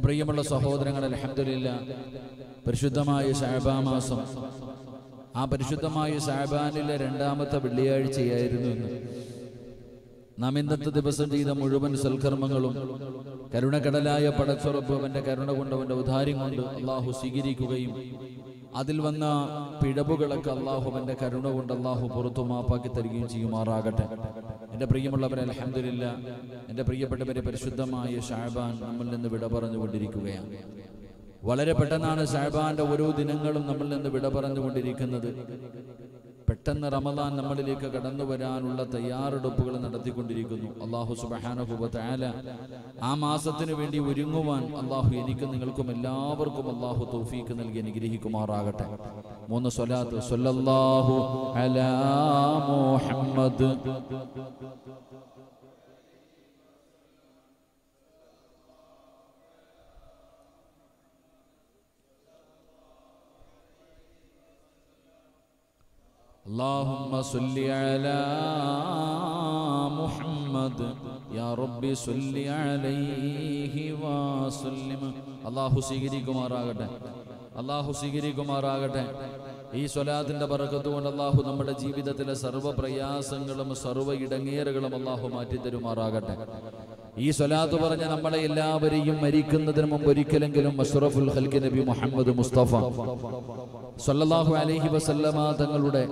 എൻ്റെ പ്രിയമുള്ള സഹോദരങ്ങൾ അലഹമില്ല പരിശുദ്ധമായ ഷാബാ മാസം ആ പരിശുദ്ധമായ ഷാബാനിലെ രണ്ടാമത്തെ വെള്ളിയാഴ്ചയായിരുന്നു ഇന്ന് നാം ഇന്നത്തെ ദിവസം ചെയ്ത മുഴുവൻ സൽക്കർമ്മങ്ങളും കരുണക്കടലായ പടച്ചുറപ്പ് അവന്റെ കരുണ കൊണ്ട് അവന്റെ ഉദാര്യം കൊണ്ട് അള്ളാഹു സ്വീകരിക്കുകയും അതിൽ വന്ന പിഴവുകളൊക്കെ അള്ളാഹു അവന്റെ കരുണ കൊണ്ട് അള്ളാഹു പുറത്തു മാപ്പാക്കി തരികയും ചെയ്യുമാറാകട്ടെ എൻ്റെ പ്രിയമുള്ളവരെ അലഹമില്ല എൻ്റെ പ്രിയപ്പെട്ടവരെ പരിശുദ്ധമായ ഷാബാൻ നമ്മിൽ നിന്ന് വിട പറഞ്ഞുകൊണ്ടിരിക്കുകയാണ് വളരെ പെട്ടെന്നാണ് ഷാബാന്റെ ഓരോ ദിനങ്ങളും നമ്മിൽ നിന്ന് വിട പറഞ്ഞുകൊണ്ടിരിക്കുന്നത് പെട്ടെന്ന് റമദാൻ നമ്മളിലേക്ക് കടന്നു വരാനുള്ള തയ്യാറെടുപ്പുകൾ നടത്തിക്കൊണ്ടിരിക്കുന്നു അള്ളാഹു സുബഹാനുഭവത്തായ ആ മാസത്തിന് വേണ്ടി ഒരുങ്ങുവാൻ അള്ളാഹു എനിക്കും നിങ്ങൾക്കും എല്ലാവർക്കും അള്ളാഹു തൗഫീക്ക് നൽകി അനുഗ്രഹിക്കുമാറാകട്ടെ മൂന്ന് സ്വലാത്ത് സ്വല്ലല്ലാഹു അലാ മുഹമ്മദ് اللهم صل على محمد يا رب صل عليه وسلم അള്ളാഹു സ്വീകരിക്കുമാറാകട്ടെ അള്ളാഹു സ്വീകരിക്കുമാറാകട്ടെ ഈ സ്വലാത്തിന്റെ പറക്കത്ത് കൊണ്ട് അള്ളാഹു നമ്മുടെ ജീവിതത്തിലെ സർവ്വ പ്രയാസങ്ങളും സർവ്വ ഇടങ്ങേറുകളും അള്ളാഹു മാറ്റിത്തരുമാറാകട്ടെ ഈ സ്വലാത്ത് പറഞ്ഞ നമ്മളെ എല്ലാവരെയും മരിക്കുന്നതിന് മുമ്പ് ഒരിക്കലെങ്കിലും അഷ്റഫുൽ ഹൽക്കി നബി മുഹമ്മദ് മുസ്തഫ സല്ലല്ലാഹു അലൈഹി വസല്ലമ തങ്ങളുടെ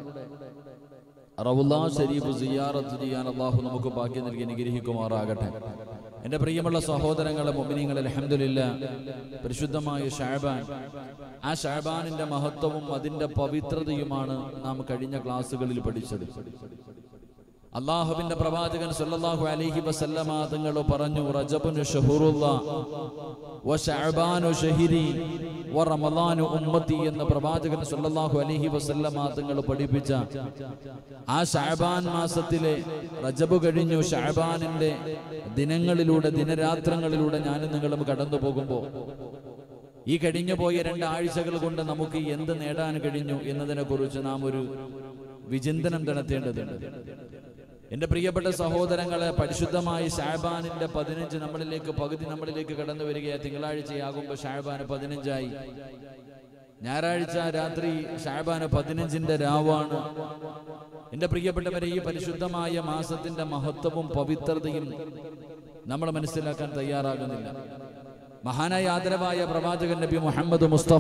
റവുല്ലാ ഷരീഫ് സിയാറത്ത് ചെയ്യാൻ അള്ളാഹു നമുക്ക് ഭാഗ്യം നൽകി അനുഗ്രഹിക്കുമാറാകട്ടെ എൻ്റെ പ്രിയമുള്ള സഹോദരങ്ങളെ മൊമിനിങ്ങളെ അലഹമില്ല പരിശുദ്ധമായ ഷാബാൻ ആ ഷാബാനിന്റെ മഹത്വവും അതിന്റെ പവിത്രതയുമാണ് നാം കഴിഞ്ഞ ക്ലാസ്സുകളിൽ പഠിച്ചത് അള്ളാഹുവിന്റെ പ്രവാചകൻ സല്ലല്ലാഹു അലൈഹി വസല്ലമ തങ്ങൾ പറഞ്ഞു റജബുനു ഷഹുറുള്ള വ ശഅബാനു ഷഹിരി വ റമളാനു ഉമ്മത്തി എന്ന പ്രവാചകൻ സല്ലല്ലാഹു അലൈഹി വസല്ലമ തങ്ങൾ പഠിപ്പിച്ച ആ ശഅബാൻ മാസത്തിലെ റജബ് കഴിഞ്ഞു ശഅബാനിന്റെ ദിനങ്ങളിലൂടെ ദിനരാത്രങ്ങളിലൂടെ ഞാനും നിങ്ങളും കടന്നു പോകുമ്പോൾ ഈ കഴിഞ്ഞു പോയ രണ്ടാഴ്ചകൾ കൊണ്ട് നമുക്ക് എന്ത് നേടാൻ കഴിഞ്ഞു എന്നതിനെ കുറിച്ച് നാം ഒരു വിചിന്തനം നടത്തേണ്ടതുണ്ട് എന്റെ പ്രിയപ്പെട്ട സഹോദരങ്ങളെ പരിശുദ്ധമായ ഷാബാനിന്റെ പതിനഞ്ച് നമ്മളിലേക്ക് പകുതി നമ്മളിലേക്ക് കടന്നു വരികയാണ് തിങ്കളാഴ്ചയാകുമ്പോൾ ഷാബാന് പതിനഞ്ചായി ഞായറാഴ്ച രാത്രി ഷാബാന് പതിനഞ്ചിന്റെ രാവാണ് എന്റെ പ്രിയപ്പെട്ടവരെ ഈ പരിശുദ്ധമായ മാസത്തിന്റെ മഹത്വവും പവിത്രതയും നമ്മൾ മനസ്സിലാക്കാൻ തയ്യാറാകുന്നില്ല മഹാനായ ആദരവായ പ്രവാചകൻ നബി മുഹമ്മദ് മുസ്തഫ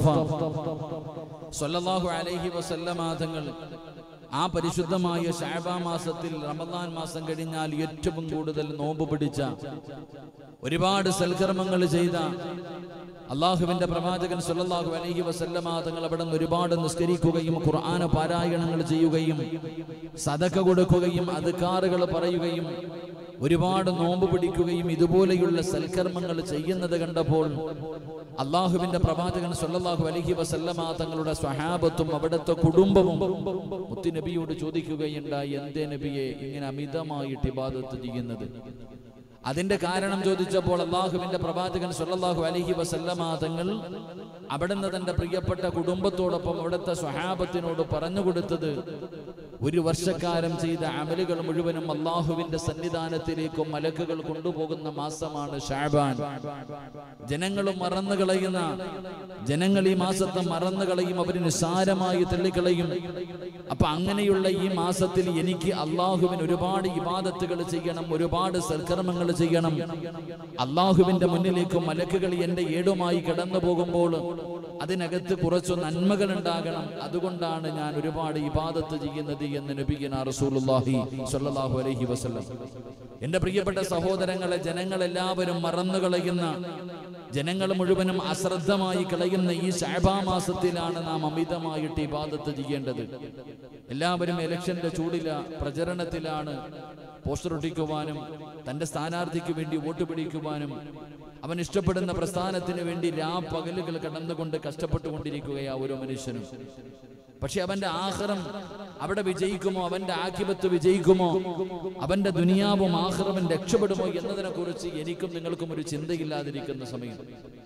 സല്ലല്ലാഹു അലൈഹി വസല്ലമ തങ്ങൾ ആ പരിശുദ്ധമായ ഷാബാ മാസത്തിൽ റമദാൻ മാസം കഴിഞ്ഞാൽ ഏറ്റവും കൂടുതൽ നോമ്പ് പിടിച്ച ഒരുപാട് സൽക്കർമ്മങ്ങൾ ചെയ്ത അള്ളാഹുവിന്റെ പ്രവാചകൻ സല്ലല്ലാഹു അലൈഹി വസല്ലമ തങ്ങൾ അവിടെ നിന്ന് ഒരുപാട് നിസ്കരിക്കുകയും ഖുർആന പാരായണങ്ങൾ ചെയ്യുകയും സദക്ക കൊടുക്കുകയും അധികാറുകൾ പറയുകയും ഒരുപാട് നോമ്പ് പിടിക്കുകയും ഇതുപോലെയുള്ള സൽക്കർമ്മങ്ങൾ ചെയ്യുന്നത് കണ്ടപ്പോൾ അള്ളാഹുവിന്റെ പ്രവാചകൻ സല്ലല്ലാഹു അലൈഹി വസല്ലമ തങ്ങളുടെ സ്വഹാബത്തും അവിടുത്തെ കുടുംബവും മുത്തുനബിയോട് ചോദിക്കുകയുണ്ടായി എന്തേ നബിയെ ഇങ്ങനെ അമിതമായിട്ട് ഇബാദത്ത് ചെയ്യുന്നത് അതിന്റെ കാരണം ചോദിച്ചപ്പോൾ അള്ളാഹുവിന്റെ പ്രവാചകൻ സല്ലല്ലാഹു അലൈഹി വസല്ലമ തങ്ങൾ അവിടുന്ന് തന്റെ പ്രിയപ്പെട്ട കുടുംബത്തോടൊപ്പം അവിടുത്തെ സ്വഹാബത്തിനോട് പറഞ്ഞു കൊടുത്തത് ഒരു വർഷക്കാലം ചെയ്ത അമലുകൾ മുഴുവനും അള്ളാഹുവിന്റെ സന്നിധാനത്തിലേക്കും മലക്കുകൾ കൊണ്ടുപോകുന്ന മാസമാണ് ഷാബാൻ ജനങ്ങൾ മറന്നു കളയുന്ന ജനങ്ങൾ ഈ മാസത്തെ മറന്നു കളയും അവർ നിസ്സാരമായി തള്ളിക്കളയും അപ്പൊ അങ്ങനെയുള്ള ഈ മാസത്തിൽ എനിക്ക് അള്ളാഹുവിന് ഒരുപാട് ഇബാദത്തുകൾ ചെയ്യണം ഒരുപാട് സൽക്കർമ്മങ്ങൾ ചെയ്യണം അള്ളാഹുവിന്റെ മുന്നിലേക്ക് മലക്കുകൾ എന്റെ ഏടുമായി കടന്നു പോകുമ്പോൾ അതിനകത്ത് കുറച്ചു നന്മകൾ ഉണ്ടാകണം അതുകൊണ്ടാണ് ഞാൻ ഒരുപാട് ഇബാദത്ത് ചെയ്യുന്നത് എന്ന് നബിഗന റസൂലുള്ളാഹി സ്വല്ലല്ലാഹു അലൈഹി വസല്ലം എന്റെ പ്രിയപ്പെട്ട സഹോദരങ്ങളെ ജനങ്ങളെല്ലാവരും മറന്നു കളയുന്ന ജനങ്ങൾ മുഴുവനും അശ്രദ്ധമായി കളയുന്ന ഈ ശാബാ മാസത്തിലാണ് നാം അമിതമായിട്ട് ഇബാദത്ത് ചെയ്യേണ്ടത് എല്ലാവരും ഇലക്ഷന്റെ ചൂടില പ്രചരണത്തിലാണ് പോസ്റ്റർ ഒട്ടിക്കുവാനും തന്റെ സ്ഥാനാർത്ഥിക്ക് വേണ്ടി വോട്ട് പിടിക്കുവാനും അവൻ ഇഷ്ടപ്പെടുന്ന പ്രസ്ഥാനത്തിന് വേണ്ടി രാ പകലുകൾ കടന്നുകൊണ്ട് കഷ്ടപ്പെട്ടുകൊണ്ടിരിക്കുകയാ ഓരോ മനുഷ്യനും പക്ഷെ അവന്റെ ആഹ്റം അവിടെ വിജയിക്കുമോ അവന്റെ ആക്കിപത്ത് വിജയിക്കുമോ അവന്റെ ദുനിയാവും ആഹ്റവും രക്ഷപ്പെടുമോ എന്നതിനെ കുറിച്ച് എനിക്കും നിങ്ങൾക്കും ഒരു ചിന്തയില്ലാതിരിക്കുന്ന സമയം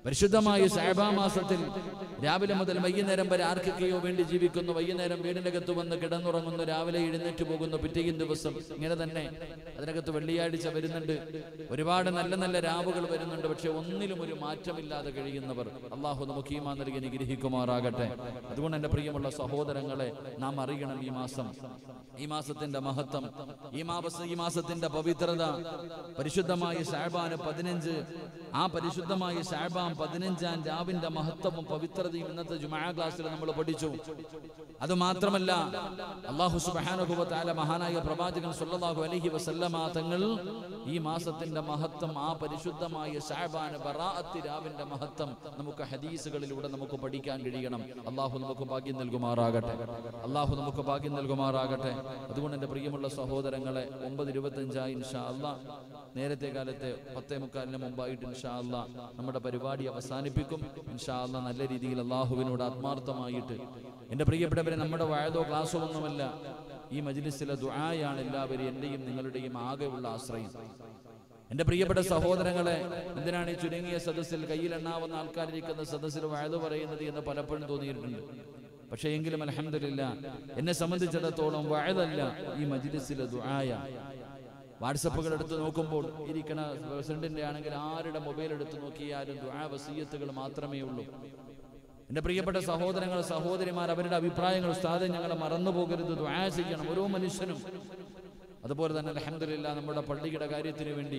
പരിശുദ്ധമായ ഷാബാ മാസത്തിൽ രാവിലെ മുതൽ വൈകുന്നേരം വരെ ആർക്കൊക്കെയോ വേണ്ടി ജീവിക്കുന്നു വൈകുന്നേരം വീടിനകത്ത് വന്ന് കിടന്നുറങ്ങുന്നു രാവിലെ എഴുന്നേറ്റ് പോകുന്നു പിറ്റേയും ദിവസം ഇങ്ങനെ തന്നെ അതിനകത്ത് വെള്ളിയാഴ്ച വരുന്നുണ്ട് ഒരുപാട് നല്ല നല്ല രാവുകൾ വരുന്നുണ്ട് പക്ഷെ ഒന്നിലും ഒരു മാറ്റമില്ലാതെ കഴിയുന്നവർ അള്ളാഹു നമുക്ക് ഈമാ നൽകി അനുഗ്രഹിക്കുമാറാകട്ടെ അതുകൊണ്ട് എൻ്റെ പ്രിയമുള്ള സഹോദരങ്ങളെ നാം അറിയണം ഈ മാസം ഈ മാസത്തിന്റെ മഹത്വം ഈ മാസ ഈ മാസത്തിന്റെ പവിത്രത പരിശുദ്ധമായ ഷാബാന് പതിനഞ്ച് ആ പരിശുദ്ധമായ ഷാബാൻ പതിനഞ്ചാം രാവിന്റെ മഹത്വവും പവിത്രതയും ഇന്നത്തെ ജുമാ ക്ലാസ്സിൽ നമ്മൾ പഠിച്ചു അത് മാത്രമല്ല അള്ളാഹു സുബാനുഭവത്താല മഹാനായ പ്രവാചകൻ സല്ലല്ലാഹു അലൈഹി വസല്ലമ തങ്ങൾ ഈ മാസത്തിന്റെ മഹത്വം ആ പരിശുദ്ധമായ ഷാബാന് ബറാഅത്തി രാവിന്റെ മഹത്വം നമുക്ക് ഹദീസുകളിലൂടെ നമുക്ക് പഠിക്കാൻ കഴിയണം അള്ളാഹു നമുക്ക് ഭാഗ്യം നൽകുമാറാകട്ടെ അള്ളാഹു നമുക്ക് ഭാഗ്യം നൽകുമാറാകട്ടെ അതുകൊണ്ട് എൻ്റെ പ്രിയമുള്ള സഹോദരങ്ങളെ ഒമ്പത് ഇരുപത്തഞ്ചായി ഇൻഷാ അള്ളാ നേരത്തെ കാലത്തെ പത്തേ മുക്കാലിന് മുമ്പായിട്ട് ഇൻഷാ അള്ളാ നമ്മുടെ പരിപാടി അവസാനിപ്പിക്കും ഇൻഷാ അള്ളാ നല്ല രീതിയിൽ അള്ളാഹുവിനോട് ആത്മാർത്ഥമായിട്ട് എൻ്റെ പ്രിയപ്പെട്ടവരെ നമ്മുടെ വയതോ ക്ലാസ്സോ ഒന്നുമല്ല ഈ മജ്ലിസിലെ ദുആയാണ് എല്ലാവരും എൻ്റെയും നിങ്ങളുടെയും ആകെയുള്ള ആശ്രയം എന്റെ പ്രിയപ്പെട്ട സഹോദരങ്ങളെ എന്തിനാണ് ഈ ചുരുങ്ങിയ സദസ്സിൽ കയ്യിലെണ്ണാവുന്ന ആൾക്കാരിരിക്കുന്ന സദസ്സിൽ വയത് പറയുന്നത് എന്ന് പലപ്പോഴും തോന്നിയിട്ടുണ്ട് പക്ഷേ എങ്കിലും അലഹമില്ല എന്നെ സംബന്ധിച്ചിടത്തോളം വയതല്ല ഈ മജ്ലിസിലെ ദുആയ വാട്സപ്പുകൾ എടുത്ത് നോക്കുമ്പോൾ ഇരിക്കണ പ്രസിഡന്റിന്റെ ആണെങ്കിൽ ആരുടെ മൊബൈൽ എടുത്ത് നോക്കിയാലും ദുആ വസീയത്തുകൾ മാത്രമേ ഉള്ളൂ എന്റെ പ്രിയപ്പെട്ട സഹോദരങ്ങൾ സഹോദരിമാർ അവരുടെ അഭിപ്രായങ്ങൾ ഉസ്താദെ ഞങ്ങളെ മറന്നു പോകരുത് ദുആ ചെയ്യണം ഓരോ മനുഷ്യനും അതുപോലെ തന്നെ അലഹമില്ല നമ്മുടെ പള്ളിയുടെ കാര്യത്തിന് വേണ്ടി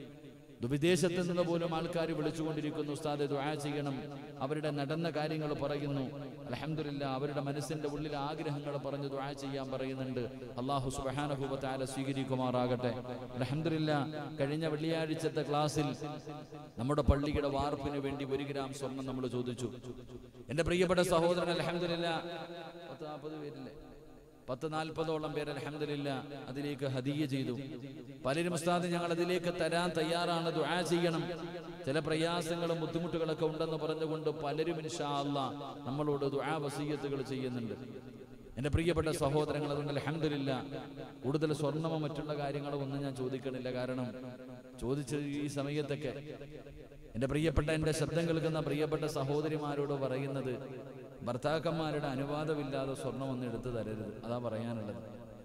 വിദേശത്ത് നിന്ന് പോലും ആൾക്കാർ വിളിച്ചുകൊണ്ടിരിക്കുന്നു ഉസ്താദെ ദുആ ചെയ്യണം അവരുടെ നടന്ന കാര്യങ്ങൾ പറയുന്നു അലഹമില്ല അവരുടെ മനസ്സിന്റെ ഉള്ളിൽ ആഗ്രഹങ്ങൾ പറഞ്ഞ് ദുആ ചെയ്യാൻ പറയുന്നുണ്ട് അള്ളാഹു സുബഹാനഹൂബത്താല സ്വീകരിക്കുമാറാകട്ടെ അലഹമില്ല കഴിഞ്ഞ വെള്ളിയാഴ്ചത്തെ ക്ലാസ്സിൽ നമ്മുടെ പള്ളിയുടെ വാർപ്പിന് വേണ്ടി ഒരു ഗ്രാം സ്വർണം നമ്മൾ ചോദിച്ചു എന്റെ പ്രിയപ്പെട്ട സഹോദരൻ അലഹമില്ല പത്ത് നാൽപ്പത് പേരില്ലേ പത്ത് നാൽപ്പതോളം പേര് അലഹമില്ല അതിലേക്ക് ഹദിയ ചെയ്തു പലരും ഉസ്താദ് ഞങ്ങൾ അതിലേക്ക് തരാൻ തയ്യാറാണ് ദുആ ചെയ്യണം ചില പ്രയാസങ്ങളും ബുദ്ധിമുട്ടുകളൊക്കെ ഉണ്ടെന്ന് പറഞ്ഞുകൊണ്ട് പലരും ഇൻഷാ അല്ലാ നമ്മളോട് ദുആ വസീയത്തുകൾ ചെയ്യുന്നുണ്ട് എൻ്റെ പ്രിയപ്പെട്ട സഹോദരങ്ങൾ അതുകൊണ്ട് അലഹമില്ല കൂടുതൽ സ്വർണമോ മറ്റുള്ള കാര്യങ്ങളോ ഒന്നും ഞാൻ ചോദിക്കണില്ല കാരണം ചോദിച്ച ഈ സമയത്തൊക്കെ എൻ്റെ പ്രിയപ്പെട്ട എൻ്റെ ശബ്ദം കേൾക്കുന്ന പ്രിയപ്പെട്ട സഹോദരിമാരോട് പറയുന്നത് ഭർത്താക്കന്മാരുടെ അനുവാദമില്ലാതെ സ്വർണം ഒന്നും എടുത്തു തരരുത് അതാ പറയാനുള്ളത്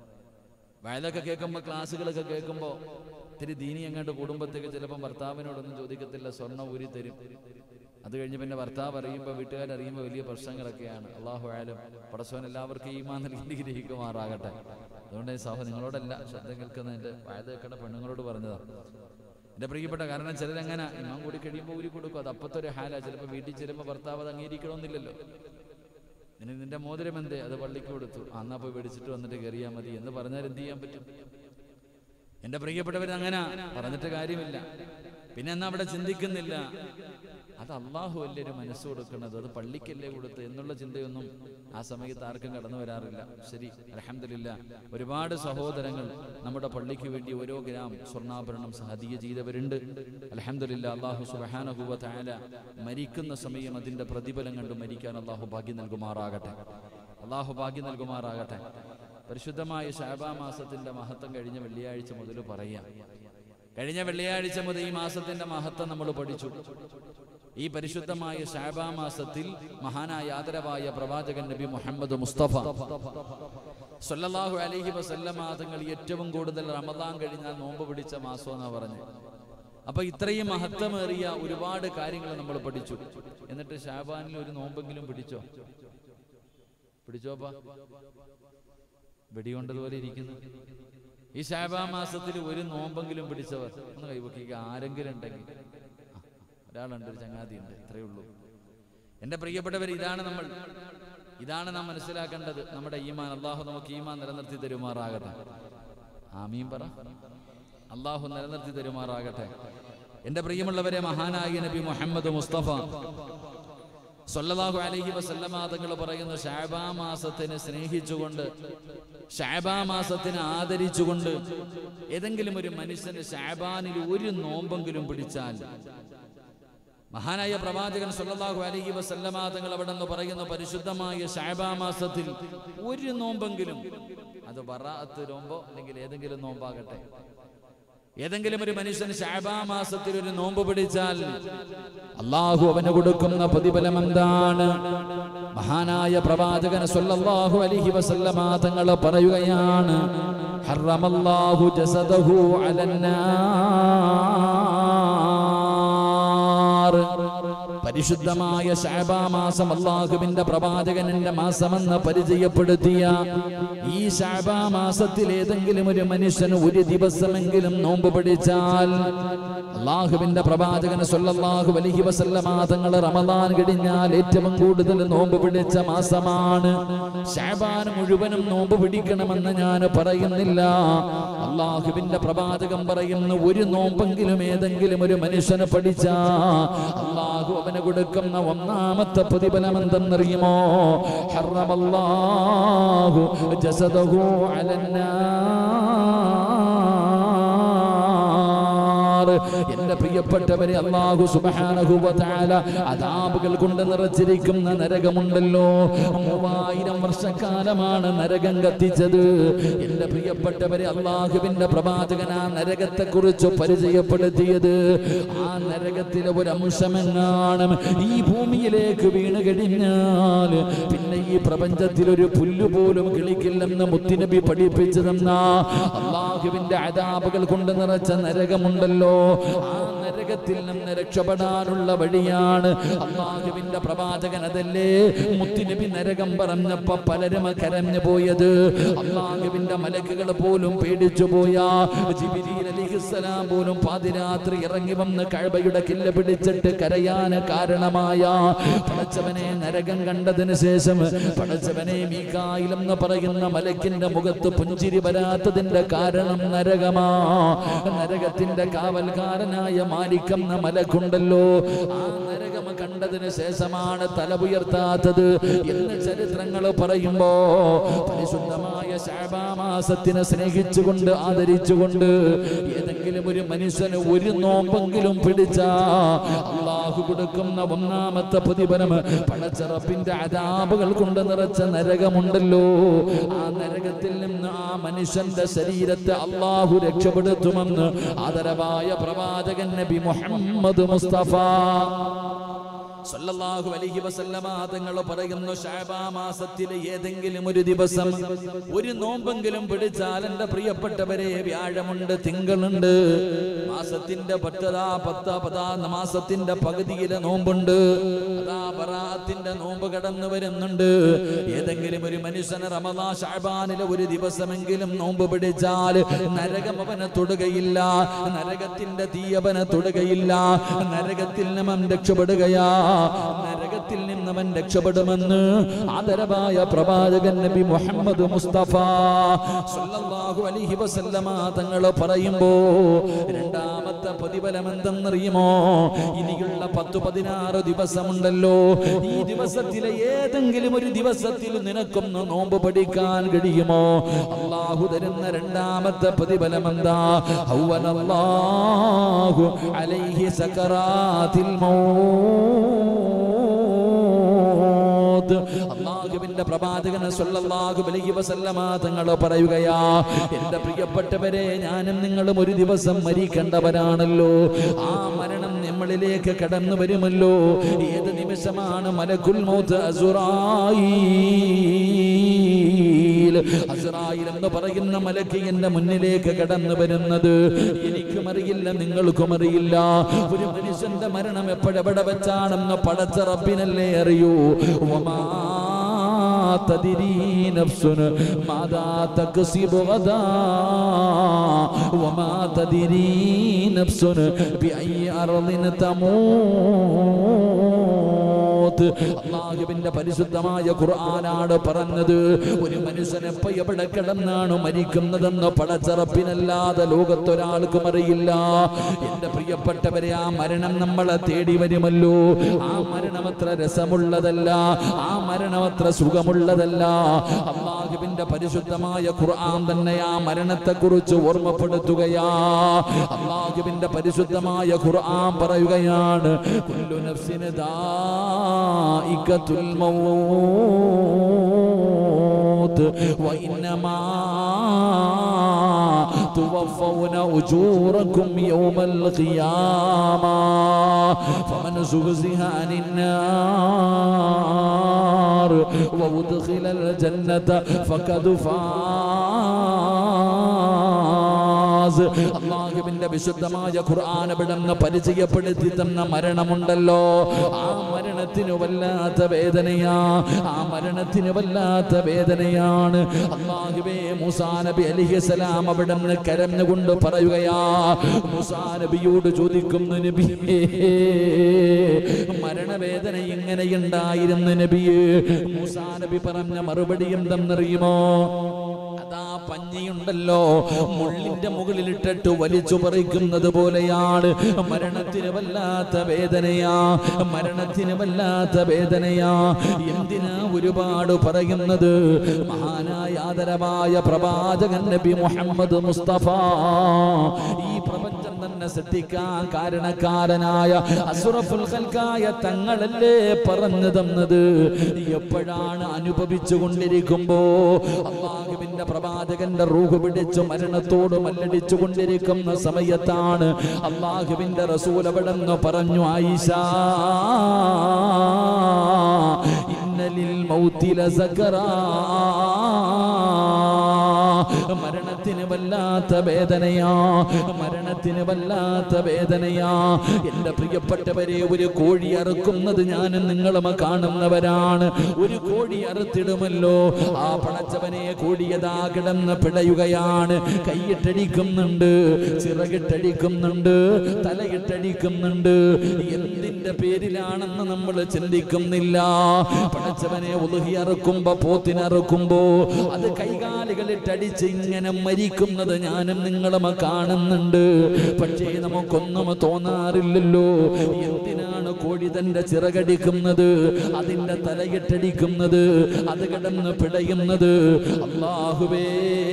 വയലൊക്കെ കേൾക്കുമ്പോൾ ക്ലാസ്സുകളൊക്കെ കേൾക്കുമ്പോൾ ഇത്തിരി ദീനി അങ്ങോട്ട് കുടുംബത്തേക്ക് ചിലപ്പോൾ ഭർത്താവിനോടൊന്നും ചോദിക്കത്തില്ല സ്വർണം ഊരി തരും അത് കഴിഞ്ഞ് പിന്നെ ഭർത്താവ് അറിയുമ്പോൾ വീട്ടുകാരറിയുമ്പോൾ വലിയ പ്രശ്നങ്ങളൊക്കെയാണ് അള്ളാഹു ആയാലും പടച്ചവൻ എല്ലാവർക്കും ഈമാൻ നൽകി ഗ്രഹിക്കുമാറാകട്ടെ അതുകൊണ്ട് ഈ സഹോ നിങ്ങളോടല്ല ശബ്ദം കേൾക്കുന്നതിൻ്റെ വയത് കേൾക്കേണ്ട പെണ്ണുങ്ങളോട് പറഞ്ഞതാണ് എൻ്റെ പ്രിയപ്പെട്ട കാരണം ചിലരങ്ങനെ ഇമാം കൂടി കഴിയുമ്പോൾ ഊരി കൊടുക്കും അത് അപ്പത്തെ ഒരു ഹാല ചിലപ്പോൾ വീട്ടിൽ ചെല്ലുമ്പോൾ ഭർത്താവ് അത് അംഗീകരിക്കണമെന്നില്ലല്ലോ നിന്നെ നിന്റെ മോതിരം എന്തേ അത് പള്ളിക്ക് കൊടുത്തു അന്നാ പോയി മേടിച്ചിട്ട് വന്നിട്ട് കയറിയാൽ മതി എന്ന് പറഞ്ഞാൽ എന്ത് ചെയ്യാൻ പറ്റും എൻ്റെ പ്രിയപ്പെട്ടവർ അങ്ങനെ പറഞ്ഞിട്ട് കാര്യമില്ല പിന്നെ എന്നാ അവിടെ ചിന്തിക്കുന്നില്ല അത് അള്ളാഹു അല്ലേ ഒരു മനസ്സ് കൊടുക്കുന്നത് അത് പള്ളിക്കല്ലേ കൊടുത്ത് എന്നുള്ള ചിന്തയൊന്നും ആ സമയത്ത് ആർക്കും കടന്നു വരാറില്ല ശരി അലഹമില്ല ഒരുപാട് സഹോദരങ്ങൾ നമ്മുടെ പള്ളിക്ക് വേണ്ടി ഓരോ ഗ്രാം സ്വർണ്ണാഭരണം സഹദീയ ചെയ്തവരുണ്ട് അലഹമില്ല അള്ളാഹു സുബഹാനഹുവ താല മരിക്കുന്ന സമയം അതിന്റെ പ്രതിഫലം കണ്ട് മരിക്കാൻ അള്ളാഹു ഭാഗ്യം നൽകുമാറാകട്ടെ അള്ളാഹു ഭാഗ്യം നൽകുമാറാകട്ടെ പരിശുദ്ധമായ ഷാബാ മാസത്തിന്റെ മഹത്വം കഴിഞ്ഞ വെള്ളിയാഴ്ച മുതൽ പറയാം കഴിഞ്ഞ വെള്ളിയാഴ്ച മുതൽ ഈ മാസത്തിന്റെ മഹത്വം നമ്മൾ പഠിച്ചു ഈ പരിശുദ്ധമായ ഷാബാ മാസത്തിൽ മഹാനായ ആദരവായ പ്രവാചകൻ നബി മുഹമ്മദ് മുസ്തഫ സല്ലല്ലാഹു അലൈഹി വസല്ലമ തങ്ങൾ ഏറ്റവും കൂടുതൽ റമദാൻ കഴിഞ്ഞാൽ നോമ്പ് പിടിച്ച മാസം എന്നാ പറഞ്ഞു അപ്പൊ ഇത്രയും മഹത്വമേറിയ ഒരുപാട് കാര്യങ്ങൾ നമ്മൾ പഠിച്ചു എന്നിട്ട് ഷാബാനിൽ ഒരു നോമ്പെങ്കിലും പിടിച്ചോ പിടിച്ചോപ്പാ വെടികൊണ്ടതുപോലെ ഇരിക്കുന്നു ഈ ഷാബാ മാസത്തിൽ ഒരു നോമ്പെങ്കിലും പിടിച്ചവർ ഒന്ന് കൈവക്കുക ആരെങ്കിലും ഉണ്ടെങ്കിൽ ആ, ഒരാളുണ്ട് ഒരു ചങ്ങാതി ഉണ്ട് ഇത്രയേ ഉള്ളൂ എൻ്റെ പ്രിയപ്പെട്ടവർ ഇതാണ് നമ്മൾ ഇതാണ് നാം മനസ്സിലാക്കേണ്ടത് നമ്മുടെ ഈമാൻ അള്ളാഹു നമുക്ക് ഈമാൻ നിലനിർത്തി തരുമാറാകട്ടെ ആമീൻ പറ അള്ളാഹു നിലനിർത്തി തരുമാറാകട്ടെ എൻ്റെ പ്രിയമുള്ളവരെ മഹാനായ നബി മുഹമ്മദ് മുസ്തഫ സല്ലല്ലാഹു അലൈഹി വസല്ലമ തങ്ങൾ പറയുന്നു ഷാബാ മാസത്തിനെ സ്നേഹിച്ചുകൊണ്ട് ഷാബാ മാസത്തിനെ ആദരിച്ചുകൊണ്ട് ഏതെങ്കിലും ഒരു മനുഷ്യന് ഷാബാനിൽ ഒരു നോമ്പെങ്കിലും പിടിച്ചാൽ മഹാനായ പ്രവാചകൻ സല്ലല്ലാഹു അലൈഹി വസല്ലമ തങ്ങൾ അവിടെ നിന്ന് പറയുന്ന പരിശുദ്ധമായ ഷാബാ മാസത്തിൽ ഒരു നോമ്പെങ്കിലും അത് ബറാഅത്ത് നോമ്പോ അല്ലെങ്കിൽ ഏതെങ്കിലും നോമ്പാകട്ടെ ഏതെങ്കിലും ഒരു മനുഷ്യൻ ഷാബാ മാസത്തിൽ ഒരു നോമ്പ് പിടിച്ചാൽ അള്ളാഹു അവന് കൊടുക്കുന്ന പ്രതിഫലം എന്താണ് മഹാനായ പ്രവാചകൻ സല്ലല്ലാഹു അലൈഹി വസല്ലമ തങ്ങൾ പറയുകയാണ് ഹറമല്ലാഹു ജസദഹു അലന്നാർ പരിശുദ്ധമായ ഷാബാ മാസം അള്ളാഹുവിന്റെ പ്രവാചകന്റെ മാസമെന്ന് പരിചയപ്പെടുത്തിയ ഈ ഷാബാ മാസത്തിൽ ഏതെങ്കിലും ഒരു മനുഷ്യന് ഒരു ദിവസമെങ്കിലും നോമ്പ് പിടിച്ചാൽ അള്ളാഹുവിന്റെ പ്രവാചകൻ സല്ലല്ലാഹു അലൈഹി വസല്ലമ തങ്ങൾ റമദാൻ കഴിഞ്ഞാൽ ഏറ്റവും കൂടുതൽ നോമ്പ് പിടിച്ച മാസമാണ് ഷാബാൻ മുഴുവനും നോമ്പ് പിടിക്കണമെന്ന് ഞാൻ പറയുന്നില്ല അള്ളാഹുവിന്റെ പ്രവാചകൻ പറയുന്നു ഒരു നോമ്പെങ്കിലും ഏതെങ്കിലും ഒരു മനുഷ്യന് പഠിച്ചാ അള്ളാഹു അവന് കൊടുക്കുന്ന ഒന്നാമത്തെ പ്രതിഫലം എന്തെന്നറിയുമോ ഹറമല്ലാഹു ജസദഹു അലന്നാർ എന്റെ പ്രിയപ്പെട്ടവരെ അള്ളാഹു സുബ്ഹാനഹു വ തആല അദാബുകൾ കൊണ്ട് നിറച്ചിരിക്കുന്ന നരകമുണ്ടല്ലോ മൂവായിരം വർഷക്കാലമാണ് നരകം കത്തിച്ചത് എന്റെ പ്രിയപ്പെട്ടവരെ അള്ളാഹുവിന്റെ പ്രവാചകൻ ആ നരകത്തെ കുറിച്ച് പരിചയപ്പെടുത്തിയത് ആ നരകത്തിലെ ഒരു അംശമെങ്ങാണ് ഈ ഭൂമിയിലേക്ക് വീണ് കഴിഞ്ഞാൽ പിന്നെ ഈ പ്രപഞ്ചത്തിൽ ഒരു പുല്ല് പോലും കിളിക്കില്ലെന്ന് മുത്തിനബി പഠിപ്പിച്ചു തന്ന അള്ളാഹുവിന്റെ അതാപകൾ കൊണ്ട് നിറച്ച നരകമുണ്ടല്ലോ ആ നരകത്തിൽ നിന്ന് രക്ഷപ്പെടാനുള്ള വഴിയാണ് അള്ളാഹുവിന്റെ പ്രവാചകൻ അതല്ലേ മുത്തിനബി നരകം പറഞ്ഞപ്പോ പലരും കരഞ്ഞു പോയത് അള്ളാഹുവിന്റെ മലക്കുകൾ പോലും പേടിച്ചു പോയ ജിബിരിയിൽ അലിഹിസ്സലാം പോലും പാതിരാത്രി ഇറങ്ങി വന്ന് കഴബയുടെ കില്ല പിടിച്ചിട്ട് കരയാൻ കാരണമായ പടച്ചവനെ നരകം കണ്ടതിന് ശേഷം പടച്ചവനെ മീകായിലെന്ന് പറയുന്ന മലക്കിന്റെ മുഖത്ത് പുഞ്ചിരി വരാത്തതിന്റെ കാരണം നരകമാ നരകത്തിന്റെ കാവൽക്കാരനായ മാലിക്കെന്ന മലക്കുണ്ടല്ലോ ആ നരകം കണ്ടതിന് ശേഷമാണ് തല ഉയർത്താത്തത് എന്ന് ചരിത്രങ്ങൾ പറയുമ്പോ പരിശുദ്ധമായ ശാബാമാസത്തിനെ സ്നേഹിച്ചുകൊണ്ട് ആദരിച്ചുകൊണ്ട് ഏതെങ്കിലും ഒരു മനുഷ്യന് ഒരു നോമ്പെങ്കിലും പിടിച്ച അള്ളാഹു കൊടുക്കുന്ന ഒന്നാമത്തെ പ്രതിഫലം പടച്ചറപ്പിന്റെ അതാപുകൾ കൊണ്ട് നിറച്ച നരകമുണ്ടല്ലോ ആ നരകത്തിൽ നിന്ന് ആ മനുഷ്യന്റെ ശരീരത്തെ അള്ളാഹു രക്ഷപ്പെടുത്തുമെന്ന് ആദരവായ പ്രവാചകൻ നബി മുഹമ്മദ് മുസ്തഫ സല്ലല്ലാഹു അലൈഹി വസല്ലമ തങ്ങൾ പറയുന്നു ഷാബാ മാസത്തിലെ ഏതെങ്കിലും ഒരു ദിവസം ഒരു നോമ്പെങ്കിലും പിടിച്ചാൽ എൻ്റെ പ്രിയപ്പെട്ടവരെ വ്യാഴമുണ്ട് തിങ്കളുണ്ട് മാസത്തിന്റെ പത്തതാ പത്ത പതാ മാസത്തിന്റെ പകുതിയിലെ നോമ്പുണ്ട് അതാ ബറാത്തിന്റെ നോമ്പ് കടന്നു വരുന്നുണ്ട് ഏതെങ്കിലും ഒരു മനുഷ്യന് റമദാ ഷാബാനിലെ ഒരു ദിവസമെങ്കിലും നോമ്പ് പിടിച്ചാൽ നരകം അവനെ തൊടുകയില്ല നരകത്തിന്റെ തീ അവനെ തൊടുകയില്ല നരകത്തിൽ നിന്നും രക്ഷപ്പെടുകയാ നരകത്തിൽ നിന്നവൻ രക്ഷപ്പെടുമെന്ന് ആദരവായ പ്രവാചകൻ നബി മുഹമ്മദ് മുസ്തഫ സല്ലല്ലാഹു അലൈഹി വസല്ലമ തങ്ങൾ പറയുമ്പോ രണ്ടാമത്തെ പ്രതിഫലം എന്തെന്നറിയുമോ ഇനിയുള്ള പത്ത് പതിനാറ് ദിവസമുണ്ടല്ലോ ഈ ദിവസത്തിലെ ഏതെങ്കിലും ഒരു ദിവസത്തിൽ നിനക്കൊന്ന് നോമ്പ് പഠിക്കാൻ കഴിയുമോ അള്ളാഹു തരുന്ന രണ്ടാമത്തെ പ്രതിഫലം എന്താ ഔവനല്ലാഹു അലൈഹി സക്കറാത്തിൽ മൗത്ത് അള്ളാഹുവിന്റെ പ്രവാചകൻ സല്ലല്ലാഹു അലൈഹി വസല്ലമ തങ്ങൾ പറയുകയാ എൻ്റെ പ്രിയപ്പെട്ടവരെ ഞാനും നിങ്ങളും ഒരു ദിവസം മരിക്കേണ്ടവരാണല്ലോ ആ മരണം നമ്മളിലേക്ക് കടന്നു വരുമല്ലോ ഏത് നിമിഷമാണ് മലക്കുൽ മൗത്ത് അസുറായി അസുറായിൽ എന്ന് പറയുന്ന മലക്ക് എന്റെ മുന്നിലേക്ക് കടന്നു വരുന്നത് എനിക്കും അറിയില്ല നിങ്ങൾക്കും അറിയില്ല ഒരു മനുഷ്യന്റെ മരണം എപ്പോഴെവിടെ വെച്ചാണെന്ന് പടച്ച റബ്ബിനല്ലേ അറിയൂ വമാ تدري نفس ماذا تكسب غدا وما تدري نفس بأي أرض تموت അള്ളാഹുവിന്റെ പരിശുദ്ധമായ ഖുർആനാണ് പറഞ്ഞത് ഒരു മനുഷ്യൻ എപ്പോ എവിടെ കിടന്നാണ് മരിക്കുന്നതെന്ന് പടച്ചറപ്പിനല്ലാതെ ലോകത്തൊരാൾക്കും അറിയില്ല എന്റെ പ്രിയപ്പെട്ടവരെ ആ മരണം നമ്മളെ തേടി വരുമല്ലോ ആ മരണം അത്ര രസമുള്ളതല്ല ആ മരണം അത്ര സുഖമുള്ളതല്ല അള്ളാഹുവിന്റെ പരിശുദ്ധമായ ഖുർആൻ തന്നെ ആ മരണത്തെ കുറിച്ച് ഓർമ്മപ്പെടുത്തുകയാ അള്ളാഹുവിന്റെ പരിശുദ്ധമായ ഖുർആൻ പറയുകയാണ് കുല്ലു നഫ്സിന് ദായികത്തുൽ മൗത്ത് വഇന്നമാ توفون أجوركم يوم القيامة فمن زغزها عن النار وأدخل الجنة فقد ഫാസ് അള്ളാഹുവിന്റെ വിശുദ്ധമായ ഖുർആൻ അവിടുന്ന് പരിചയപ്പെടുത്തി തന്ന മരണമുണ്ടല്ലോ ആ മരണത്തിന് വല്ലാത്ത വേദനയാ ആ മരണത്തിന് വല്ലാത്ത വേദനയാണ് അള്ളാഹുവേ മൂസാ നബി അലിഹിസലാം അവിടുന്ന് കരഞ്ഞുകൊണ്ട് പറയുകയാ മൂസാ നബിയോട് ചോദിക്കുന്നു നബിയേ മരണവേദന എങ്ങനെയുണ്ടായിരുന്നു നബിയേ മൂസാ നബി പറഞ്ഞ മറുപടി എന്തെന്നറിയുമോ അതാ പഞ്ഞിയുണ്ടല്ലോ മുള്ളിന്റെ മുകളിലിട്ടിട്ട് വലിച്ചു പറിക്കുന്നത് പോലെയാണ് മരണത്തിന് വല്ലാത്ത വേദനയാ മരണത്തിന് വല്ലാത്ത വേദനയാ എന്തിനാ ഒരുപാട് പറയുന്നത് മഹാനായ ആദരവായ പ്രവാചകൻ നബി മുഹമ്മദ് മുസ്തഫ ഈ പ്രപഞ്ചം തന്നെ സൃഷ്ടിക്കാൻ കാരണക്കാരനായ അസുറഫുൽ ഖൽക്കായ തങ്ങളല്ലേ പറഞ്ഞു തന്നത് എപ്പോഴാണ് അനുഭവിച്ചു കൊണ്ടിരിക്കുമ്പോ അള്ളാഹുവിന്റെ പ്രവാചകന്റെ റൂഹ് പിടിച്ചു മരണത്തോട് മല്ലടിച്ചു കൊണ്ടിരിക്കുന്ന സമയത്താണ് അള്ളാഹുവിന്റെ റസൂൽ അവിടെന്ന് പറഞ്ഞു ആയിഷ ഇന്നലിൽ മൗത്തില മരണത്തിന് വല്ലാത്ത വേദനയാ മരണത്തിന് വല്ലാത്ത വേദനയാ എന്റെ പ്രിയപ്പെട്ടവരെ ഒരു കോഴി അറുക്കുന്നത് ഞാനും നിങ്ങളും കാണുന്നവരാണ് ഒരു കോഴി അറുത്തിടുമല്ലോ ആ പടച്ചവനെ കോഴിയതാ കിടന്ന് പിടയുകയാണ് കൈയിട്ടടിക്കുന്നുണ്ട് ചിറകിട്ടടിക്കുന്നുണ്ട് തലയിട്ടടിക്കുന്നുണ്ട് എന്തിന്റെ പേരിലാണെന്ന് നമ്മൾ ചിന്തിക്കുന്നില്ല പടച്ചവനെ ഉലുഹി അറുക്കുമ്പോ പോത്തിനറുക്കുമ്പോ അത് കൈകാലുകളിട്ടടിച്ച് ഇങ്ങനെ മരിക്കുന്നത് ഞാനും നിങ്ങളും കാണുന്നുണ്ട് പക്ഷേ നമുക്കൊന്നും തോന്നാറില്ലല്ലോ എന്തിനാണ് കോഴി തന്റെ ചിറകടിക്കുന്നത് അതിന്റെ തലയിട്ടടിക്കുന്നത് അത് കിടന്ന് പിടയുന്നത് അള്ളാഹുവേ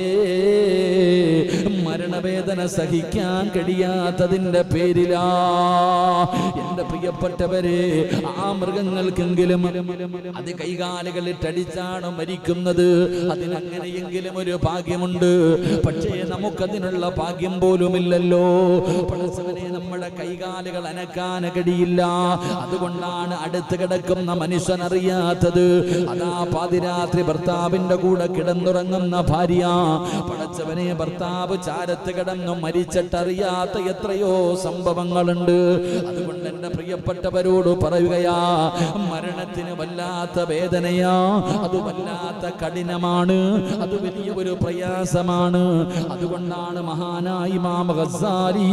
മരണവേദന സഹിക്കാൻ കഴിയാത്തതിന്റെ പേരിലാ എന്റെ പ്രിയപ്പെട്ടവരെ ആ മൃഗങ്ങൾക്കെങ്കിലും അത് കൈകാലുകളിട്ടടിച്ചാണ് മരിക്കുന്നത് അതിനങ്ങനെയെങ്കിലും ഒരു ഭാഗ്യമുണ്ട് പക്ഷേ നമുക്കതിനുള്ള ഭാഗ്യം പോലുമില്ലല്ലോ പടച്ചവനെ നമ്മുടെ കൈകാലുകൾ അനക്കാൻ കഴിയില്ല അതുകൊണ്ടാണ് അടുത്ത് കിടക്കുന്ന മനുഷ്യൻ അറിയാത്തത് അതാ പാതിരാത്രി ഭർത്താവിന്റെ കൂടെ കിടന്നുറങ്ങുന്ന ഭാര്യ പടച്ചവനെ ഭർത്താവ് ചാരത്ത് കിടന്നു മരിച്ചിട്ടറിയാത്ത എത്രയോ സംഭവങ്ങളുണ്ട് അതുകൊണ്ട് എന്റെ പ്രിയപ്പെട്ടവരോട് പറയുകയാ മരണത്തിന് വല്ലാത്ത വേദനയാ അത് വല്ലാത്ത കഠിനമാണ് അത് വലിയ ഒരു പ്രയാസമാണ് അതുകൊണ്ടാണ് മഹാനായി ഇമാം ഗസാലി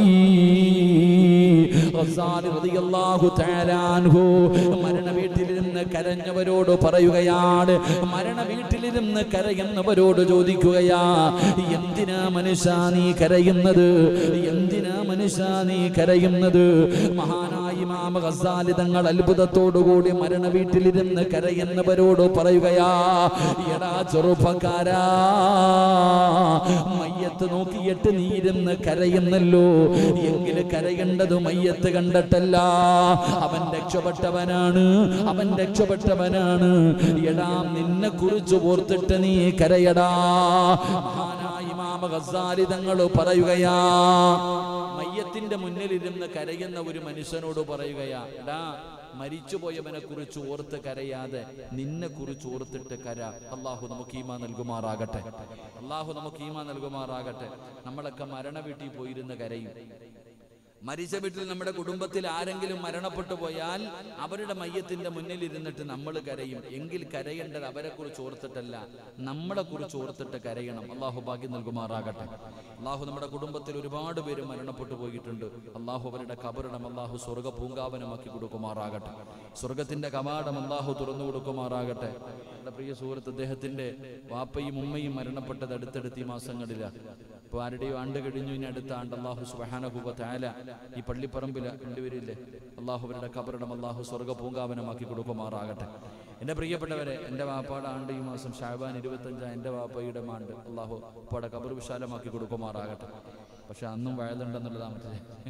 ഗസാലി റളിയല്ലാഹു തആല അൻഹു മരണ വീട്ടിലിരുന്ന് കരഞ്ഞവരോട് പറയുകയാണ് മരണ വീട്ടിലിരുന്ന് കരയുന്നവരോട് ചോദിക്കുകയാ എന്തിനാ മനുഷ്യ നീ കരയുന്നത് എന്തിനാ മനുഷ്യ നീ കരയുന്നത് മഹാനായ ഇമാം ഗസാലി തങ്ങൾ അത്ഭുതത്തോടുകൂടി മരണ വീട്ടിലിരുന്ന് കരയുന്നവരോട് പറയുകയാ എടാ ചെറുപ്പക്കാരാ മയ്യത്ത് നോക്കിയിട്ട് നീ ഇരുന്ന് കരയുന്നല്ലോ എങ്കിൽ കരയേണ്ടത് മയ്യത്ത് കണ്ടിട്ടല്ല അവൻ രക്ഷപ്പെട്ടവനാണ് അവൻ രക്ഷപ്പെട്ടവനാണ് എടാ നിന്നെ കുറിച്ച് ഓർത്തിട്ട് നീ കരയടാ മഹാനായ ഇമാം ഗസാലി തങ്ങൾ പറയുകയാ മയ്യത്തിന്റെ മുന്നിലിരുന്ന് കരയുന്ന ഒരു മനുഷ്യനോട് പറയുകയാ എടാ മരിച്ചുപോയവനെ കുറിച്ച് ഓർത്ത് കരയാതെ നിന്നെ കുറിച്ച് ഓർത്തിട്ട് കര അള്ളാഹു നമുക്ക് ഈമാ നൽകുമാറാകട്ടെ അള്ളാഹു നമുക്ക് ഈമാ നൽകുമാറാകട്ടെ നമ്മളൊക്കെ മരണ വീട്ടിൽ പോയിരുന്ന് കരയും മരിച്ച വീട്ടിൽ നമ്മുടെ കുടുംബത്തിൽ ആരെങ്കിലും മരണപ്പെട്ടു പോയാൽ അവരുടെ മയ്യത്തിന്റെ മുന്നിൽ ഇരുന്നിട്ട് നമ്മൾ കരയും എങ്കിൽ കരയേണ്ടത് അവരെ കുറിച്ച് ഓർത്തിട്ടല്ല നമ്മളെ കുറിച്ച് ഓർത്തിട്ട് കരയണം അള്ളാഹു ഭാഗ്യം നൽകുമാറാകട്ടെ അള്ളാഹു നമ്മുടെ കുടുംബത്തിൽ ഒരുപാട് പേര് മരണപ്പെട്ടു പോയിട്ടുണ്ട് അള്ളാഹു അവരുടെ കബറിടം അള്ളാഹു സ്വർഗ പൂങ്കാവനമാക്കി കൊടുക്കുമാറാകട്ടെ സ്വർഗത്തിന്റെ കവാടം അള്ളാഹു തുറന്നു കൊടുക്കുമാറാകട്ടെ എൻ്റെ പ്രിയ സുഹൃത്ത് അദ്ദേഹത്തിന്റെ വാപ്പയും ഉമ്മയും മരണപ്പെട്ടത് അടുത്തടുത്ത് ഈ മാസങ്ങളിലാണ് ഇപ്പൊ ആരുടെയോ ആണ്ട് കഴിഞ്ഞു ഇനി അടുത്ത ആണ്ട് അള്ളാഹു സുബഹാനഹുബ താല ഈ പള്ളിപ്പറമ്പിൽ രണ്ടുപേരില്ലേ അള്ളാഹു അവരുടെ കബറിടം അള്ളാഹു സ്വർഗ പൂങ്കാവനമാക്കി കൊടുക്കുമാറാകട്ടെ എൻ്റെ പ്രിയപ്പെട്ടവരെ എൻ്റെ വാപ്പയുടെ ആണ്ട് ഈ മാസം ഷാബാൻ ഇരുപത്തഞ്ചാം എൻ്റെ വാപ്പയുടെ ആണ്ട് അള്ളാഹു ഉപ്പാടെ കബർ വിശാലമാക്കി കൊടുക്കുമാറാകട്ടെ പക്ഷെ അന്നും വയലുണ്ടെന്നുള്ളതാണ് മറ്റേ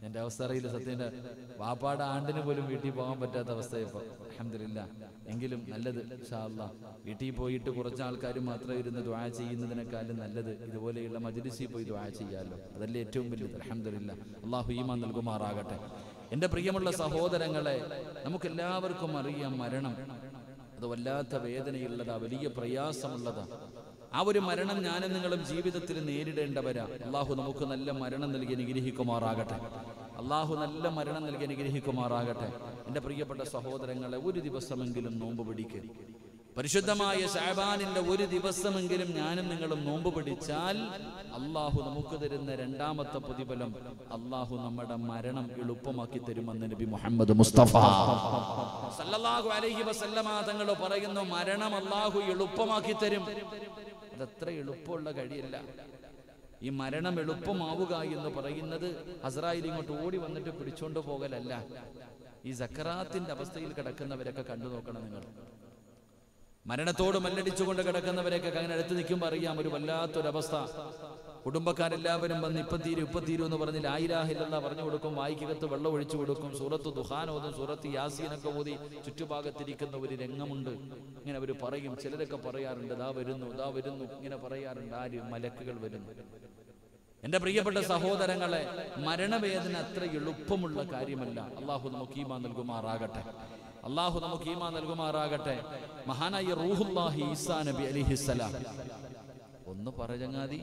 എൻ്റെ അവസ്ഥ അറിയില്ല സത്യൻ്റെ വാപ്പാടെ ആണ്ടിന് പോലും വീട്ടിൽ പോകാൻ പറ്റാത്ത അവസ്ഥ ഇപ്പോൾ അഹമ്മദില്ല എങ്കിലും നല്ലത് ഇൻഷാ അല്ലാ വീട്ടിൽ പോയിട്ട് കുറച്ച് ആൾക്കാർ മാത്രം ഇരുന്ന് ദ്വാ ചെയ്യുന്നതിനേക്കാളും നല്ലത് ഇതുപോലെയുള്ള മജ്ലിസിൽ പോയി ദ്വാ ചെയ്യാമല്ലോ അതല്ലേ ഏറ്റവും വലുത് അഹമ്മദില്ല അള്ളാഹു ഈമാൻ നൽകുമാറാകട്ടെ എൻ്റെ പ്രിയമുള്ള സഹോദരങ്ങളെ നമുക്കെല്ലാവർക്കും അറിയാം മരണം അത് വല്ലാത്ത വേദനയുള്ളതാ വലിയ പ്രയാസമുള്ളതാ ആ ഒരു മരണം ഞാനും നിങ്ങളും ജീവിതത്തിൽ നേരിടേണ്ടവരാ അള്ളാഹു നമുക്ക് നല്ല മരണം നൽകി അനുഗ്രഹിക്കുമാറാകട്ടെ അള്ളാഹു നല്ല മരണം നൽകി അനുഗ്രഹിക്കുമാറാകട്ടെ എൻ്റെ പ്രിയപ്പെട്ട സഹോദരങ്ങളെ ഒരു ദിവസമെങ്കിലും നോമ്പ് പിടിക്കുക പരിശുദ്ധമായ ഷാബാനിന്റെ ഒരു ദിവസമെങ്കിലും ഞാനും നിങ്ങളും നോമ്പ് പിടിച്ചാൽ അള്ളാഹു നമുക്ക് തരുന്ന രണ്ടാമത്തെ പ്രതിഫലം അള്ളാഹു നമ്മുടെ മരണം എളുപ്പമാക്കി തരുമെന്ന് നബി മുഹമ്മദ് മുസ്തഫ സല്ലല്ലാഹു അലൈഹി വസല്ലമ തങ്ങൾ പറയുന്നു മരണം അള്ളാഹു എളുപ്പമാക്കി തരും അതത്ര എളുപ്പമുള്ള കഴിയല്ല ഈ മരണം എളുപ്പമാവുക എന്ന് പറയുന്നത് ഹസറായിൽ ഇങ്ങോട്ട് ഓടി വന്നിട്ട് പിടിച്ചോണ്ട് പോകലല്ല ഈ സക്കറാത്തിന്റെ അവസ്ഥയിൽ കിടക്കുന്നവരൊക്കെ കണ്ടു നോക്കണം നിങ്ങൾ മരണത്തോട് മല്ലടിച്ചുകൊണ്ട് കിടക്കുന്നവരെയൊക്കെ അങ്ങനെ അടുത്ത് നിൽക്കുമ്പോൾ അറിയാം ഒരു വല്ലാത്തൊരവസ്ഥ കുടുംബക്കാരെല്ലാവരും വന്ന് ഇപ്പം തീരും ഇപ്പം തീരും എന്ന് പറഞ്ഞില്ല ആയിരാഹില്ല പറഞ്ഞു കൊടുക്കും വായിക്കകത്ത് വെള്ളം ഒഴിച്ചു കൊടുക്കും സൂറത്ത് ദുഹാൻ ഓതും സൂറത്ത് യാസീനൊക്കെ ഓതി ചുറ്റുഭാഗത്തിരിക്കുന്ന ഒരു രംഗമുണ്ട് ഇങ്ങനെ അവർ പറയും ചിലരൊക്കെ പറയാറുണ്ട് ദാ വരുന്നു ദാ വരുന്നു ഇങ്ങനെ പറയാറുണ്ട് ആര് മലക്കുകൾ വരുന്നു എന്റെ പ്രിയപ്പെട്ട സഹോദരങ്ങളെ മരണവേദന അത്ര എളുപ്പമുള്ള കാര്യമല്ല അള്ളാഹു നമുക്ക് ഈമാ നൽകുമാറാകട്ടെ അള്ളാഹു നമുക്ക് ഈമാ നൽകുമാറാകട്ടെ മഹാനായ റൂഹുല്ലാഹി ഈസാ നബി അലിഹിസലാം ഒന്ന് പറചങ്ങാതി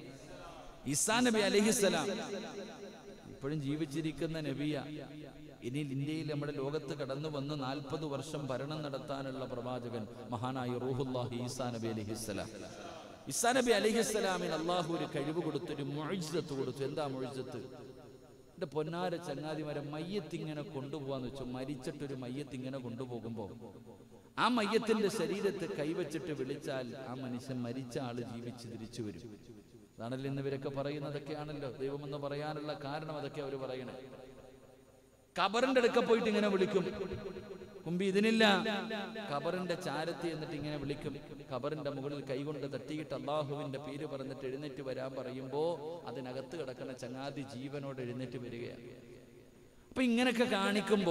ഈസാ നബി അലിഹിസലാം ഇപ്പോഴും ജീവിച്ചിരിക്കുന്ന നബിയ ഇനി ഇന്ത്യയിൽ നമ്മുടെ ലോകത്ത് കടന്നു വന്ന് നാൽപ്പത് വർഷം ഭരണം നടത്താനുള്ള പ്രവാചകൻ മഹാനായ റൂഹുല്ലാഹി ഈസാ നബി അലിഹിസലാം ഇസാ നബി അലിഹിസ്സലാമിന് അള്ളാഹു ഒരു കഴിവ് കൊടുത്തു ഒരു മൊഴിജത്ത് കൊടുത്തു എന്താ മൊഴിജത്ത് എന്റെ പൊന്നാര ചങ്ങാതിമാരെ മയ്യത്തിങ്ങനെ കൊണ്ടുപോകാന്ന് വെച്ചു മരിച്ചിട്ടൊരു മയ്യത്തിങ്ങനെ കൊണ്ടുപോകുമ്പോൾ ആ മയ്യത്തിന്റെ ശരീരത്തെ കൈവച്ചിട്ട് വിളിച്ചാൽ ആ മനുഷ്യൻ മരിച്ച ആള് ജീവിച്ച് തിരിച്ചു വരും അതാണല്ലോ ഇന്ന് ഇവരൊക്കെ പറയുന്നതൊക്കെയാണല്ലോ ദൈവമെന്ന് പറയാനുള്ള കാരണം അതൊക്കെ അവർ പറയണേ കബറിന്റെ അടുക്ക പോയിട്ട് ഇങ്ങനെ വിളിക്കും കുമ്പി ഇതിനില്ല ഖബറിന്റെ ചാരത്തി എന്നിട്ട് ഇങ്ങനെ വിളിക്കും ഖബറിന്റെ മുകളിൽ കൈകൊണ്ട് തട്ടിയിട്ട് അള്ളാഹുവിന്റെ പേര് പറഞ്ഞിട്ട് എഴുന്നേറ്റ് വരാൻ പറയുമ്പോ അതിനകത്ത് കിടക്കുന്ന ചങ്ങാതി ജീവനോട് എഴുന്നേറ്റ് വരികയാണ് അപ്പൊ ഇങ്ങനെയൊക്കെ കാണിക്കുമ്പോ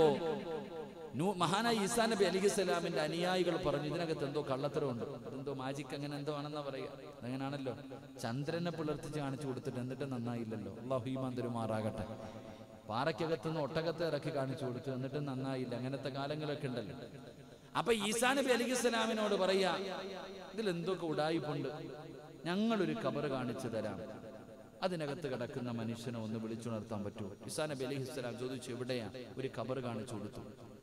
നൂ മഹാനായ ഈസാ നബി അലി സ്വലാമിന്റെ അനുയായികൾ പറഞ്ഞു ഇതിനകത്ത് എന്തോ കള്ളത്തരമുണ്ട് അതെന്തോ മാജിക് അങ്ങനെ എന്തോ ആണെന്നാ പറയാ അങ്ങനാണല്ലോ ചന്ദ്രനെ പുലർത്തിച്ച് കാണിച്ചു കൊടുത്തിട്ട് എന്നിട്ട് നന്നായില്ലല്ലോ അള്ളാഹു ഈമാൻ തരുമാറാകട്ടെ പാറയ്ക്കകത്തുനിന്ന് ഒട്ടകത്തെ ഇറക്കി കാണിച്ചു കൊടുത്തു എന്നിട്ട് നന്നായില്ല അങ്ങനത്തെ കാലങ്ങളൊക്കെ ഉണ്ടല്ലോ അപ്പൊ ഈസാ നബി അലി ഇസ്ലാമിനോട് പറയാ ഇതിൽ എന്തൊക്കെ ഉടായിപ്പുണ്ട് ഞങ്ങളൊരു കബറ് കാണിച്ചു തരാം അതിനകത്ത് കിടക്കുന്ന മനുഷ്യനെ ഒന്ന് വിളിച്ചുണർത്താൻ പറ്റുമോ ഇസാ നബി അലി ഇസ്ലാം ചോദിച്ചു എവിടെയാ ഒരു കബറ് കാണിച്ചു കൊടുത്തു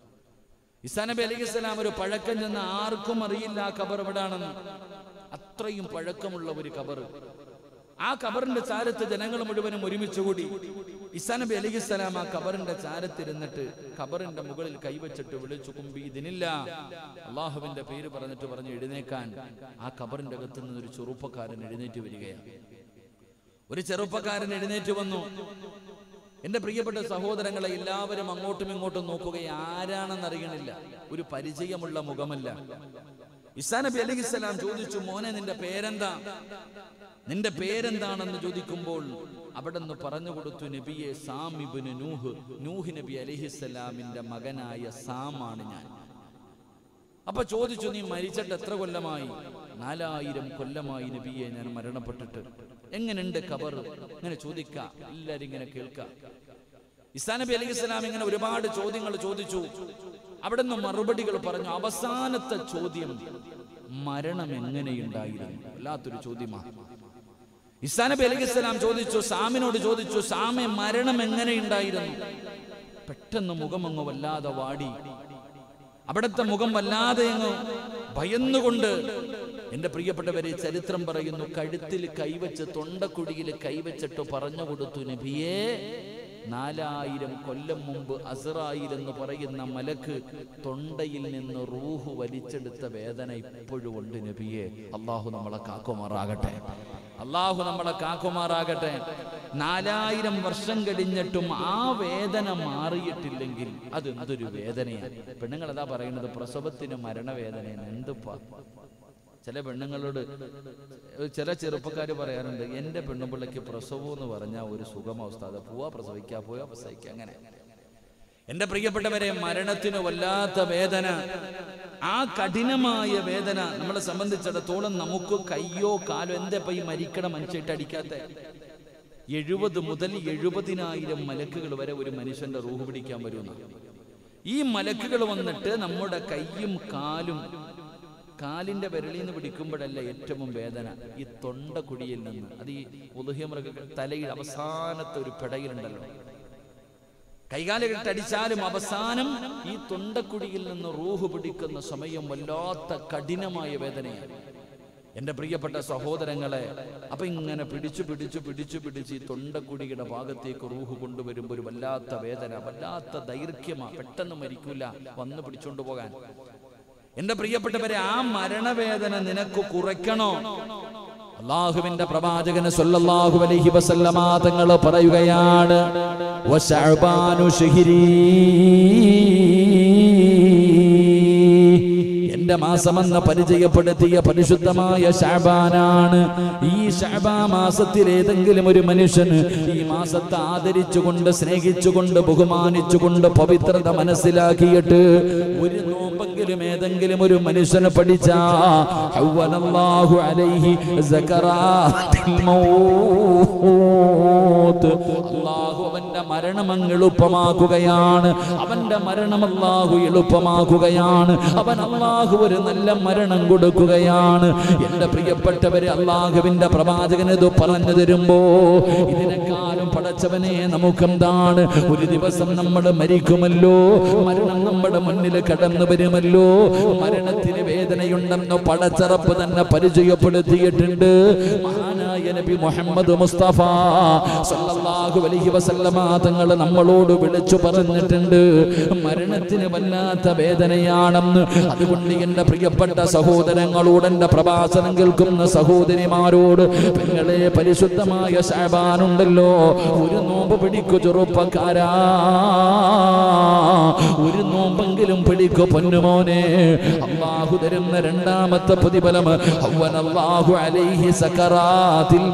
ഇസാ നബി അലി ഇസ്ലാം ഒരു പഴക്കം ചെന്ന് ആർക്കും അറിയില്ല ആ കബർ എവിടാണെന്ന് അത്രയും പഴക്കമുള്ള ഒരു കബറ് ആ കബറിന്റെ ചാരത്ത് ജനങ്ങൾ മുഴുവനും ഒരുമിച്ച് കൂടി ഇസാ നബി അലൈഹി സ്വലാം ആ കബറിന്റെ ചാരത്തിരുന്നിട്ട് കബറിന്റെ മുകളിൽ കൈവച്ചിട്ട് വിളിച്ചു കുമ്പി ഇതിനില്ല അള്ളാഹുവിന്റെ പേര് പറഞ്ഞിട്ട് പറഞ്ഞു എഴുന്നേക്കാൻ ആ കബറിന്റെ അകത്ത് നിന്ന് ഒരു ചെറുപ്പക്കാരൻ എഴുന്നേറ്റ് വരികയാണ് ഒരു ചെറുപ്പക്കാരൻ എഴുന്നേറ്റ് വന്നു എന്റെ പ്രിയപ്പെട്ട സഹോദരങ്ങളെ എല്ലാവരും അങ്ങോട്ടും ഇങ്ങോട്ടും നോക്കുകയും ആരാണെന്ന് അറിയണില്ല ഒരു പരിചയമുള്ള മുഖമല്ല ഇസാ നബി അലൈഹി സ്വലാം ചോദിച്ചു മോനെ നിന്റെ പേരെന്താ നിന്റെ പേരെന്താണെന്ന് ചോദിക്കുമ്പോൾ അവിടെ നിന്ന് പറഞ്ഞു കൊടുത്തു നബിയെ സാം ഇബ്നു നൂഹ് നൂഹ് നബി അലഹിസ്സലാമിന്റെ മകനായ സാമാണ് ഞാൻ അപ്പൊ ചോദിച്ചു നീ മരിച്ചിട്ട് എത്ര കൊല്ലമായി നാലായിരം കൊല്ലമായി നബിയെ ഞാൻ മരണപ്പെട്ടിട്ട് എങ്ങനെയുണ്ട് കബർ ഇങ്ങനെ ചോദിക്ക എല്ലാരും ഇങ്ങനെ കേൾക്ക ഇസാ നബി അലൈഹി സ്വലാം ഇങ്ങനെ ഒരുപാട് ചോദ്യങ്ങൾ ചോദിച്ചു അവിടെ നിന്ന് മറുപടികൾ പറഞ്ഞു അവസാനത്തെ ചോദ്യം മരണം എങ്ങനെയുണ്ടായിരുന്നു വല്ലാത്തൊരു ചോദ്യമാണ് ഇസാ നബി അലൈഹി സ്വലാം ചോദിച്ചു സാമിനോട് ചോദിച്ചു സാമെ മരണം എങ്ങനെയുണ്ടായിരുന്നു പെട്ടെന്ന് മുഖം അങ്ങ് വല്ലാതെ വാടി അവിടുത്തെ മുഖം വല്ലാതെ അങ്ങ് ഭയന്നുകൊണ്ട് എന്റെ പ്രിയപ്പെട്ടവരെ ചരിത്രം പറയുന്നു കഴുത്തിൽ കൈവച്ച് തൊണ്ടക്കുടിയിൽ കൈവച്ചിട്ട് പറഞ്ഞു കൊടുത്തു നബിയേ നാലായിരം കൊല്ലം മുമ്പ് അസറായിൽ എന്ന് പറയുന്ന മലക്ക് തൊണ്ടയിൽ നിന്ന് റൂഹ് വലിച്ചെടുത്ത വേദന ഇപ്പോഴും ഉണ്ട് നബിയെ അള്ളാഹു നമ്മളെ കാക്കുമാറാകട്ടെ അള്ളാഹു നമ്മളെ കാക്കുമാറാകട്ടെ നാലായിരം വർഷം കഴിഞ്ഞിട്ടും ആ വേദന മാറിയിട്ടില്ലെങ്കിൽ അത് എന്തൊരു വേദനയാണ് പെണ്ണുങ്ങൾ അതാ പറയുന്നത് പ്രസവത്തിന് മരണവേദനയാണ് എന്തുപ്പാ ചില പെണ്ണുങ്ങളോട് ചില ചെറുപ്പക്കാർ പറയാറുണ്ട് എൻ്റെ പെണ്ണുപിള്ളയ്ക്ക് പ്രസവം എന്ന് പറഞ്ഞാൽ ഒരു സുഖമവസ്ഥ അത് പോവാ പ്രസവിക്കാ പോയാ പ്രസവിക്കുക അങ്ങനെ എന്റെ പ്രിയപ്പെട്ടവരെ മരണത്തിന് വല്ലാത്ത വേദന ആ കഠിനമായ വേദന നമ്മളെ സംബന്ധിച്ചിടത്തോളം നമുക്ക് കയ്യോ കാലോ എന്താ ഇപ്പൊ ഈ മരിക്കണ മനുഷ്യട്ട് അടിക്കാത്ത എഴുപത് മുതൽ എഴുപതിനായിരം മലക്കുകൾ വരെ ഒരു മനുഷ്യന്റെ റൂഹ് പിടിക്കാൻ വരുന്ന ഈ മലക്കുകൾ വന്നിട്ട് നമ്മുടെ കയ്യും കാലും കാലിന്റെ വിരളിൽ നിന്ന് പിടിക്കുമ്പോഴല്ല ഏറ്റവും വേദന ഈ തൊണ്ടക്കുടിയിൽ നിന്ന് അത് ഈ ഉദഹ്യമൃഗ തലയിൽ അവസാനത്തെ ഒരു പിടയിലുണ്ടല്ലോ കൈകാലുകെട്ടടിച്ചാലും അവസാനം ഈ തൊണ്ടക്കുടിയിൽ നിന്ന് റൂഹ് പിടിക്കുന്ന സമയം വല്ലാത്ത കഠിനമായ വേദനയാണ് എൻ്റെ പ്രിയപ്പെട്ട സഹോദരങ്ങളെ അപ്പൊ ഇങ്ങനെ പിടിച്ചു പിടിച്ചു പിടിച്ചു പിടിച്ച് ഈ തൊണ്ടക്കുടിയുടെ ഭാഗത്തേക്ക് റൂഹ് കൊണ്ടുവരുമ്പോൾ ഒരു വല്ലാത്ത വേദന വല്ലാത്ത ദൈർഘ്യമാ പെട്ടെന്ന് മരിക്കൂല വന്ന് പിടിച്ചോണ്ട് പോകാൻ എന്റെ പ്രിയപ്പെട്ടവരെ ആ മരണവേദന നിനക്ക് കുറയ്ക്കണോ അള്ളാഹുവിന്റെ പ്രവാചകന് സല്ലല്ലാഹു അലൈഹി വസല്ലമ തങ്ങൾ പറയുകയാണ് വശഅബാനു ശഹരി എന്റെ മാസമെന്ന് പരിചയപ്പെടുത്തിയ പരിശുദ്ധമായ ഷാബാനാണ് ഈ ഷാബാ മാസത്തിൽ ഏതെങ്കിലും ഒരു മനുഷ്യന് ഈ മാസത്തെ ആദരിച്ചുകൊണ്ട് സ്നേഹിച്ചുകൊണ്ട് ബഹുമാനിച്ചുകൊണ്ട് പവിത്രത മനസ്സിലാക്കിയിട്ട് ഒരു നോമ്പെങ്കിലും ഏതെങ്കിലും ഒരു മനുഷ്യന് പഠിച്ചാ ഹവ്വനല്ലാഹു അലൈഹി സകറാത്തിൽ മൗത്ത് അല്ലാഹു അവന്റെ മരണം അങ്ങ് എളുപ്പമാക്കുകയാണ് അവന്റെ മരണം അല്ലാഹു എളുപ്പമാക്കുകയാണ് അവൻ അല്ലാഹു ഒരു നല്ല മരണം കൊടുക്കുകയാണ് എന്റെ പ്രിയപ്പെട്ടവരെ അള്ളാഹുവിന്റെ പ്രവാചകൻ ഇത് പറഞ്ഞു തരുമ്പോ ഇതിനെക്കാളും പടച്ചവനെ നമുക്കെന്താണ് ഒരു ദിവസം നമ്മൾ മരിക്കുമല്ലോ മരണം നമ്മുടെ മുന്നിൽ കടന്നു വരുമല്ലോ മരണത്തിന് വേദനയുണ്ടെന്ന് പടച്ചറപ്പ് തന്നെ പരിചയപ്പെടുത്തിയിട്ടുണ്ട് മഹാനായ നബി മുഹമ്മദ് മുസ്തഫ സല്ലല്ലാഹു അലൈഹി വസല്ലമ തങ്ങൾ നമ്മളോട് വിളിച്ചു പറഞ്ഞിട്ടുണ്ട് മരണത്തിന് വല്ലാത്ത വേദനയാണെന്ന് അതുകൊണ്ട് എന്റെ പ്രിയപ്പെട്ട സഹോദരങ്ങളോട് എന്റെ പ്രഭാഷണം കേൾക്കുന്ന സഹോദരിമാരോട് പെങ്ങളെ പരിശുദ്ധമായ ശാബാനുണ്ടല്ലോ ഒരു നോമ്പ് പിടിക്കു ചെറുപ്പക്കാരാ ഒരു നോമ്പെങ്കിലും പിടിക്കു പൊന്നുമോനെ അള്ളാഹു തരുന്ന രണ്ടാമത്തെ പ്രതിഫലം അവൻ അള്ളാഹു അലൈഹി സക്കറാത്തിൽ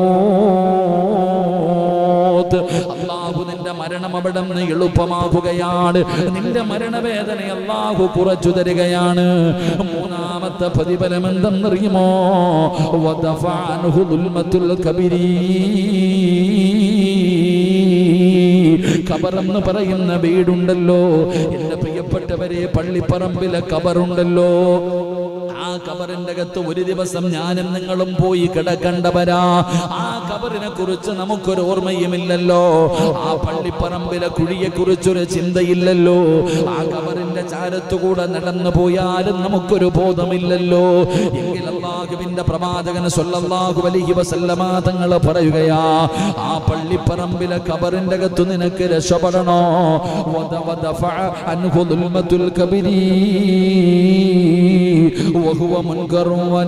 മൗത്ത് അള്ളാഹു നിന്റെ മരണം അവിടെ നിന്ന് എളുപ്പമാക്കുകയാണ് നിന്റെ മരണവേദന അള്ളാഹു കുറച്ചു തരികയാണ് മൂന്നാമത്തെ പ്രതിഫലം എന്തെന്നറിയുമോ വദഫഅൻഹു ദുൽമത്തുൽ കബിരീ കബറെന്ന് പറയുന്ന വീടുണ്ടല്ലോ എന്റെ പ്രിയപ്പെട്ടവരെ പള്ളിപ്പറമ്പിലെ കബറുണ്ടല്ലോ ആ കബറിന്റെ അകത്ത് ഒരു ദിവസം ഞാനും നിങ്ങളും പോയി കിടക്കണ്ടവരാ ആ കബറിനെ കുറിച്ച് നമുക്കൊരു ഓർമ്മയുമില്ലല്ലോ ആ പള്ളിപ്പറമ്പിലെ കുഴിയെ കുറിച്ചൊരു ചിന്തയില്ലല്ലോ ആ കബറിന്റെ ചാരത്തുകൂടെ നടന്നു പോയാലും നമുക്കൊരു ബോധമില്ലല്ലോ എങ്കിൽ അള്ളാഹുവിന്റെ പ്രവാചകൻ സ്വല്ലല്ലാഹു അലൈഹി വസല്ലമ തങ്ങൾ പറയുകയാ ആ പള്ളിപ്പറമ്പിലെ കബറിന്റെ അകത്ത് നിനക്ക് രക്ഷപ്പെടണോ വദ വദഫഅ അൻഹു ദുൽമത്തുൽ കബിരീ وهو منكر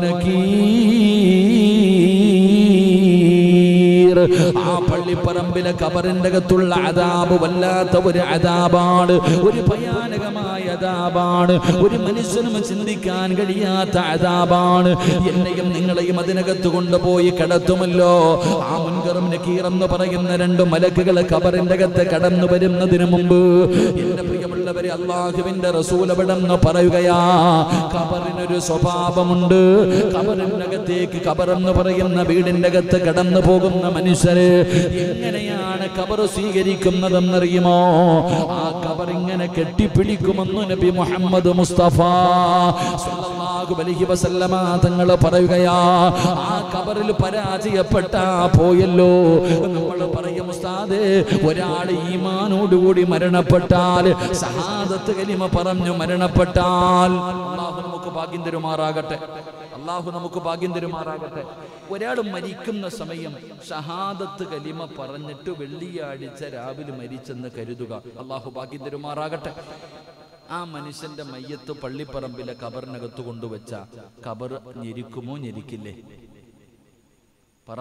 ونكير ആ പള്ളിപ്പറമ്പിലെ കബറിന്റെ അകത്തുള്ള അതാബ് വല്ലാത്ത ഒരു അതാബാണ് ഒരു ഭയാനകമായ അതാബാണ് ഒരു മനുഷ്യനും ചിന്തിക്കാൻ കഴിയാത്ത അതാബാണ് എന്നെയും നിങ്ങളെയും അതിനകത്ത് കൊണ്ടുപോയി കിടത്തുമല്ലോ ആ മുൻകറും നക്കീർ എന്ന് പറയുന്ന രണ്ട് മലക്കുകൾ കബറിന്റെ അകത്ത് കടന്നു വരുന്നതിന് മുമ്പ് എന്റെ പ്രിയമുള്ളവരെ അള്ളാഹുവിന്റെ റസൂലവിടെന്ന് പറയുകയാ കബറിനൊരു സ്വഭാവമുണ്ട് കബറിനകത്തേക്ക് കബറെന്ന് പറയുന്ന വീടിന്റെ അകത്ത് കടന്നു പോകുന്ന മനുഷ്യര് എങ്ങനെയാണ് കബർ സ്വീകരിക്കുന്നതെന്നറിയുമോ ആ കബർ ഇങ്ങനെ കെട്ടിപ്പിടിക്കുമെന്ന് നബി മുഹമ്മദ് മുസ്തഫ സല്ലല്ലാഹു അലൈഹി വസല്ലമ തങ്ങൾ പറയുകയാ ആ കബറിൽ പരാജയപ്പെട്ട പോയല്ലോ നമ്മൾ പറയും ഉസ്താദ് ഒരാൾ ഈമാനോടുകൂടി മരണപ്പെട്ടാൽ സഹാദത്ത് കലിമ പറഞ്ഞു മരണപ്പെട്ടാൽ അള്ളാഹു നമുക്ക് ഭാഗ്യം തരുമാറാകട്ടെ അള്ളാഹു നമുക്ക് ഭാഗ്യം തരുമാറാകട്ടെ ഒരാൾ മരിക്കുന്ന സമയം ഷഹാദത്ത് കലിമ പറഞ്ഞിട്ട് വെള്ളിയാഴ്ച രാവിലെ മരിച്ചെന്ന് കരുതുക അള്ളാഹു ഭാഗ്യം തരുമാറാകട്ടെ ആ മനുഷ്യന്റെ മയ്യത്ത് പള്ളിപ്പറമ്പിലെ കബറിനകത്ത് കൊണ്ടുവച്ച കബർ ഞെരിക്കുമോ ഞെരിക്കില്ലേ പറ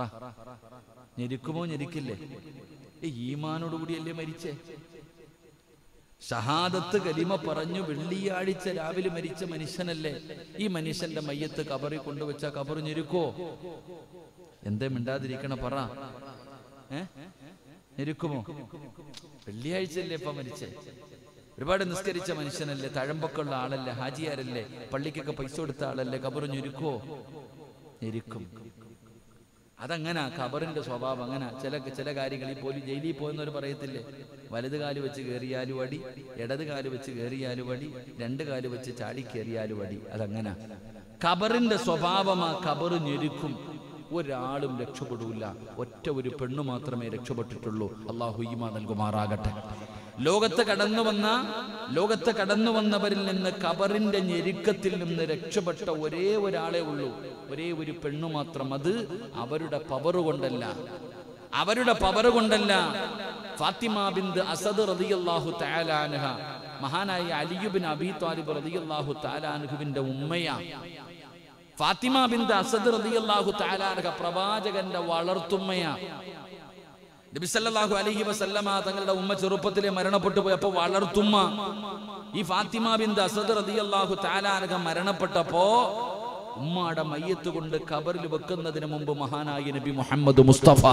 ഞെരിക്കുമോ ഞെരിക്കില്ലേ ഈ ഈമാനോട് കൂടിയല്ലേ മരിച്ചേ ഷഹാദത്ത് കലിമ പറഞ്ഞു വെള്ളിയാഴ്ച രാവിലെ മരിച്ച മനുഷ്യനല്ലേ ഈ മനുഷ്യന്റെ മയ്യത്ത് കബറി കൊണ്ടുവച്ച കബർ ഞെരുക്കോ എന്തേ മിണ്ടാതിരിക്കണ പറ ഏ ഞെരുക്കുമോ വെള്ളിയാഴ്ചയല്ലേ ഇപ്പൊ മരിച്ചേ ഒരുപാട് നിസ്കരിച്ച മനുഷ്യനല്ലേ തഴമ്പൊക്കെയുള്ള ആളല്ലേ ഹാജിയാരല്ലേ പള്ളിക്കൊക്കെ പൈസ കൊടുത്ത ആളല്ലേ കബർ ഞെരുക്കോ ഞെരുക്കും അതങ്ങനെ ഖബറിന്റെ സ്വഭാവം അങ്ങനെ ചില ചില കാര്യങ്ങൾ ഈ പോലും ജയിലിൽ പോകുന്നവർ പറയത്തില്ലേ വലത് കാല് വെച്ച് കയറിയാലും അടി ഇടത് കാല് വെച്ച് കയറിയാലും അടി രണ്ട് കാല് വെച്ച് ചാടി കയറിയാലും അടി അതങ്ങനെ ഖബറിന്റെ സ്വഭാവം ആ ഖബറ് ഞെരുക്കും ഒരാളും രക്ഷപ്പെടൂല ഒറ്റ ഒരു പെണ്ണു മാത്രമേ രക്ഷപ്പെട്ടിട്ടുള്ളൂ അള്ളാഹു ഈമ നൽകുമാറാകട്ടെ ലോകത്ത് കടന്നു വന്ന ലോകത്ത് കടന്നു വന്നവരിൽ നിന്ന് കബറിന്റെ ഞെരുക്കത്തിൽ നിന്ന് രക്ഷപ്പെട്ട ഒരേ ഒരാളെ ഉള്ളൂ ഒരേ ഒരു പെണ്ണു മാത്രം അത് അവരുടെ പവർ കൊണ്ടല്ല അവരുടെ പവർ കൊണ്ടല്ല ഫാത്തിമ ബിന്ദ് അസദ് റളിയല്ലാഹു തആലാൻഹ മഹാനായ അലിയുബിൻ അബി താലിബ് റളിയല്ലാഹു തആലാൻഹുവിന്റെ ഉമ്മയാ ഫാത്തിമ ബിന്ദ് അസദ് റളിയല്ലാഹു തആലാൻഹ പ്രവാചകന്റെ വളർത്തുമ്മയാ നബി സല്ലല്ലാഹു അലൈഹി വസല്ലമ തങ്ങളുടെ ഉമ്മ ചെറുപ്പത്തിലെ മരണപ്പെട്ടു പോയി അപ്പൊ വളർത്തുമ്മ ഈ ഫാത്തിമ ബിന്ദ് അസദ് റളിയല്ലാഹു തആലാൻഹ മരണപ്പെട്ടപ്പോ ഉമ്മയുടെ മയ്യത്ത് കൊണ്ട് കബറിൽ വെക്കുന്നതിന് മുമ്പ് മഹാനായ നബി മുഹമ്മദ് മുസ്തഫ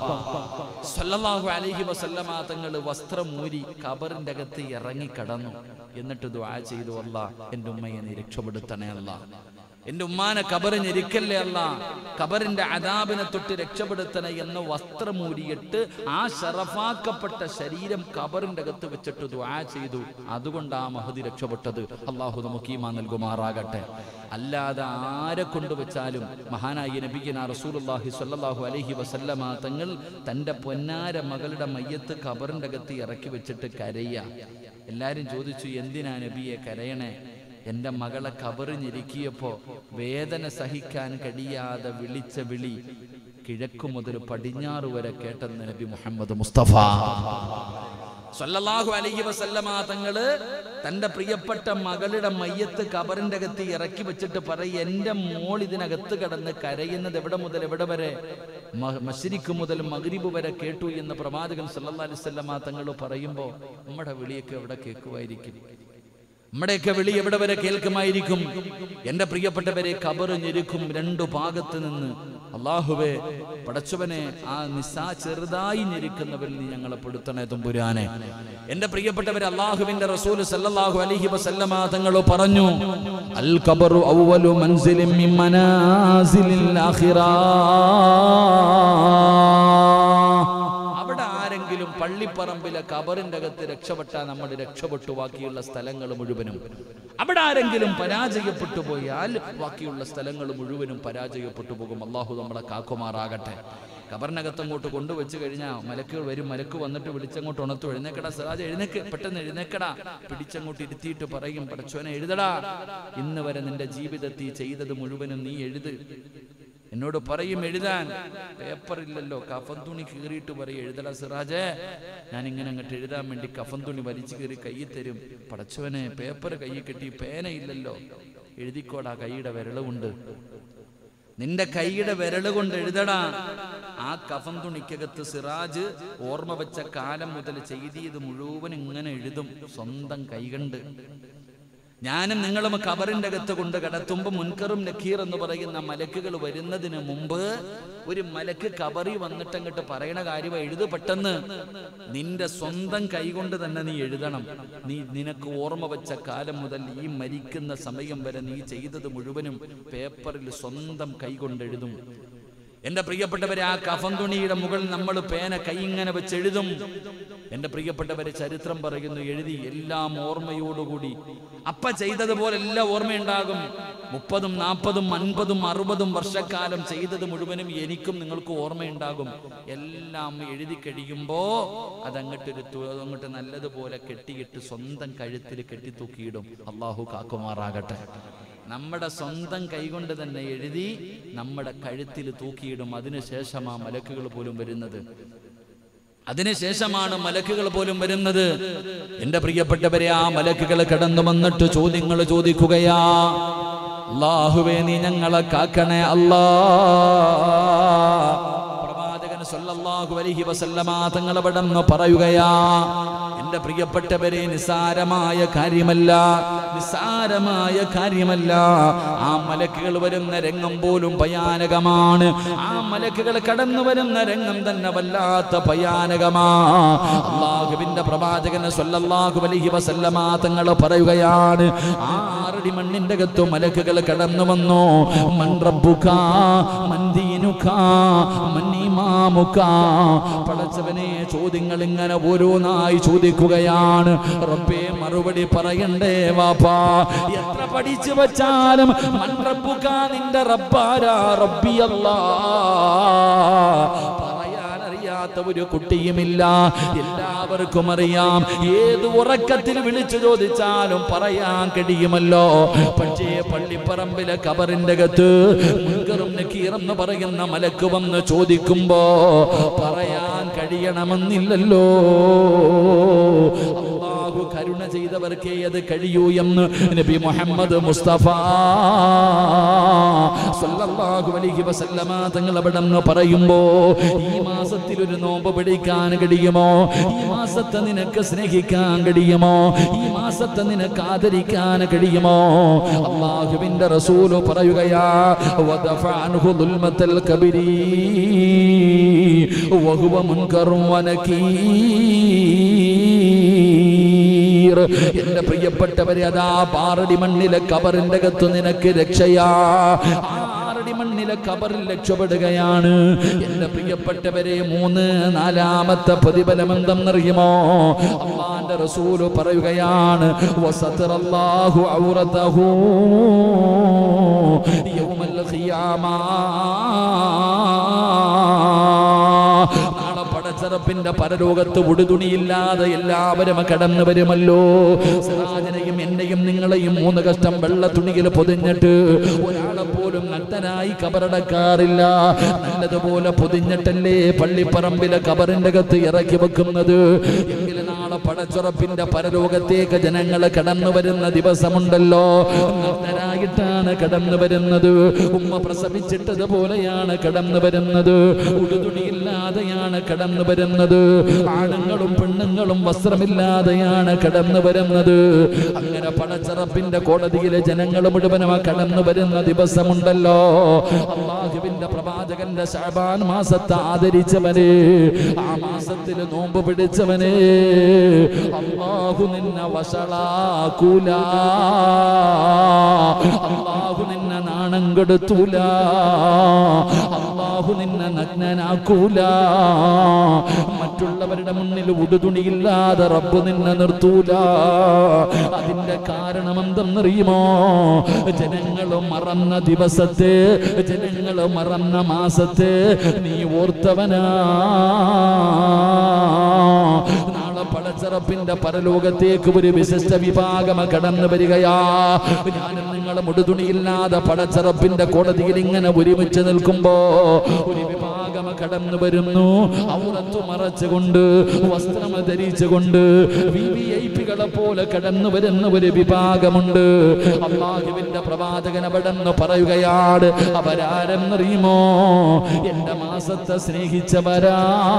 സല്ലല്ലാഹു അലൈഹി വസല്ലമ തങ്ങൾ വസ്ത്രം ഊരി കബറിന്റെ അകത്ത് ഇറങ്ങി കടന്നു എന്നിട്ട് ദുആ ചെയ്തു അല്ല എൻ്റെ ഉമ്മയെ നീ രക്ഷപ്പെടുത്തണേ അല്ല എന്റെ ഉമ്മാനെ കബറ് ഞെരിക്കല്ലേ അല്ല കബറിന്റെ അതാപിനെ തൊട്ട് രക്ഷപ്പെടുത്തണേ എന്ന് വസ്ത്രമൂരിയിട്ട് ആ ഷറഫാക്കപ്പെട്ട ശരീരം കബറിന്റെ അകത്ത് വെച്ചിട്ട് ദുആ ചെയ്തു അതുകൊണ്ട് ആ മഹതി രക്ഷപ്പെട്ടത് അള്ളാഹു നമുക്ക് ഈമാ നൽകുമാറാകട്ടെ അല്ലാതെ ആരെ കൊണ്ടുവച്ചാലും മഹാനായ നബിഗന റസൂലുള്ളാഹി സ്വല്ലല്ലാഹു അലൈഹി വസല്ലമ തങ്ങൾ തന്റെ പൊന്നാര മകളുടെ മയ്യത്ത് കബറിന്റെ അകത്ത് ഇറക്കി വെച്ചിട്ട് കരയ്യ എല്ലാരും ചോദിച്ചു എന്തിനാ നബിയെ കരയണേ എൻ്റെ മകളെ കബറിഞ്ഞിരിക്കിയപ്പോ വേദന സഹിക്കാൻ കഴിയാതെ വിളിച്ച വിളി കിഴക്കു മുതൽ പടിഞ്ഞാറ് വരെ കേട്ടെന്ന് നബി മുഹമ്മദ് മുസ്തഫ സല്ലല്ലാഹു അലൈഹി വസല്ലമ തങ്ങള് തന്റെ പ്രിയപ്പെട്ട മകളുടെ മയ്യത്ത് കബറിന്റെ അകത്ത് ഇറക്കി വെച്ചിട്ട് പറയും എന്റെ മോൾ ഇതിനകത്ത് കിടന്ന് കരയുന്നത് എവിടെ മുതൽ എവിടെ വരെ മ- മശ്രിക്ക് മുതൽ മഗ്രിബ് വരെ കേട്ടു എന്ന് പ്രവാചകൻ സല്ലല്ലാഹു അലൈഹി വസല്ലമ തങ്ങൾ പറയുമ്പോ നമ്മുടെ വിളിയൊക്കെ എവിടെ കേൾക്കുമായിരിക്കും നമ്മുടെയൊക്കെ വിളി എവിടെ വരെ കേൾക്കുമായിരിക്കും എന്റെ പ്രിയപ്പെട്ടവരെ കബറ് ഞെരുക്കും രണ്ടു ഭാഗത്ത് നിന്ന് അള്ളാഹുവെ പടച്ചവനെ ആ നിസാ ചെറുതായി ഞെരുക്കുന്നവരിൽ നീ ഞങ്ങളെ പെടുത്തണേ തുമ്പുരാനെ എന്റെ പ്രിയപ്പെട്ടവരെ അള്ളാഹുവിന്റെ റസൂൽ സല്ലല്ലാഹു അലൈഹി വസല്ലമ തങ്ങൾ പറഞ്ഞു അൽ ഖബറു അവ്വലു മൻസിലിൻ മിൻ മനാസിലിൽ ആഖിറ അവിടെ ആരെങ്കിലും പള്ളിപ്പറമ്പിലെ കബറിന്റെ അകത്ത് രക്ഷപ്പെട്ടാൽ നമ്മൾ രക്ഷപ്പെട്ടു ബാക്കിയുള്ള സ്ഥലങ്ങൾ മുഴുവനും അവിടെ ആരെങ്കിലും പരാജയപ്പെട്ടു പോയാൽ ബാക്കിയുള്ള സ്ഥലങ്ങൾ മുഴുവനും പരാജയപ്പെട്ടു പോകും അള്ളാഹു നമ്മളെ കാക്കുമാറാകട്ടെ കബറിനകത്ത് അങ്ങോട്ട് കൊണ്ടുവച്ച് കഴിഞ്ഞാൽ മലക്കുകൾ വരും മലക്ക് വന്നിട്ട് വിളിച്ചങ്ങോട്ട് ഉണർത്തു എഴുന്നേക്കടാ സിറാജ് എഴുന്നേക്ക് പെട്ടെന്ന് എഴുന്നേക്കടാ പിടിച്ചങ്ങോട്ട് ഇരുത്തിയിട്ട് പറയും പടച്ചോനെ എഴുതടാ ഇന്ന് വരെ നിന്റെ ജീവിതത്തിൽ ചെയ്തത് മുഴുവനും നീ എഴുത് എന്നോട് പറയും എഴുതാൻ പേപ്പർ ഇല്ലല്ലോ കഫൻ തുണി കീറിയിട്ട് പറയും എഴുതടാ സിറാജേ ഞാൻ ഇങ്ങനെ അങ്ങോട്ട് എഴുതാൻ വേണ്ടി കഫൻ തുണി വലിച്ചു കീറി കയ്യിൽ തരും പടച്ചവനെ പേപ്പർ കയ്യിൽ കെട്ടി പേന ഇല്ലല്ലോ എഴുതിക്കോടാ കൈയുടെ വിരളുകൊണ്ട് നിന്റെ കൈയുടെ വിരല് കൊണ്ട് എഴുതടാ ആ കഫൻ തുണിക്കകത്ത് സിറാജ് ഓർമ്മ വെച്ച കാലം മുതൽ ചെയ്തിയത് മുഴുവൻ ഇങ്ങനെ എഴുതും സ്വന്തം കൈകണ്ട് ഞാനും നിങ്ങളും കബറിന്റെ അകത്ത് കൊണ്ട് കടത്തുമ്പോൾ മുൻകറും നക്കീർ എന്ന് പറയുന്ന മലക്കുകൾ വരുന്നതിന് മുമ്പ് ഒരു മലക്ക് കബറി വന്നിട്ട് അങ്ങോട്ട് പറയണ കാര്യം എഴുതു പെട്ടെന്ന് നിന്റെ സ്വന്തം കൈകൊണ്ട് തന്നെ നീ എഴുതണം നീ നിനക്ക് ഓർമ്മ വെച്ച കാലം മുതൽ ഈ മരിക്കുന്ന സമയം വരെ നീ ചെയ്തത് മുഴുവനും പേപ്പറിൽ സ്വന്തം കൈകൊണ്ട് എഴുതും എന്റെ പ്രിയപ്പെട്ടവരെ ആ കഫൻ തുണിയുടെ മുകളിൽ നമ്മൾ പേന കൈ ഇങ്ങനെ വെച്ച് എഴുതും എന്റെ പ്രിയപ്പെട്ടവരെ ചരിത്രം പറയുന്നു എഴുതി എല്ലാം ഓർമ്മയോടുകൂടി അപ്പ ചെയ്തതുപോലെ എല്ലാം ഓർമ്മയുണ്ടാകും മുപ്പതും നാൽപ്പതും അൻപതും അറുപതും വർഷക്കാലം ചെയ്തത് മുഴുവനും എനിക്കും നിങ്ങൾക്കും ഓർമ്മയുണ്ടാകും എല്ലാം എഴുതി കഴിയുമ്പോ അതങ്ങോട്ടൊരു തു- അതങ്ങോട്ട് നല്ലതുപോലെ കെട്ടിയിട്ട് സ്വന്തം കഴുത്തിൽ കെട്ടിത്തൂക്കിയിടും അള്ളാഹു കാക്കുമാറാകട്ടെ നമ്മുടെ സ്വന്തം കൈകൊണ്ട് തന്നെ എഴുതി നമ്മുടെ കഴുത്തിൽ തൂക്കിയിടും അതിനുശേഷം ആ മലക്കുകൾ പോലും വരുന്നത് അതിനുശേഷമാണ് മലക്കുകൾ പോലും വരുന്നത് എന്റെ പ്രിയപ്പെട്ടവരെ ആ മലക്കുകൾ കടന്നു വന്നിട്ട് ചോദ്യങ്ങൾ ചോദിക്കുകയാ അള്ളാഹുവേ നീ ഞങ്ങളെ കാക്കണേ അല്ലാ പ്രവാചകൻ സല്ലല്ലാഹു അലൈഹി വസല്ലമ തങ്ങൾ അവിടെ നിന്ന് പറയുകയാ എന്റെ പ്രിയപ്പെട്ടവരെ നിസ്സാരമായ കാര്യമല്ല നിസ്സാരമായ കാര്യമല്ല ആ മലക്കുകൾ വരുന്ന രംഗം പോലും ഭയാനകമാണ് ആ മലക്കുകൾ കടന്നു വരുന്ന രംഗം തന്നെ വല്ലാത്ത ഭയാനകമാ അള്ളാഹുവിന്റെ പ്രവാചകന് സ്വല്ലല്ലാഹു അലൈഹി വസല്ലമ തങ്ങൾ പറയുകയാണ് ആറടി മണ്ണിന്റെ അകത്തു മലക്കുകൾ കടന്നു വന്നു മൻ റബ്ബുക മൻ ദീനുക മൻ ഇമാമുക പടച്ചവനെ ചോദ്യങ്ങൾ ഇങ്ങനെ ഓരോന്നായി ചോദിക്കുകയാണ് റബ്ബേ മറുപടി പറയണ്ടേ വാപ്പാ എത്ര പഠിച്ചു വച്ചാലും മൻ റബ്ബുക നിന്റെ റബ്ബാരാ റബ്ബിയല്ലാ പറയാൻ അറിയാത്ത ഒരു കുട്ടിയുമില്ല എല്ലാവർക്കും അറിയാം ഏത് ഉറക്കത്തിൽ വിളിച്ചു ചോദിച്ചാലും പറയാൻ കഴിയുമല്ലോ പക്ഷേ പള്ളിപ്പറമ്പിലെ കബറിന്റെ അകത്ത് മുൻകറും നക്കീറും എന്ന് പറയുന്ന മലക്ക് വന്ന് ചോദിക്കുമ്പോ പറയാൻ കഴിയണമെന്നില്ലല്ലോ അള്ളാഹു കരുണ ചെയ്തവർക്കേ അത് കഴിയൂ എന്ന് നബി മുഹമ്മദ് മുസ്തഫ സല്ലല്ലാഹു അലൈഹി വസല്ലമ തങ്ങൾ അവിടെ നിന്ന് പറയുമ്പോ ഈ മാസത്തിൽ ഒരു നോമ്പ് പിടിക്കാൻ കഴിയുമോ ഈ മാസത്തെ നിനക്ക് സ്നേഹിക്കാൻ കഴിയുമോ ഈ മാസത്തെ നിനക്ക് ആദരിക്കാൻ കഴിയുമോ അള്ളാഹുവിന്റെ റസൂല് പറയുകയാ വദഫഅ അൻഹു ദുൽമത്തൽ കബിരി വഹുവ മുൻകറും വനകീർ എന്റെ പ്രിയപ്പെട്ടവരെ അതാ പാറടി മണ്ണിലെ കബറിന്റെ അകത്ത് നിനക്ക് രക്ഷയാ ആറടി മണ്ണിലെ കബറിൽ രക്ഷപ്പെടുകയാണ് എന്റെ പ്രിയപ്പെട്ടവരെ മൂന്ന് നാലാമത്തെ പ്രതിഫലം എന്തെന്നറിയുമോ അള്ളാന്റെ റസൂല് പറയുകയാണ് വസത്തറല്ലാഹു ഔറതഹു യൗമൽ ഖിയാമാ നാളെ പടച്ചറപ്പിന്റെ പരലോകത്ത് ഉടുതുണിയില്ലാതെ എല്ലാവരും കടന്നു വരുമല്ലോ സിറാജിനെയും എന്നെയും നിങ്ങളെയും മൂന്ന് കഷ്ടം വെള്ള തുണിയിൽ പൊതിഞ്ഞിട്ട് ഒരാളെ പോലും നഗ്നനായി കബറടക്കാറില്ല നല്ലതുപോലെ പൊതിഞ്ഞിട്ടല്ലേ പള്ളിപ്പറമ്പിലെ കബറിന്റെ അകത്ത് ഇറക്കി വെക്കുന്നത് എങ്കിലും നാളെ പടച്ചുറപ്പിന്റെ പരലോകത്തേക്ക് ജനങ്ങൾ കടന്നു വരുന്ന ദിവസമുണ്ടല്ലോ നഗ്നരായിട്ടാണ് കടന്നു വരുന്നത് ഉമ്മ പ്രസവിച്ചിട്ടതുപോലെയാണ് കടന്നു വരുന്നത് ഉടുതുണിയില്ലാതെയാണ് കടന്നു വരുന്നത് ആണുങ്ങളും പെണ്ണുങ്ങളും വസ്ത്രമില്ലാതെയാണ് കടന്നു വരുന്നത് അങ്ങനെ പടച്ചറപ്പിന്റെ കോടതിയിലെ ജനങ്ങൾ മുഴുവനും കടന്നു വരുന്ന ദിവസമുണ്ടല്ലോ അള്ളാഹുവിന്റെ പ്രവാചകന്റെ ശാബാൻ മാസത്തെ ആദരിച്ചവനെ ആ മാസത്തിൽ നോമ്പ് പിടിച്ചവനെ അള്ളാഹു നിന്നെ വഷളാക്കൂല അള്ളാഹു നിന്നെ നാണം കെടുത്തൂല അള്ളാഹു നിന്നെ നഗ്നനാക്കൂല മറ്റുള്ളവരുടെ മുന്നിൽ ഉടുതുണിയില്ലാതെ റബ്ബ് നിന്നെ നിർത്തൂല അതിന്റെ കാരണം എന്തെന്നറിയുമോ ജനങ്ങൾ മറന്ന ദിവസത്തെ ജനങ്ങൾ മറന്ന മാസത്തെ നീ ഓർത്തവനാ നാളെ പടച്ചറപ്പിന്റെ പരലോകത്തേക്ക് ഒരു വിശിഷ്ട വിഭാഗം കടന്നു വരികയാ ഞാനും നിങ്ങളെ മുടുതുണിയില്ലാതെ പടച്ചറപ്പിന്റെ കോടതിയിൽ ഇങ്ങനെ ഒരുമിച്ച് നിൽക്കുമ്പോ ഒരു വിഭാഗം കടന്നു വരുന്നു ഔറത്തു മറച്ചുകൊണ്ട് വസ്ത്രം ധരിച്ചുകൊണ്ട് വി വി ഐ പികളെ പോലെ കടന്നു വരുന്ന ഒരു വിഭാഗമുണ്ട് അള്ളാഹുവിന്റെ പ്രവാചകൻ അവിടെ നിന്ന് പറയുകയാണ് അവരാരെന്നറിയുമോ എന്റെ മാസത്തെ സ്നേഹിച്ചവരാ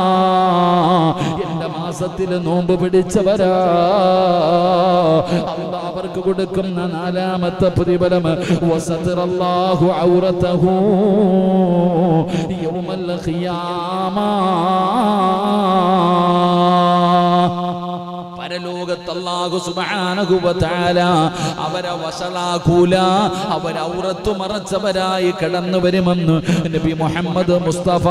എന്റെ മാസത്തിൽ നോമ്പ് പിടിച്ചവരാ അള്ളാഹ് അവർക്ക് കൊടുക്കുന്ന നാലാമത്തെ പ്രതിഫലം വസതറല്ലാഹു ഔറതഹു യൗമൽ ഖിയാമ പരലോകത്ത് അല്ലാഹു സുബ്ഹാനഹു വ തആല അവരെ വശലാക്കൂല അവർ ഔറത്തു മറച്ചവരായി കടന്നു വരുമെന്ന് നബി മുഹമ്മദ് മുസ്തഫ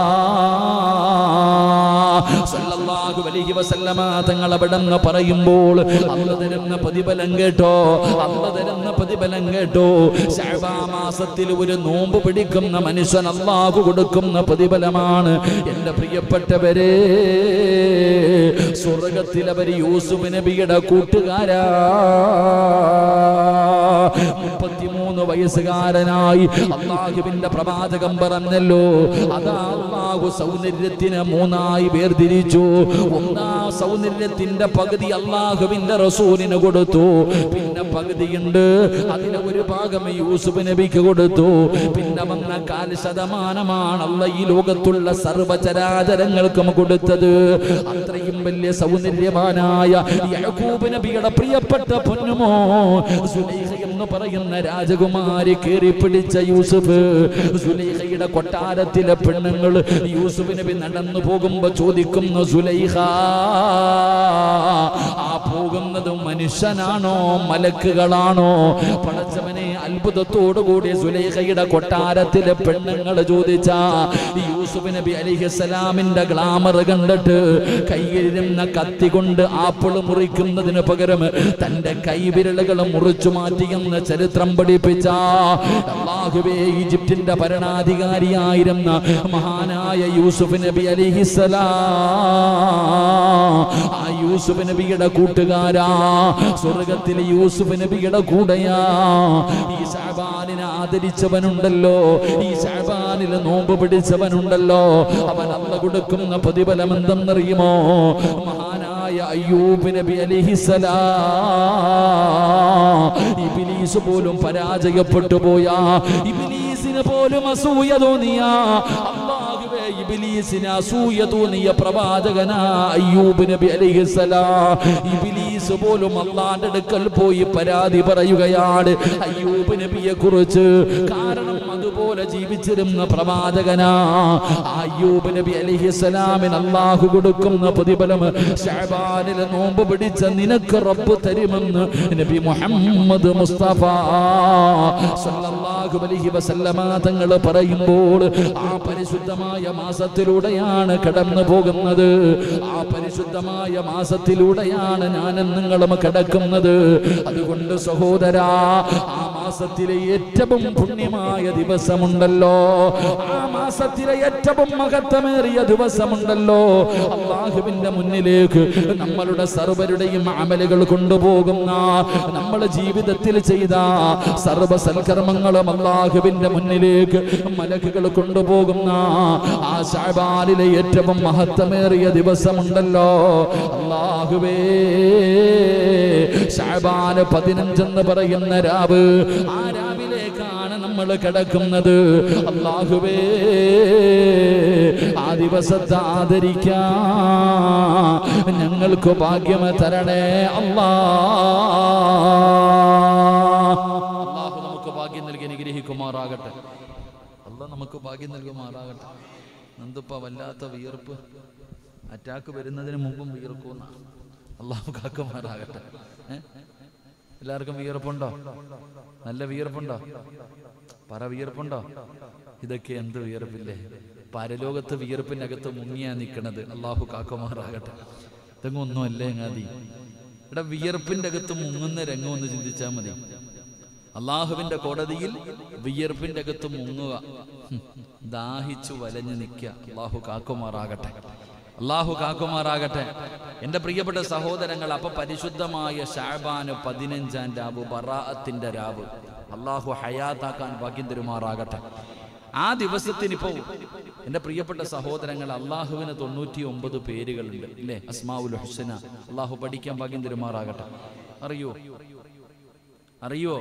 സല്ലല്ലാഹു അലൈഹി വസല്ലമ തങ്ങൾ അവിടെ നിന്ന് പറയുമ്പോൾ അല്ല തരുന്ന പ്രതിഫലം കേട്ടോ അല്ല തരുന്ന പ്രതിഫലം കേട്ടോ ശഅബാ മാസത്തിൽ ഒരു നോമ്പ് പിടിക്കുന്ന മനുഷ്യൻ അല്ലാഹു കൊടുക്കുന്ന പ്രതിഫലമാണ് എൻ്റെ പ്രിയപ്പെട്ടവരെ സ്വർഗത്തിൽ അവർ യൂസുഫ് നബിയുടെ കൂട്ടുകാരാ മുപ്പത്തിമൂന്ന് വയസ്സുകാരനായി അള്ളാഹുവിന്റെ പ്രവാചകം പറഞ്ഞല്ലോ അതാ അള്ളാഹു സൗന്ദര്യത്തിന് മൂന്നായി വേർതിരിച്ചു ഒന്നാം സൗന്ദര്യത്തിന്റെ പകുതി അള്ളാഹുവിന്റെ റസൂലിന് കൊടുത്തു പിന്നെ പകുതിയുണ്ട് അതിന് ഒരു ഭാഗം യൂസുഫ് നബിക്ക് കൊടുത്തു പിന്നെ വന്ന കാൽ ശതമാനമാണ് ഈ ലോകത്തുള്ള സർവചരാചരങ്ങൾക്കും കൊടുത്തത് അത്രയും വലിയ സൗന്ദര്യവാനായ യഹൂബ് നബിയുടെ പ്രിയപ്പെട്ട പൊന്നുമോ സുലൈഖ എന്ന് പറയുന്ന രാജകുമാരി കയറി പിടിച്ച യൂസുഫ് സുലൈഖയുടെ കൊട്ടാരത്തിലെ പെണ്ണുങ്ങൾ യൂസുഫ് നബി നടന്നു പോകുമ്പോ ചോദിക്കുന്നു സുലൈഖ ആ പോകുന്നത് മനുഷ്യനാണോ മലക്കുകളാണോ പടച്ചവനെ അത്ഭുതത്തോടുകൂടി സുലൈഖയുടെ കൊട്ടാരത്തിലെ പെണ്ണുങ്ങൾ ചോദിച്ച യൂസുഫ് നബി അലിഹസലാമിന്റെ ഗ്ലാമർ കണ്ടിട്ട് കയ്യിലിരുന്ന കത്തി കൊണ്ട് ആപ്പിൾ മുറിക്കുന്നതിന് പകരം തന്റെ കൈവിരലുകൾ മുറിച്ചു മാറ്റിയെന്ന് ചരിത്രം പഠിപ്പിച്ച അള്ളാഹുവേ ഈജിപ്തിന്റെ ഭരണാധികാരിയായിരുന്ന മഹാനായ യൂസുഫ് നബി അലിഹിസലാ ആ യൂസുഫ് നബിയുടെ കൂട്ടുകാരാ സ്വർഗത്തിലെ യൂസുഫ് നബിയുടെ കൂടെയാ ഈ ഷാബാനിനെ ആദരിച്ചവനുണ്ടല്ലോ ഈ ഷാബാനിൽ നോമ്പ് പിടിച്ചവനുണ്ടല്ലോ അവൻ അല്ല കൊടുക്കുന്ന പ്രതിഫലം എന്തെന്നറിയുമോ മഹാനായ അയ്യൂബ് നബി അലിഹിസലാ ഇബിലീസ് പോലും പരാജയപ്പെട്ടു പോയാ ഇബിലീസിന് പോലും അസൂയ തോന്നിയാ അള്ളാഹുവേ ഇബിലീസിന് അസൂയ തോന്നിയ പ്രവാചകനാ അയ്യൂബ് നബി അലിഹിസലാം ഇബിലീസ് പോലും അള്ളാന്റെ അടുക്കൽ പോയി പരാതി പറയുകയാണ് അയ്യൂബ് നബിയെ കുറിച്ച് കാരണം അതുപോലെ ജീവിച്ചിരുന്ന പ്രവാചകനാ അയ്യൂബ് നബി അലിഹിസലാമിന് അള്ളാഹു കൊടുക്കുന്ന പ്രതിഫലം ഷാബാനിൽ നോമ്പ് പിടിച്ച നിനക്ക് റബ്ബ് തരുമെന്ന് നബി മുഹമ്മദ് മുസ്തഫ സല്ലല്ലാഹു അലൈഹി വസല്ലമ തങ്ങൾ പറയുമ്പോൾ ആ പരിശുദ്ധമായ മാസത്തിലൂടെയാണ് കടന്നു പോകുന്നത് ആ പരിശുദ്ധമായ മാസത്തിലൂടെയാണ് ഞാനും നിങ്ങളും കടക്കുന്നത് അതുകൊണ്ട് സഹോദരാ ആ മാസത്തിലെ ഏറ്റവും പുണ്യമായ ദിവസമുണ്ടല്ലോ ആ മാസത്തിലെ ഏറ്റവും മഹത്വമേറിയ ദിവസമുണ്ടല്ലോ അള്ളാഹുവിന്റെ മുന്നിലേക്ക് നമ്മളുടെ സർവരുടെയും അമലുകൾ കൊണ്ടുപോകുന്ന നമ്മൾ ജീവിതത്തിൽ ചെയ്ത സർവ സൽക്കർമ്മങ്ങളും അള്ളാഹുവിന്റെ മുന്നിലേക്ക് മലക്കുകൾ കൊണ്ടുപോകുന്ന ആ ഷാബാലിലെ ഏറ്റവും മഹത്വമേറിയ ദിവസമുണ്ടല്ലോ അള്ളാഹുവേ ഷാബാന് പതിനഞ്ചെന്ന് പറയുന്ന രാവ് ആ രാവിലേക്കാണ് നമ്മൾ കിടക്കുന്നത് അള്ളാഹുവേ ആ ദിവസത്തെ ആദരിക്കാൻ ഞങ്ങൾക്ക് ഭാഗ്യം തരണേ അല്ലാ അള്ളാഹു നമുക്ക് ഭാഗ്യം നൽകി അനുഗ്രഹിക്കുമാറാകട്ടെ അള്ളാഹ് നമുക്ക് ഭാഗ്യം നൽകുമാറാകട്ടെ എന്തിപ്പോ വല്ലാത്ത വിയർപ്പ് അറ്റാക്ക് വരുന്നതിന് മുമ്പും വിയർക്കുന്ന അള്ളാഹു കാക്കുമാറാകട്ടെ ഏ? എല്ലാവർക്കും വിയർപ്പുണ്ടോ നല്ല വിയർപ്പുണ്ടോ പറ വിയർപ്പുണ്ടോ ഇതൊക്കെ എന്ത് വിയർപ്പില്ലേ പരലോകത്ത് വിയർപ്പിനകത്ത് മുങ്ങിയാ നിൽക്കണത് അള്ളാഹു കാക്കുമാറാകട്ടെ ഇതൊന്നും ഒന്നുമല്ലേങ്ങാതി ഇവിടെ വിയർപ്പിന്റെ അകത്ത് മുങ്ങുന്ന രംഗം ഒന്ന് ചിന്തിച്ചാൽ മതി അള്ളാഹുവിന്റെ കോടതിയിൽ വിയർപ്പിന്റെ അകത്ത് മുങ്ങുക ഹും. ദാഹിച്ചു വലഞ്ഞു നിൽക്കുക അള്ളാഹു കാക്കുമാറാകട്ടെ അള്ളാഹു കാക്കുമാറാകട്ടെ എന്റെ പ്രിയപ്പെട്ട സഹോദരങ്ങൾ അപ്പൊ പരിശുദ്ധമായ ഷാബാന് പതിനഞ്ചാം രാവ് ബറാഅത്തിന്റെ രാവ് അള്ളാഹു ഹയാത്താക്കാൻ ഭാഗ്യം തരുമാറാകട്ടെ ആ ദിവസത്തിന് ഇപ്പോ എന്റെ പ്രിയപ്പെട്ട സഹോദരങ്ങൾ അള്ളാഹുവിന് തൊണ്ണൂറ്റി ഒമ്പത് പേരുകളുണ്ട് ഇല്ലേ അസ്മാഉൽ ഹുസന അള്ളാഹു പഠിക്കാൻ ഭാഗ്യം തരുമാറാകട്ടെ അറിയോ അറിയോ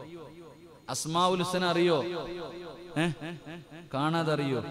അസ്മാഉൽ ഹുസന അറിയോ ഏ കാണാതെ അറിയോ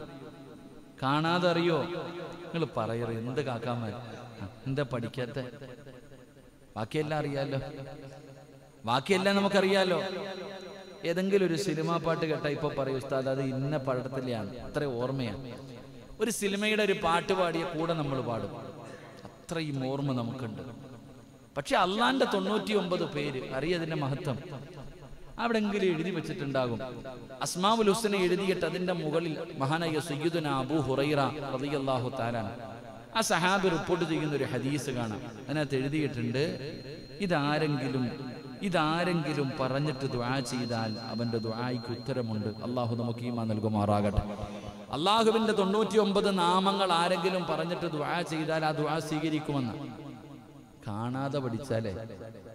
കാണാതെ അറിയോ നിങ്ങൾ പറയറ എന്ത് കാക്കാമാർ എന്താ പഠിക്കാത്ത ബാക്കിയെല്ലാം അറിയാലോ ബാക്കിയെല്ലാം നമുക്കറിയാലോ ഏതെങ്കിലും ഒരു സിനിമാ പാട്ട് കേട്ടാ ഇപ്പൊ പറയും ഉസ്താദ് അത് ഇന്ന പടത്തിലെയാണ് അത്ര ഓർമ്മയാണ് ഒരു സിനിമയുടെ ഒരു പാട്ട് പാടിയ കൂടെ നമ്മൾ പാടും അത്രയും ഓർമ്മ നമുക്കുണ്ട് പക്ഷെ അള്ളാന്റെ തൊണ്ണൂറ്റി ഒമ്പത് പേര് അറിയതിന്റെ മഹത്വം അവിടെങ്കിലും എഴുതി വെച്ചിട്ടുണ്ടാകും അസ്മാവുൽ ഹുസനെ എഴുതിയിട്ട് അതിന്റെ മുകളിൽ മഹാനായ സയ്യിദുന അബൂ ഹുറൈറ റളിയല്ലാഹു താലാൻ ആ സഹാബി റിപ്പോർട്ട് ചെയ്യുന്ന ഒരു ഹദീസ് കാണാം അതിനകത്ത് എഴുതിയിട്ടുണ്ട് ഇതാരെങ്കിലും ഇതാരെങ്കിലും പറഞ്ഞിട്ട് ദ്വാ ചെയ്താൽ അവന്റെ ദ്വായ്ക്ക് ഉത്തരമുണ്ട് അള്ളാഹു നമുക്ക് ഈമാ നൽകുമാറാകട്ടെ അള്ളാഹുവിന്റെ തൊണ്ണൂറ്റി ഒമ്പത് നാമങ്ങൾ ആരെങ്കിലും പറഞ്ഞിട്ട് ദ്വാ ചെയ്താൽ ആ ദ്വാ സ്വീകരിക്കുമെന്ന് കാണാതെ പഠിച്ചാലേ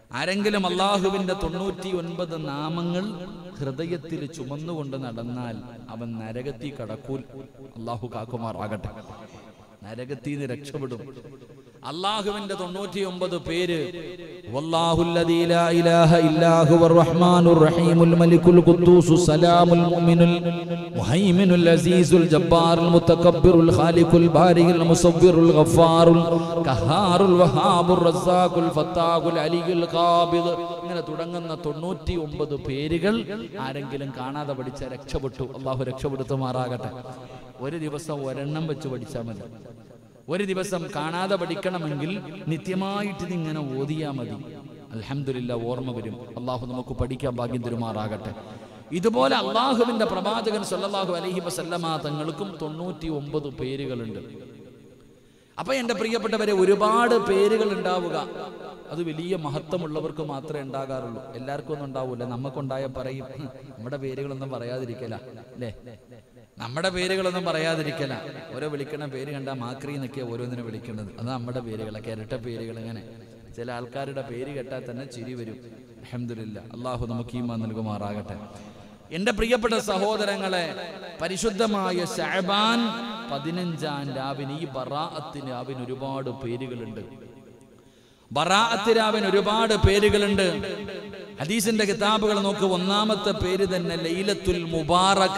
ആരെങ്കിലും അള്ളാഹുവിന്റെ തൊണ്ണൂറ്റി ഒൻപത് നാമങ്ങൾ ഹൃദയത്തിൽ ചുമന്നുകൊണ്ട് നടന്നാൽ അവൻ നരകത്തി കടക്കൂൽ അള്ളാഹു കാക്കുമാറാകട്ടെ നരകത്തിൽ നിന്ന് രക്ഷപ്പെടും അള്ളാഹുവിന്റെ തൊണ്ണൂറ്റി ഒമ്പത് പേര് والله الذي لا إله إلا هو الرحمن الرحيم الملك القدوس السلام المؤمن المهيمن العزيز الجبار المتكبر الخالق البارئ المصور الغفار القهار الوهاب الرزاق الفتاح العلي القابض ഇങ്ങനെ തുടങ്ങുന്ന തൊണ്ണൂറ്റി ഒമ്പത് പേരുകൾ ആരെങ്കിലും കാണാതെ പഠിച്ച രക്ഷപ്പെട്ടു അള്ളാഹു രക്ഷപ്പെടുത്തുമാറാകട്ടെ ഒരു ദിവസം ഒരെണ്ണം വെച്ച് പഠിച്ചാൽ മതി ഒരു ദിവസം കാണാതെ പഠിക്കണമെങ്കിൽ നിത്യമായിട്ട് ഇതിങ്ങനെ ഓതിയാ മതി അൽഹംദുലില്ല ഓർമ്മ വരും അള്ളാഹു നമുക്ക് പഠിക്കാൻ ഭാഗ്യം തരുമാറാകട്ടെ ഇതുപോലെ അള്ളാഹുവിന്റെ പ്രവാചകൻ സല്ലല്ലാഹു അലൈഹി വസല്ലമ തങ്ങൾക്കും തൊണ്ണൂറ്റി ഒമ്പത് പേരുകളുണ്ട് അപ്പൊ എൻ്റെ പ്രിയപ്പെട്ടവരെ ഒരുപാട് പേരുകൾ ഉണ്ടാവുക അത് വലിയ മഹത്വമുള്ളവർക്ക് മാത്രമേ ഉണ്ടാകാറുള്ളൂ എല്ലാവർക്കും ഒന്നും ഉണ്ടാവൂല നമുക്കുണ്ടായ പറയും "ഹും, നമ്മുടെ പേരുകളൊന്നും പറയാതിരിക്കല അല്ലേ നമ്മുടെ പേരുകളൊന്നും പറയാതിരിക്കല ഓരോ വിളിക്കണ പേര് കണ്ട മാക്രി എന്നൊക്കെയാ ഓരോന്നിനെ വിളിക്കുന്നത് അത് നമ്മുടെ പേരുകളൊക്കെ ഇരട്ട പേരുകൾ ഇങ്ങനെ ചില ആൾക്കാരുടെ പേര് കേട്ടാൽ തന്നെ ചിരി വരും അഹമ്മദില്ല അള്ളാഹു നമുക്ക് ഈമാൻ നൽകുമാറാകട്ടെ എന്റെ പ്രിയപ്പെട്ട സഹോദരങ്ങളെ പരിശുദ്ധമായ ഷാബാൻ പതിനഞ്ചാം രാവിന് ഈ ബറാഅത്തിന് അവന് ഒരുപാട് പേരുകളുണ്ട് ബറാഅത്ത് രാവിന് ഒരുപാട് പേരുകളുണ്ട് ഹദീസിന്റെ കിതാബുകൾ നോക്ക് ഒന്നാമത്തെ പേര് തന്നെ ലൈലത്തുൽ മുബാറക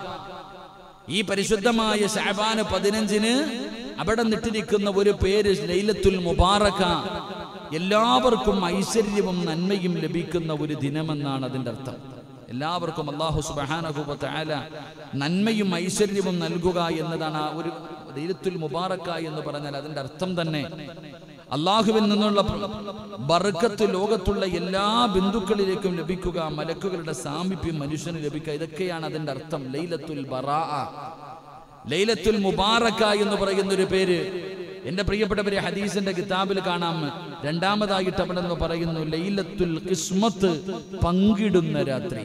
ഈ പരിശുദ്ധമായ ഷാബാന് പതിനഞ്ചിന് അവിടെ നിട്ടിരിക്കുന്ന ഒരു പേര് ലൈലത്തുൽ മുബാറക എല്ലാവർക്കും ഐശ്വര്യവും നന്മയും ലഭിക്കുന്ന ഒരു ദിനമെന്നാണ് അതിന്റെ അർത്ഥം എല്ലാവർക്കും അള്ളാഹു സുബാനഹുബല നന്മയും ഐശ്വര്യവും നൽകുക എന്നതാണ് ആ ഒരു ലൈലത്തുൽ മുബാറക്ക എന്ന് പറഞ്ഞാൽ അതിന്റെ അർത്ഥം തന്നെ അള്ളാഹുവിൽ നിന്നുള്ള ബർക്കത്ത് ലോകത്തുള്ള എല്ലാ ബിന്ദുക്കളിലേക്കും ലഭിക്കുക മലക്കുകളുടെ സാമീപ്യം മനുഷ്യന് ലഭിക്കുക ഇതൊക്കെയാണ് അതിന്റെ അർത്ഥം ലൈലത്തുൽ ബറാ ലൈലത്തുൽ മുബാറക്ക എന്ന് പറയുന്ന ഒരു പേര് എന്റെ പ്രിയപ്പെട്ടവരെ ഹദീസിന്റെ കിതാബിൽ കാണാം രണ്ടാമതായിട്ട് അവിടെ നിന്ന് പറയുന്നു ലൈലത്തുൽ കിസ്മത്ത് പങ്കിടുന്ന രാത്രി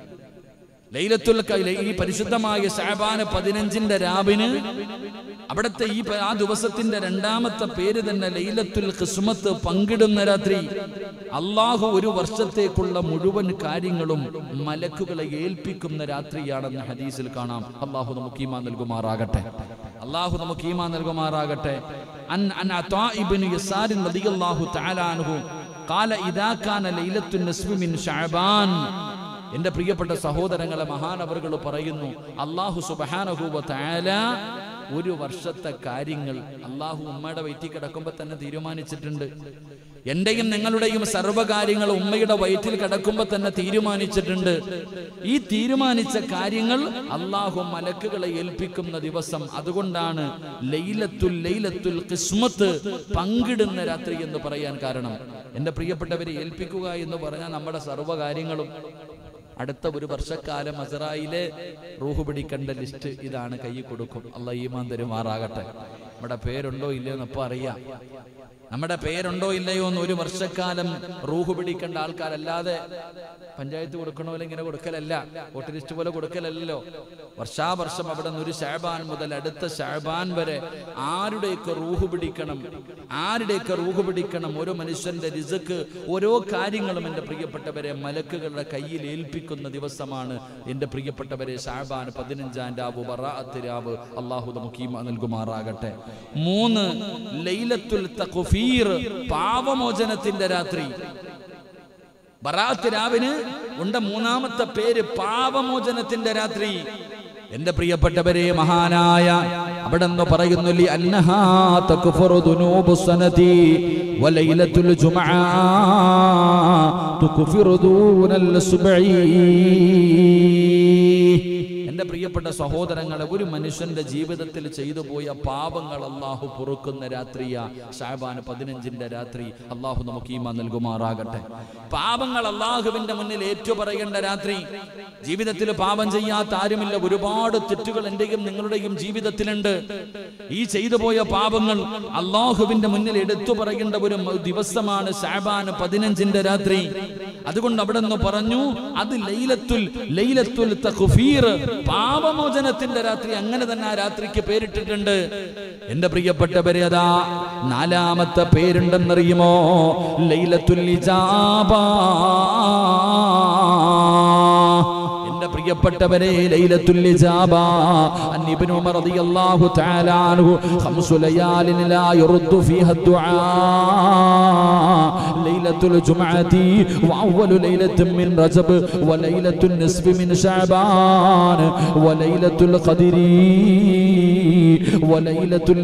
ലൈലത്തുൽ ക- ഈ പരിശുദ്ധമായ ഷാബാന് പതിനഞ്ചിന്റെ രാവിന് അവിടുത്തെ ഈ പ- ആ ദിവസത്തിന്റെ രണ്ടാമത്തെ പേര് തന്നെ ലൈലത്തുൽ ഖിസ്മത്ത് പങ്കിടുന്ന രാത്രി അള്ളാഹു ഒരു വർഷത്തേക്കുള്ള മുഴുവൻ കാര്യങ്ങളും മലക്കുകളെ ഏൽപ്പിക്കുന്ന രാത്രിയാണെന്ന് ഹദീസിൽ കാണാം അള്ളാഹു നമുക്ക് ഈമാൻ നൽകുമാറാകട്ടെ അള്ളാഹു നമുക്ക് ഈമാൻ നൽകുമാറാകട്ടെ അൻ അൻ അതാ ഇബ്നു യസാർ റളിയല്ലാഹു തആല അൻഹു قال إذا كان ليلة النصف من شعبان എന്റെ പ്രിയപ്പെട്ട സഹോദരങ്ങളെ മഹാനവറുകൾ പറയുന്നു അള്ളാഹു സുബഹാനഹൂബ താല ഒരു വർഷത്തെ കാര്യങ്ങൾ അള്ളാഹു ഉമ്മയുടെ വയറ്റിൽ കിടക്കുമ്പോൾ തന്നെ തീരുമാനിച്ചിട്ടുണ്ട് എന്റെയും നിങ്ങളുടെയും സർവ്വകാര്യങ്ങൾ ഉമ്മയുടെ വയറ്റിൽ കിടക്കുമ്പോൾ തന്നെ തീരുമാനിച്ചിട്ടുണ്ട് ഈ തീരുമാനിച്ച കാര്യങ്ങൾ അള്ളാഹു മലക്കുകളെ ഏൽപ്പിക്കുന്ന ദിവസം അതുകൊണ്ടാണ് ലൈലത്തുൽ ലൈലത്തുൽ കിസ്മത്ത് പങ്കിടുന്ന രാത്രി എന്ന് പറയാൻ കാരണം എന്റെ പ്രിയപ്പെട്ടവരെ ഏൽപ്പിക്കുക എന്ന് പറഞ്ഞാൽ നമ്മുടെ സർവ്വകാര്യങ്ങളും അടുത്ത ഒരു വർഷക്കാലം അസറായിലെ റൂഹ് പിടിക്കേണ്ട ലിസ്റ്റ് ഇതാണ് കൈ കൊടുക്കും അല്ല ഈമാൻ തരുമാറാകട്ടെ നമ്മുടെ പേരുണ്ടോ ഇല്ലയോ എന്ന് അപ്പൊ അറിയാം നമ്മുടെ പേരുണ്ടോ ഇല്ലയോ എന്ന് ഒരു വർഷക്കാലം റൂഹ് പിടിക്കേണ്ട ആൾക്കാരല്ലാതെ പഞ്ചായത്ത് കൊടുക്കണ പോലെ ഇങ്ങനെ കൊടുക്കലല്ല വോട്ട് ലിസ്റ്റ് പോലെ കൊടുക്കലല്ലോ വർഷാവർഷം അവിടെ നിന്ന് ഒരു ഷാബാൻ മുതൽ അടുത്ത ഷാബാൻ വരെ ആരുടെയൊക്കെ റൂഹ് പിടിക്കണം ആരുടെയൊക്കെ റൂഹ് പിടിക്കണം ഓരോ മനുഷ്യന്റെ രിസക്ക് ഓരോ കാര്യങ്ങളും എൻ്റെ പ്രിയപ്പെട്ടവരെ മലക്കുകളുടെ കയ്യിൽ ഏൽപ്പിക്കുന്ന ദിവസമാണ് എൻ്റെ പ്രിയപ്പെട്ടവരെ ഷാബാൻ പതിനഞ്ചാം രാവ് ബറാഅത്ത് രാവ് അള്ളാഹു നമുക്ക് ഈമാൻ നൽകുമാറാകട്ടെ മൂന്ന് ലൈലത്തുൽ തഖ്ഫീർ പാവമോചനത്തിന്റെ രാത്രി ബറാത്ത് രാവിന് ഉണ്ട് മൂന്നാമത്തെ പേര് പാപമോചനത്തിന്റെ രാത്രി എന്റെ പ്രിയപ്പെട്ടവരെ മഹാനായ അവിടെ നിന്ന് പറയുന്നു ലി അന്നഹാ തക്ഫറു ദുനൂബു സനതി വലൈലത്തുൽ ജുമഅ തുക്ഫിറു ദൂനൽ സുബ്ഈ എന്റെ പ്രിയപ്പെട്ട സഹോദരങ്ങളെ ഒരു മനുഷ്യന്റെ ജീവിതത്തിൽ ചെയ്തു പോയ പാപങ്ങൾ അള്ളാഹു പൊറുക്കുന്ന രാത്രിയ ഷാബാന് പതിനഞ്ചിന്റെ രാത്രി അള്ളാഹു നമുക്ക് ഈമാ നൽകുമാറാകട്ടെ പാപങ്ങൾ അള്ളാഹുവിന്റെ മുന്നിൽ ഏറ്റുപറയേണ്ട രാത്രി ജീവിതത്തിൽ പാപം ചെയ്യാത്ത ആരുമില്ല ഒരുപാട് തെറ്റുകൾ എന്റെയും നിങ്ങളുടെയും ജീവിതത്തിലുണ്ട് ഈ ചെയ്തു പോയ പാപങ്ങൾ അള്ളാഹുവിന്റെ മുന്നിൽ എടുത്തു പറയേണ്ട ഒരു മ- ദിവസമാണ് ഷാബാന് പതിനഞ്ചിന്റെ രാത്രി അതുകൊണ്ട് അവിടെ നിന്ന് പറഞ്ഞു അത് ലൈലത്തുൽ ലൈലത്തുൽ തഖ്ഫീർ പാപമോചനത്തിന്റെ രാത്രി അങ്ങനെ തന്നെ ആ രാത്രിക്ക് പേരിട്ടിട്ടുണ്ട് എന്റെ പ്രിയപ്പെട്ടവരെ അതാ നാലാമത്തെ പേരുണ്ടെന്നറിയുമോ ലൈലത്തുൽ ഇജാബ എന്റെ പ്രിയപ്പെട്ടവരെ ലൈലത്തുൽ ഇജാബ അൻ ഇബ്നു ഉമർ റളിയല്ലാഹു തആല അൻഹു ഖംസു ലയാലിൻ ലാ യുറദ്ദു ഫീഹാ ദുആ ലൈലത്തുൽ ജുമഅതി വഅവ്വലു ലൈലത്തിൻ മിൻ റജബ് വലൈലത്തുൻ നിസ്ഫി മിൻ ശഅബാൻ വലൈലത്തുൽ ഖദ്രി വലൈലത്തുൽ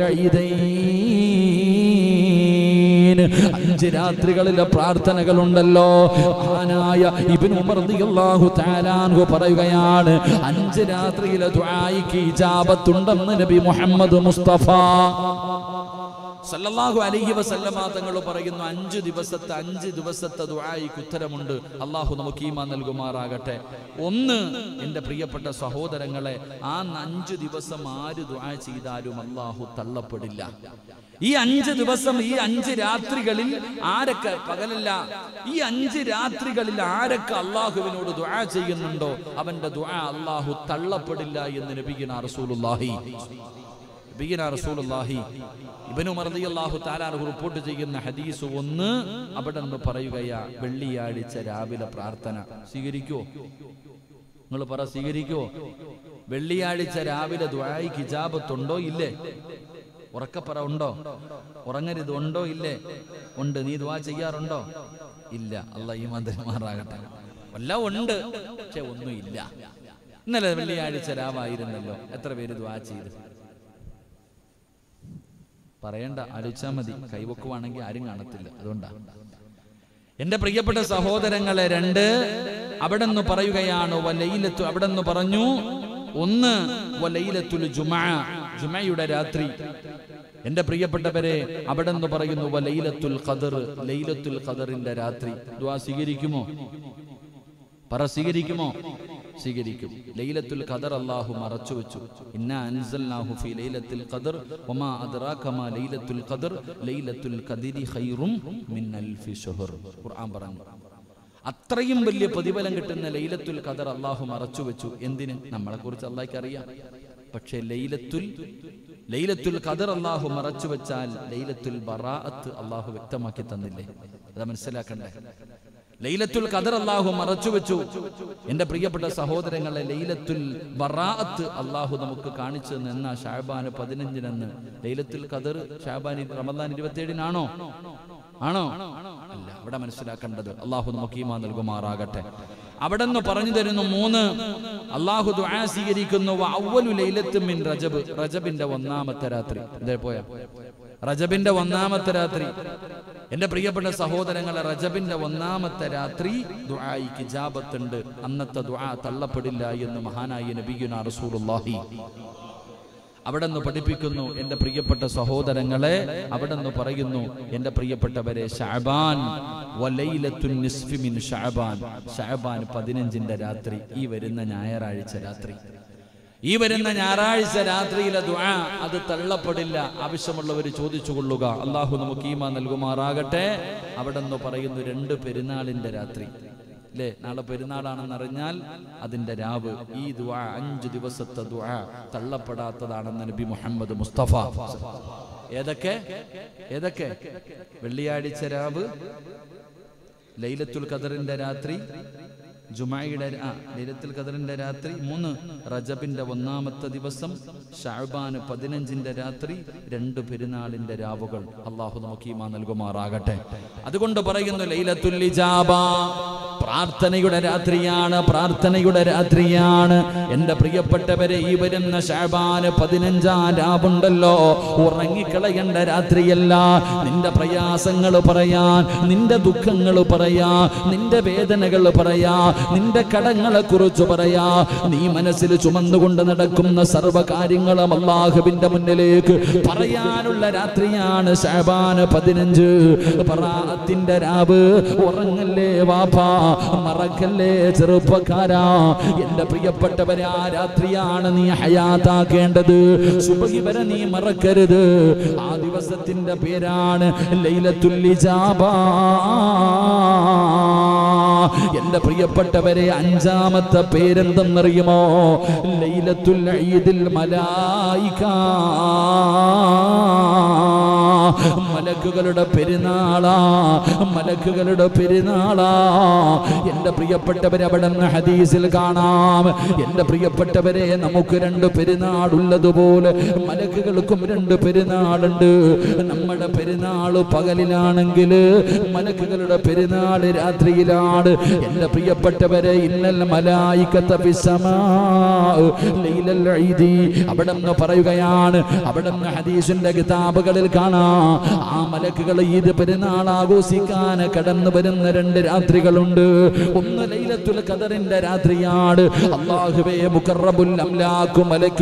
ഈദൈൻ അഞ്ച് രാത്രികളിലെ പ്രാർത്ഥനകളുണ്ടല്ലോ മഹാനായ ഇബ്നു ഉമർ റളിയല്ലാഹു തആല അൻഹു പറയുകയാണ് അഞ്ച് രാത്രിയിലെ ദുആയിക്ക് ഇജാബത്തുണ്ടെന്ന് നബി മുഹമ്മദ് മുസ്തഫ സല്ലല്ലാഹു അലൈഹി വസല്ലമ തങ്ങൾ പറയുന്നു അഞ്ച് ദിവസത്തെ അഞ്ച് ദിവസത്തെ ദുആയിക്ക് ഉത്തരമുണ്ട് അള്ളാഹു നമുക്ക് ഈമാൻ നൽകുമാറാകട്ടെ ഒന്ന് എൻ്റെ പ്രിയപ്പെട്ട സഹോദരങ്ങളെ ആ അഞ്ച് ദിവസം ആര് ദുആ ചെയ്താലും അള്ളാഹു തള്ളപ്പെടില്ല ഈ അഞ്ച് ദിവസം ഈ അഞ്ച് രാത്രികളിൽ ആരൊക്കെ പകലല്ല ഈ അഞ്ച് രാത്രികളിൽ ആരൊക്കെ അള്ളാഹുവിനോട് ദുആ ചെയ്യുന്നുണ്ടോ അവന്റെ ദുആ അള്ളാഹു തള്ളപ്പെടില്ല എന്ന് നബിഗിന റസൂലുള്ളാഹി നബിഗിന റസൂലുള്ളാഹി ഇബ്നു ഉമർ റളിയല്ലാഹു തആല അൻഹു റിപ്പോർട്ട് ചെയ്യുന്ന ഹദീസ് ഒന്ന് അവിടെ നിന്ന് പറയുകയാ വെള്ളിയാഴ്ച രാവിലെ പ്രാർത്ഥന സ്വീകരിക്കോ നിങ്ങൾ പറ സ്വീകരിക്കോ വെള്ളിയാഴ്ച രാവിലെ ദുആയിക്ക് ഇജാബത്തുണ്ടോ ഇല്ലേ ഉറക്കപ്പറ ഉണ്ടോ ഉറങ്ങരുത് ഉണ്ടോ ഇല്ലേ ഉണ്ട് നീ ദുആ ചെയ്യാറുണ്ടോ ഇല്ല അല്ല ഈ മന്ത്രിമാറാകട്ടെ വല്ല ഉണ്ട് പക്ഷെ ഒന്നും ഇല്ല ഇന്നലെ വെള്ളിയാഴ്ച രാവായിരുന്നല്ലോ എത്ര പേര് ദുആ ചെയ്ത് പറയണ്ട ആലോചിച്ചാൽ മതി കൈവക്കുവാണെങ്കിൽ ആരും കാണത്തില്ല അതുകൊണ്ടാ എന്റെ പ്രിയപ്പെട്ട സഹോദരങ്ങളെ രണ്ട് അവിടെ നിന്ന് പറയുകയാണ് വലയിലത്തു അവിടെ നിന്ന് പറഞ്ഞു ഒന്ന് വലയിലത്തുൽ ജുമാ ജുമയുടെ രാത്രി എന്റെ പ്രിയപ്പെട്ടവരെ അവിടെ നിന്ന് പറയുന്നു വലയിലത്തുൽ ഖദർ ലൈലത്തുൽ ഖദറിന്റെ രാത്രി ദ്വാ സ്വീകരിക്കുമോ പറ സ്വീകരിക്കുമോ സ്വീകരിക്കും ലൈലത്തുൽ ഖദർ അല്ലാഹു മറച്ചു വെച്ചു ഇന്ന അൻസൽനാഹു ഫി ലൈലത്തുൽ ഖദർ വമാ അദ്റാക മാ ലൈലത്തുൽ ഖദർ ലൈലത്തുൽ ഖദരി ഖൈറും മിൻ അൽഫി ശുഹർ ഖുർആൻ പറഞ്ഞു അത്രയും വലിയ പ്രതിഫലം കിട്ടുന്ന ലൈലത്തുൽ ഖദർ അല്ലാഹു മറച്ചു വെച്ചു എന്തിന് നമ്മളെ കുറിച്ച് അള്ളാഹിക്ക് അറിയാം പക്ഷേ ലൈലത്തുൽ ലൈലത്തുൽ ഖദർ അല്ലാഹു മറച്ചു വെച്ചാൽ ലൈലത്തുൽ ബറാഅത്ത് അല്ലാഹു വ്യക്തമാക്കി തന്നില്ലേ അത് മനസ്സിലാക്കണ്ടേ ലൈലത്തുൽ ഖദർ അല്ലാഹു മറച്ചു വെച്ചു എന്റെ പ്രിയപ്പെട്ട സഹോദരങ്ങളെ ലൈലത്തുൽ ബറാഅത്ത് അല്ലാഹു നമുക്ക് കാണിച്ചു നിന്ന ഷാബാൻ പതിനഞ്ചിനെന്ന് ലൈലത്തുൽ ഖദർ ഷാബാൻ റമദാൻ ഇരുപത്തിയേഴിനാണോ ആണോ അല്ല അവിടെ മനസ്സിലാക്കേണ്ടത് അള്ളാഹു നമുക്ക് ഈമാ നൽകുമാറാകട്ടെ അവിടെ നിന്ന് പറഞ്ഞു തരുന്നു മൂന്ന് അള്ളാഹു ദുആ സ്വീകരിക്കുന്നു അവലു ലൈലത്തും മിൻ റജബ് റജബിന്റെ ഒന്നാമത്തെ രാത്രി ഇതേ പോയ റജബിന്റെ ഒന്നാമത്തെ രാത്രി എന്റെ പ്രിയപ്പെട്ട സഹോദരങ്ങളെ റജബിന്റെ ഒന്നാമത്തെ രാത്രി ദുആയിക്ക് ജാബത്തുണ്ട് അന്നത്തെ ദുആ തള്ളപ്പെടില്ല എന്ന് മഹാനായ നബിയുന റസൂലുള്ളാഹി അവിടെ നിന്ന് പഠിപ്പിക്കുന്നു എൻ്റെ പ്രിയപ്പെട്ട സഹോദരങ്ങളെ അവിടെ നിന്ന് പറയുന്നു എൻ്റെ പ്രിയപ്പെട്ടവരെ ഷാബാൻ വലൈലത്തുൻ നിസ്ഫി മിൻ ഷാബാൻ ഷാബാൻ പതിനഞ്ചിന്റെ രാത്രി ഈ വരുന്ന ഞായറാഴ്ച രാത്രി ഈ വരുന്ന ഞായറാഴ്ച രാത്രിയിലെ ദുആ അത് തള്ളപ്പെടില്ല ആവശ്യമുള്ളവർ ചോദിച്ചു കൊള്ളുക അള്ളാഹു നമുക്ക് ഈമ നൽകുമാറാകട്ടെ അവിടെ നിന്ന് പറയുന്നു രണ്ട് പെരുന്നാളിന്റെ രാത്രി അല്ലേ നാളെ പെരുന്നാളാണെന്നറിഞ്ഞാൽ അതിന്റെ രാവ് ഈ ദുആ അഞ്ച് ദിവസത്തെ ദുആ തള്ളപ്പെടാത്തതാണെന്ന് നബി മുഹമ്മദ് മുസ്തഫ ഏതൊക്കെ ഏതൊക്കെ വെള്ളിയാഴ്ച രാവ് ലൈലത്തുൽ ഖദറിന്റെ രാത്രി ജുമായിയുടെ ആ ലൈലത്തുൽ ഖദറിന്റെ രാത്രി മൂന്ന് റജബിന്റെ ഒന്നാമത്തെ ദിവസം ഷാബാന് പതിനഞ്ചിന്റെ രാത്രി രണ്ട് പെരുന്നാളിന്റെ രാവുകൾ അള്ളാഹു നമുക്ക് ഈമാ നൽകുമാറാകട്ടെ അതുകൊണ്ട് പറയുന്നു ലൈലത്തുൽ ഇജാബ പ്രാർത്ഥനയുടെ രാത്രിയാണ് പ്രാർത്ഥനയുടെ രാത്രിയാണ് എൻ്റെ പ്രിയപ്പെട്ടവരെ ഈ വരുന്ന ഷാബാന് പതിനഞ്ചാം രാവുണ്ടല്ലോ ഉറങ്ങിക്കളയേണ്ട രാത്രിയല്ല നിന്റെ പ്രയാസങ്ങൾ പറയാൻ നിന്റെ ദുഃഖങ്ങൾ പറയാ നിന്റെ വേദനകൾ പറയാ നിന്റെ കടങ്ങളെ കുറിച്ച് പറയാ നീ മനസ്സിൽ ചുമന്നുകൊണ്ട് നടക്കുന്ന സർവകാര്യങ്ങളും അള്ളാഹുവിന്റെ മുന്നിലേക്ക് പറയാനുള്ള രാത്രിയാണ് ഷാബാന് പതിനഞ്ച് പറാത്തിന്റെ രാവ് ഉറങ്ങല്ലേ വാപ്പാ മറക്കല്ലേ ചെറുപ്പക്കാരാ എന്റെ പ്രിയപ്പെട്ടവരെ ആ രാത്രിയാണ് നീ ഹയാത്താക്കേണ്ടത് സുബഹി വരെ നീ മറക്കരുത് ആ ദിവസത്തിന്റെ പേരാണ് ലൈലത്തുൽ ഇജാബ എന്റെ പ്രിയപ്പെട്ടവരെ അഞ്ചാമത്തെ പേരെന്തെന്നറിയുമോ ലൈലത്തുൽ ഈദിൽ മലായിക മലക്കുകളുടെ പെരുന്നാളാ മലക്കുകളുടെ പെരുന്നാളാ എന്റെ പ്രിയപ്പെട്ടവരെ അവിടെ നിന്ന് ഹദീസിൽ കാണാം എന്റെ പ്രിയപ്പെട്ടവരെ നമുക്ക് രണ്ട് പെരുന്നാളുള്ളതുപോലെ മലക്കുകൾക്കും രണ്ട് പെരുന്നാളുണ്ട് നമ്മുടെ പെരുന്നാള് പകലിലാണെങ്കിൽ മലക്കുകളുടെ പെരുന്നാള് രാത്രിയിലാണ് എന്റെ പ്രിയപ്പെട്ടവരെ ഇന്നൽ മലായിക്കത്ത ഫിസ്സമാ ലൈലൽ ഈദി അവിടെ നിന്ന് പറയുകയാണ് അവിടെ നിന്ന് ഹദീസിന്റെ കിതാബുകളിൽ കാണാം ആ മലക്കുകൾ ഈദ് പെരുന്നാൾ ആഘോഷിക്കാൻ കടന്നു വരുന്ന രണ്ട് രാത്രികളുണ്ട് ഒന്ന് ലൈലത്തുൽ ഖദറിന്റെ രാത്രിയാണ് അള്ളാഹുവേ മുഖറബുൽ അംലാക്കു മലക്കു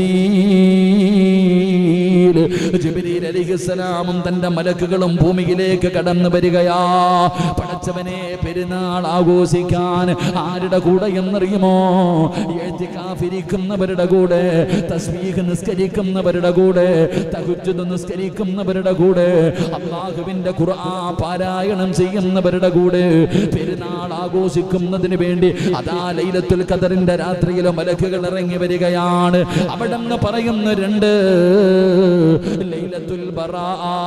ജിബിരീൽ ജിബിരീൽ അലിഹിസ്സലാമും തന്റെ മലക്കുകളും ഭൂമിയിലേക്ക് കടന്നു വരികയാ പടച്ചവനെ പെരുന്നാൾ ആഘോഷിക്കാൻ ആരുടെ കൂടെ എന്നറിയുമോ എഴുത്തിക്കാഫിരിക്കുന്നവരുടെ കൂടെ തസ്ബീഹ് നിസ്കരിക്കുന്നവരുടെ കൂടെ തഹുജ്ജുദ് നിസ്കരിക്കുന്നവരുടെ കൂടെ അള്ളാഹുവിന്റെ ഖുർആൻ പാരായണം ചെയ്യുന്നവരുടെ കൂടെ പെരുന്നാൾ ആഘോഷിക്കുന്നതിന് വേണ്ടി അതാ ലൈലത്തുൽ ഖദറിന്റെ രാത്രിയിലെ മലക്കുകൾ ഇറങ്ങി വരികയാണ് അവിടെ നിന്ന് പറയുന്ന രണ്ട് ലൈലത്തുൽ ബറാ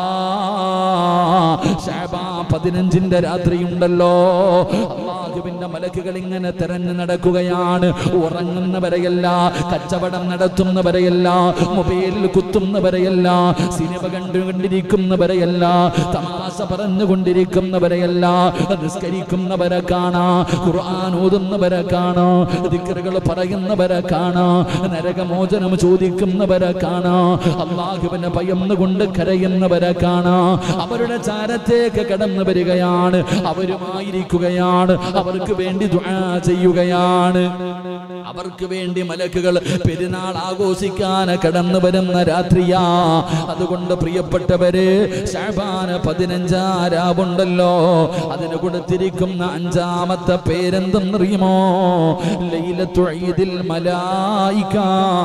ശഅബാ പതിനഞ്ചിന്റെ രാത്രിയുണ്ടല്ലോ അള്ളാഹുവിന്റെ മലക്കുകൾ ഇങ്ങനെ തെരഞ്ഞു നടക്കുകയാണ് ഉറങ്ങുന്നവരെയല്ല കച്ചവടം നടത്തുന്നവരെയല്ല മൊബൈലിൽ കുത്തുന്നവരെയല്ല സിനിമ കണ്ടുകൊണ്ടിരിക്കുന്നവരെയല്ല തമാശ പറഞ്ഞുകൊണ്ടിരിക്കുന്നവരെയല്ല നിസ്കരിക്കുന്നവരെ കാണാ ഖുർആൻ ഓതുന്നവരെ കാണാ ദിക്കറുകൾ പറയുന്നവരെ കാണാ നരകമോചനം ചോദിക്കുന്നവരെ കാണാ അള്ളാഹുവിനെ ഭയന്നുകൊണ്ട് കരയുന്നവരെ കാണാ അവരുടെ ചാരത്തേക്ക് കടന്നു വരികയാണ് അവരുമായിരിക്കുകയാണ് അവർക്ക് വേണ്ടി ദുആ ചെയ്യുകയാണ് അവർക്ക് വേണ്ടി മലക്കുകൾ പെരുന്നാൾ ആഘോഷിക്കാൻ കടന്നു വരുന്ന രാത്രിയാ അതുകൊണ്ട് പ്രിയപ്പെട്ടവര് ഷാബാന പതിനഞ്ചാരാവുണ്ടല്ലോ അതിന് കൊടുത്തിരിക്കുന്ന അഞ്ചാമത്തെ പേരെന്തെന്നറിയുമോ ലൈലത്തു ഈദിൽ മലായിക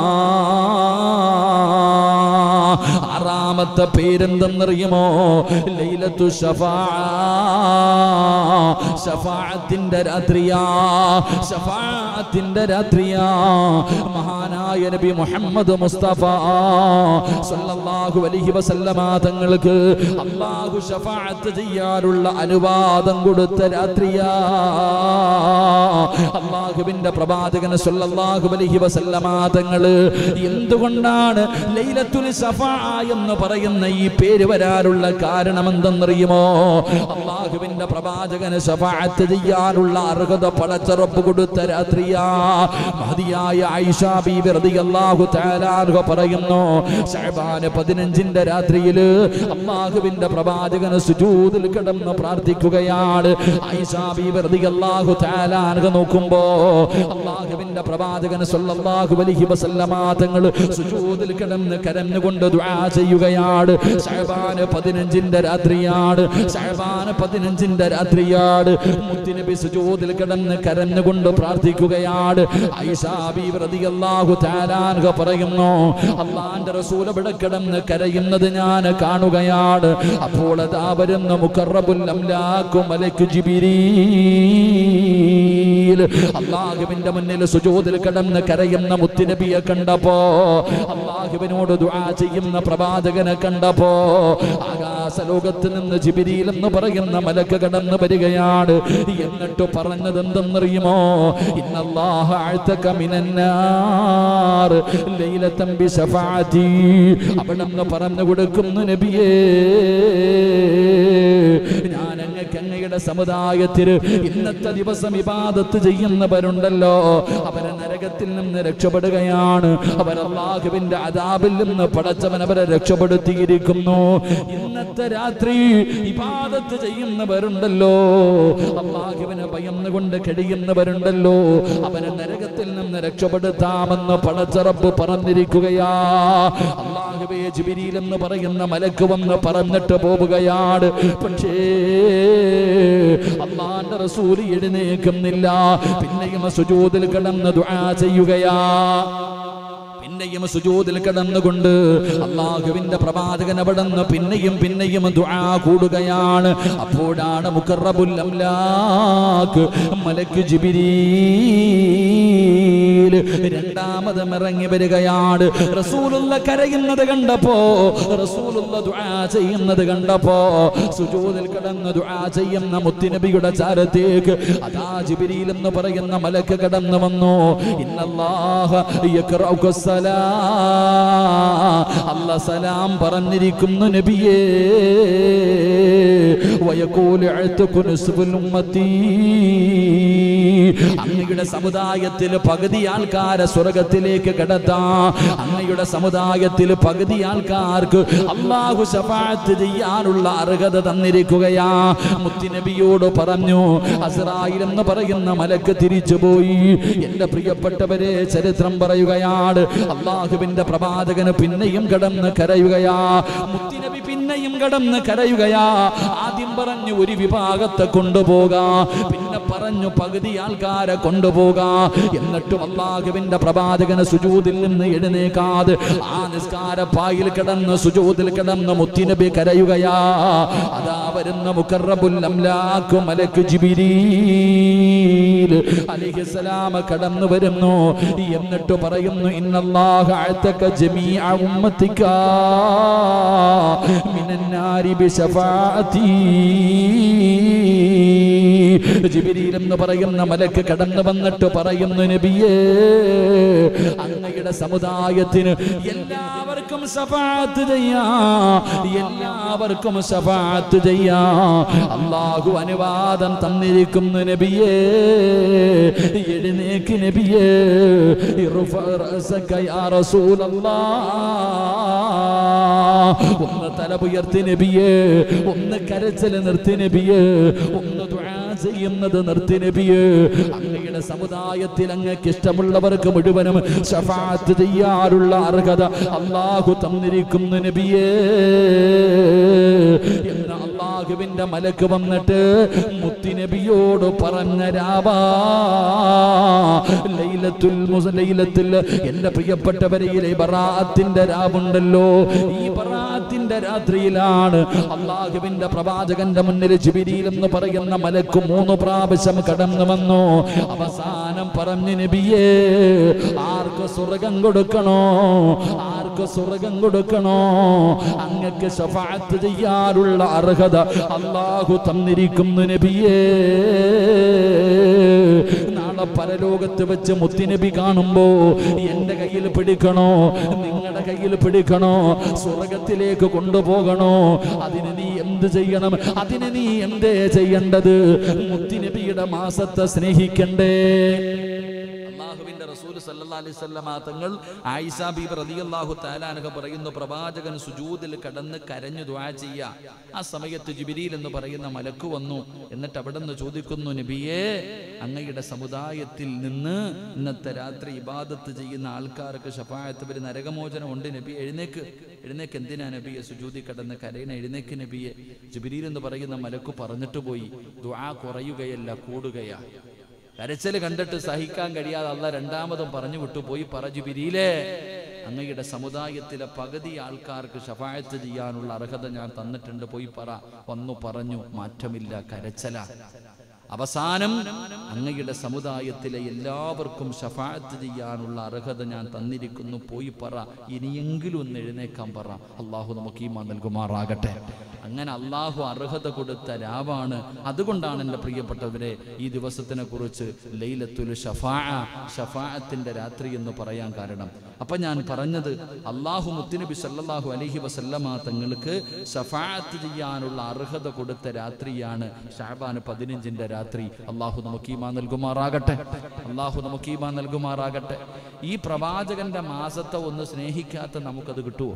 ആറാമത്തെ പേരെന്തെന്നറിയുമോ ലൈലത്തു ഷഫാ ഷഫാഅത്തിന്റെ രാത്രിയാ ഷഫാഅത്തിന്റെ രാത്രിയാ മഹാനായ നബി മുഹമ്മദ് മുസ്തഫ സല്ലല്ലാഹു അലൈഹി വസല്ലമ തങ്ങൾക്ക് അല്ലാഹു ഷഫാഅത്ത് ചെയ്യാനുള്ള അനുവാദം കൊടുത്ത രാത്രിയാ അള്ളാഹുവിന്റെ പ്രവാചകൻ സല്ലല്ലാഹു അലൈഹി വസല്ലമ തങ്ങള് എന്തുകൊണ്ടാണ് ലൈലത്തുൽ ഷഫാ എന്ന് പറയുന്ന ഈ പേര് വരാനുള്ള കാരണം എന്തെന്നറിയുമോ അള്ളാഹുവിന്റെ പ്രവാചകന് ഷഫാഅത്ത് ചെയ്യാനുള്ള അർഹത പടച്ചറപ്പ് കൊടുത്ത രാത്രിയാ മഹതിയായ ആയിഷ ബീബി റളിയല്ലാഹു തആല അൻഹ പറയുന്നു ശഅബാൻ 15ന്റെ രാത്രിയില് അള്ളാഹുവിന്റെ പ്രവാചകന് സുജൂദിൽ കിടന്ന് പ്രാർത്ഥിക്കുകയാണ് ആയിഷ ബീബി റളിയല്ലാഹു തആല അൻഹ നോക്കുമ്പോ അള്ളാഹുവിന്റെ പ്രവാചകൻ സല്ലല്ലാഹു അലൈഹി വസല്ലമ തങ്ങൾ സുജൂദിൽ കിടന്ന് കരഞ്ഞുകൊണ്ട് ദുആ ചെയ്യുകയാണ് ശഅബാൻ 15ന്റെ രാത്രിയാണ് ശഅബാൻ 15ന്റെ രാത്രിയാണ് മുത്തുനബി സുജൂദിൽ കിടന്ന് കരഞ്ഞുകൊണ്ട് പ്രാർത്ഥിക്കുകയാണ് ആയിഷ ബീബി റളിയല്ലാഹു തആല അൻഹ പറയുന്നു അള്ളാന്റെ റസൂൽ ഇവിടെ കിടന്ന് കരയുന്നത് ഞാൻ കാണുകയാണ് അപ്പോൾ അതാ വരുന്ന മുഖറബുൽ അംലാക്കു മലക്ക് ജിബിരീൽ അള്ളാഹുവിന്റെ മുന്നിൽ സുജൂദിൽ കിടന്ന് കരയുന്ന മുത്തുനബിയെ കണ്ടപ്പോ അള്ളാഹുവിനോട് ദുആ ചെയ്യുന്ന പ്രവാചകനെ കണ്ടപ്പോ ആകാശ ലോകത്ത് നിന്ന് ജിബിരിയിൽ എന്ന് പറയുന്ന മലക്ക് കടന്നു വരികയാണ് എന്നിട്ട് പറഞ്ഞത് എന്തെന്നറിയുമോ ഇന്നല്ലാഹ അഅ്തക മിനന്നാർ ലൈലത്തൻ ബിശഫാഅതി അവിടെ നിന്ന് പറഞ്ഞു കൊടുക്കുന്നു നബിയേ ഞാൻ അങ്ങക്ക് അങ്ങയുടെ സമുദായത്തിൽ ഇന്നത്തെ ദിവസം ഇബാദത്ത് ചെയ്യുന്നവരുണ്ടല്ലോ അവരെ നരകത്തിൽ നിന്ന് രക്ഷപ്പെടുകയാണ് അവർ അള്ളാഹുവിന്റെ അതാബിൽ നിന്ന് പടച്ചവൻ അവരെ രക്ഷപ്പെടുത്തിയിരിക്കുന്നു ഇന്നത്തെ രാത്രി ഇബാദത്ത് ചെയ്യുന്നവരുണ്ടല്ലോ അള്ളാഹുവിനെ ഭയന്നുകൊണ്ട് കഴിയുന്നവരുണ്ടല്ലോ അവനെ നരകത്തിൽ നിന്ന് രക്ഷപ്പെടുത്താമെന്ന് പടച്ചറപ്പ് പറഞ്ഞിരിക്കുകയാ അള്ളാഹുവേ ജിബിരിയിൽ എന്ന് പറയുന്ന മലക്ക് വന്ന് പറഞ്ഞിട്ട് പോവുകയാണ് പക്ഷേ അള്ളാന്റെ റസൂല് എഴുന്നേക്കുന്നില്ല പിന്നെയും സുജൂദിൽ കിടന്ന് ദുആ ചെയ്യുകയാ പിന്നെ പിന്നെയും സുജൂദിൽ കിടന്നുകൊണ്ട് അള്ളാഹുവിന്റെ പ്രവാചകൻ അവിടുന്ന് പിന്നെയും പിന്നെയും ദുആ കൂടുകയാണ് അപ്പോഴാണ് മുഖറബുൽ അംലാക്ക് മലക്ക് ജിബിരീൽ രണ്ടാമത് ഇറങ്ങി വരികയാണ് റസൂലുള്ള കരയുന്നത് കണ്ടപ്പോ റസൂലുള്ള ദുആ ചെയ്യുന്നത് കണ്ടപ്പോ സുജൂദിൽ കിടന്ന് ദുആ ചെയ്യുന്ന മുത്തുനബിയുടെ ചാരത്തേക്ക് അതാ ജിബിരിയിൽ എന്ന് പറയുന്ന മലക്ക് കടന്നു വന്നു ഇന്നല്ലാഹ യഖറഉക സലാം അല്ല സലാം പറഞ്ഞിരിക്കുന്നു നബിയേ വയഖൂലു അഅ്തഖു നിസ്ഫുൽ ഉമ്മത്തി അങ്ങയുടെ സമുദായത്തിൽ പകുതി ആൾക്കാരെ സ്വർഗത്തിലേക്ക് കടത്താം അങ്ങയുടെ സമുദായത്തിൽ പകുതി ആൾക്കാർക്ക് അള്ളാഹു ശഫാഅത്ത് ചെയ്യാനുള്ള അർഹത തന്നിരിക്കുകയാ മുത്തിനബിയോട് പറഞ്ഞു അസ്രായിൽ എന്ന് പറയുന്ന മലക്ക് തിരിച്ചുപോയി എന്റെ പ്രിയപ്പെട്ടവരെ ചരിത്രം പറയുകയാണ് അള്ളാഹുവിന്റെ പ്രവാചകന് പിന്നെയും കടന്ന് കരയുകയാ മുത്തിനബി പിന്നെയും കടന്ന് കരയുകയാ ആദ്യം പറഞ്ഞു ഒരു വിഭാഗത്തെ കൊണ്ടുപോകാ പിന്നെ പറഞ്ഞു പകുതി ആൾക്കാരെ കൊണ്ടുപോകാ എന്നിട്ടും അള്ളാഹുവിന്റെ പ്രവാചകന് സുജൂതിൽ നിന്ന് എഴുന്നേക്കാതെ ആ നിസ്കാര പായിൽ കിടന്ന് സുജൂതിൽ കിടന്ന് മുത്തിനബി കരയുകയാ അതാ വരുന്ന മുക്കറബുൽ അംലാക്കു മലക്ക് ജിബിരീൽ അലിഹിസലാമ കടന്നു വരുന്നു എന്നിട്ട് പറയുന്നു ഇന്നല്ലാഹ അഅതക ജമീഅ ഉമ്മത്തിക മിനന്നാരി ബിശഫാഅതി ജിബിരിയിൽ എന്ന് പറയുന്ന മലക്ക് കടന്നു വന്നിട്ട് പറയുന്നു നബിയേ അങ്ങയുടെ സമുദായത്തിന് എല്ലാവർക്കും സഫാത്ത് ചെയ്യാ എല്ലാവർക്കും സഫാത്ത് ചെയ്യാ അള്ളാഹു അനുവാദം തന്നിരിക്കുന്നു നബിയേ എഴുന്നേക്ക് നബിയേ ഇർഫ റഅസക യാ റസൂലല്ലാഹ് ഒന്ന് തല ഉയർത്തി നബിയേ ഒന്ന് കരച്ചല് നിർത്തി നബിയേ ഒന്ന് ദുആ ചെയ്യുന്നത് നിർത്തി നബിയേ അങ്ങയുടെ സമുദായത്തിൽ അങ്ങക്ക് ഇഷ്ടമുള്ളവർക്ക് മുഴുവനും ഷഫാത്ത് ചെയ്യാറുള്ള അർഹത അള്ളാഹു തന്നിരിക്കുന്നു നബിയേ എന്ന് അള്ളാഹുവിന്റെ മലക്ക് വന്നിട്ട് മുത്തിനബിയോട് പറഞ്ഞ രാവാ ലൈലത്തുൽ മുസ- ലൈലത്തുൽ എന്റെ പ്രിയപ്പെട്ടവരയിലെ ബറാത്തിന്റെ രാവുണ്ടല്ലോ ഈ ബറാത്തിന്റെ രാത്രിയിലാണ് അള്ളാഹുവിന്റെ പ്രവാചകന്റെ മുന്നിൽ ജിബിരിയിൽ എന്ന് പറയുന്ന മലക്ക് മൂന്ന് പ്രാവശ്യം കടന്നു വന്നു അവസാനം പറഞ്ഞു നബിയേ ആർക്ക് സ്വർഗം കൊടുക്കണോ ആർക്ക് സ്വർഗം കൊടുക്കണോ അങ്ങക്ക് ശഫാത്ത് ചെയ്യാനുള്ള അർഹത അള്ളാഹു തന്നിരിക്കുന്നു നബിയേ നാളെ പരലോകത്ത് വെച്ച് മുത്തിനബി കാണുമ്പോ എന്റെ കയ്യിൽ പിടിക്കണോ നിങ്ങളുടെ കയ്യിൽ പിടിക്കണോ സ്വർഗത്തിലേക്ക് കൊണ്ടുപോകണോ അതിന് നീ എന്ത് ചെയ്യണം അതിന് നീ എന്തേ ചെയ്യേണ്ടത് മുത്തിനബിയുടെ മാസത്തെ സ്നേഹിക്കണ്ടേ അള്ളാഹുവിന്റെ റസൂൽ സല്ലല്ലാഹു അലൈഹി വസല്ലമ തങ്ങൾ ആയിഷ ബീബി റളിയല്ലാഹു തആല അൻഹ പറയുന്നു പ്രവാചകൻ സുജൂദിൽ കടന്ന് കരഞ്ഞു ദുആ ചെയ്യാ ആ സമയത്ത് ജിബ്രീൽ എന്ന് പറയുന്ന മലക്ക് വന്നു എന്നിട്ട് അവിടെ നിന്ന് ചോദിക്കുന്നു നബിയേ അങ്ങയുടെ സമുദായത്തിൽ നിന്ന് ഇന്നത്തെ രാത്രി ഇബാദത്ത് ചെയ്യുന്ന ആൾക്കാർക്ക് ഷഫായത്ത് ഒരു നരകമോചനം ഉണ്ട് നബി എഴുന്നേക്ക് എഴുന്നേക്ക് എന്തിനാ നബിയെ സുജൂതി കടന്ന് കരയണ എഴുന്നേക്ക് നബിയെ ജിബ്രീൽ എന്ന് പറയുന്ന മലക്ക് പറഞ്ഞിട്ട് പോയി ദുആ കുറയുകയല്ല കൂടുകയാ കരച്ചല് കണ്ടിട്ട് സഹിക്കാൻ കഴിയാതെ അല്ല രണ്ടാമതും പറഞ്ഞു വിട്ടു പോയി പറഞ്ഞു പിരിയിലേ അങ്ങയുടെ സമുദായത്തിലെ പകുതി ആൾക്കാർക്ക് ഷഫായത്ത് ചെയ്യാനുള്ള അർഹത ഞാൻ തന്നിട്ടുണ്ട് പോയി പറ വന്നു പറഞ്ഞു മാറ്റമില്ല കരച്ചല അവസാനം അങ്ങയുടെ സമുദായത്തിലെ എല്ലാവർക്കും ഷഫായത്ത് ചെയ്യാനുള്ള അർഹത ഞാൻ തന്നിരിക്കുന്നു പോയി പറ ഇനിയെങ്കിലും ഒന്ന് എഴുന്നേക്കാൻ പറ അള്ളാഹു നമുക്ക് ഈമാ നൽകുമാറാകട്ടെ അങ്ങനെ അള്ളാഹു അർഹത കൊടുത്ത രാവാണ് അതുകൊണ്ടാണ് എൻ്റെ പ്രിയപ്പെട്ടവരെ ഈ ദിവസത്തിനെ കുറിച്ച് ലൈലത്തുൽ ഷഫാ ഷഫാഅത്തിന്റെ രാത്രി എന്ന് പറയാൻ കാരണം അപ്പൊ ഞാൻ പറഞ്ഞത് അള്ളാഹു മുത്തുനബി സല്ലല്ലാഹു അലൈഹി വസല്ലമ തങ്ങൾക്ക് ഷഫാഅത്ത് ചെയ്യാനുള്ള അർഹത കൊടുത്ത രാത്രിയാണ് ഷാബാൻ പതിനഞ്ചിന്റെ രാത്രി അള്ളാഹു നമുക്ക് ഈമാ നൽകുമാറാകട്ടെ അള്ളാഹു നമുക്ക് ഈമാ നൽകുമാറാകട്ടെ ഈ പ്രവാചകന്റെ മാസത്തെ ഒന്ന് സ്നേഹിക്കാത്ത നമുക്കത് കിട്ടുമോ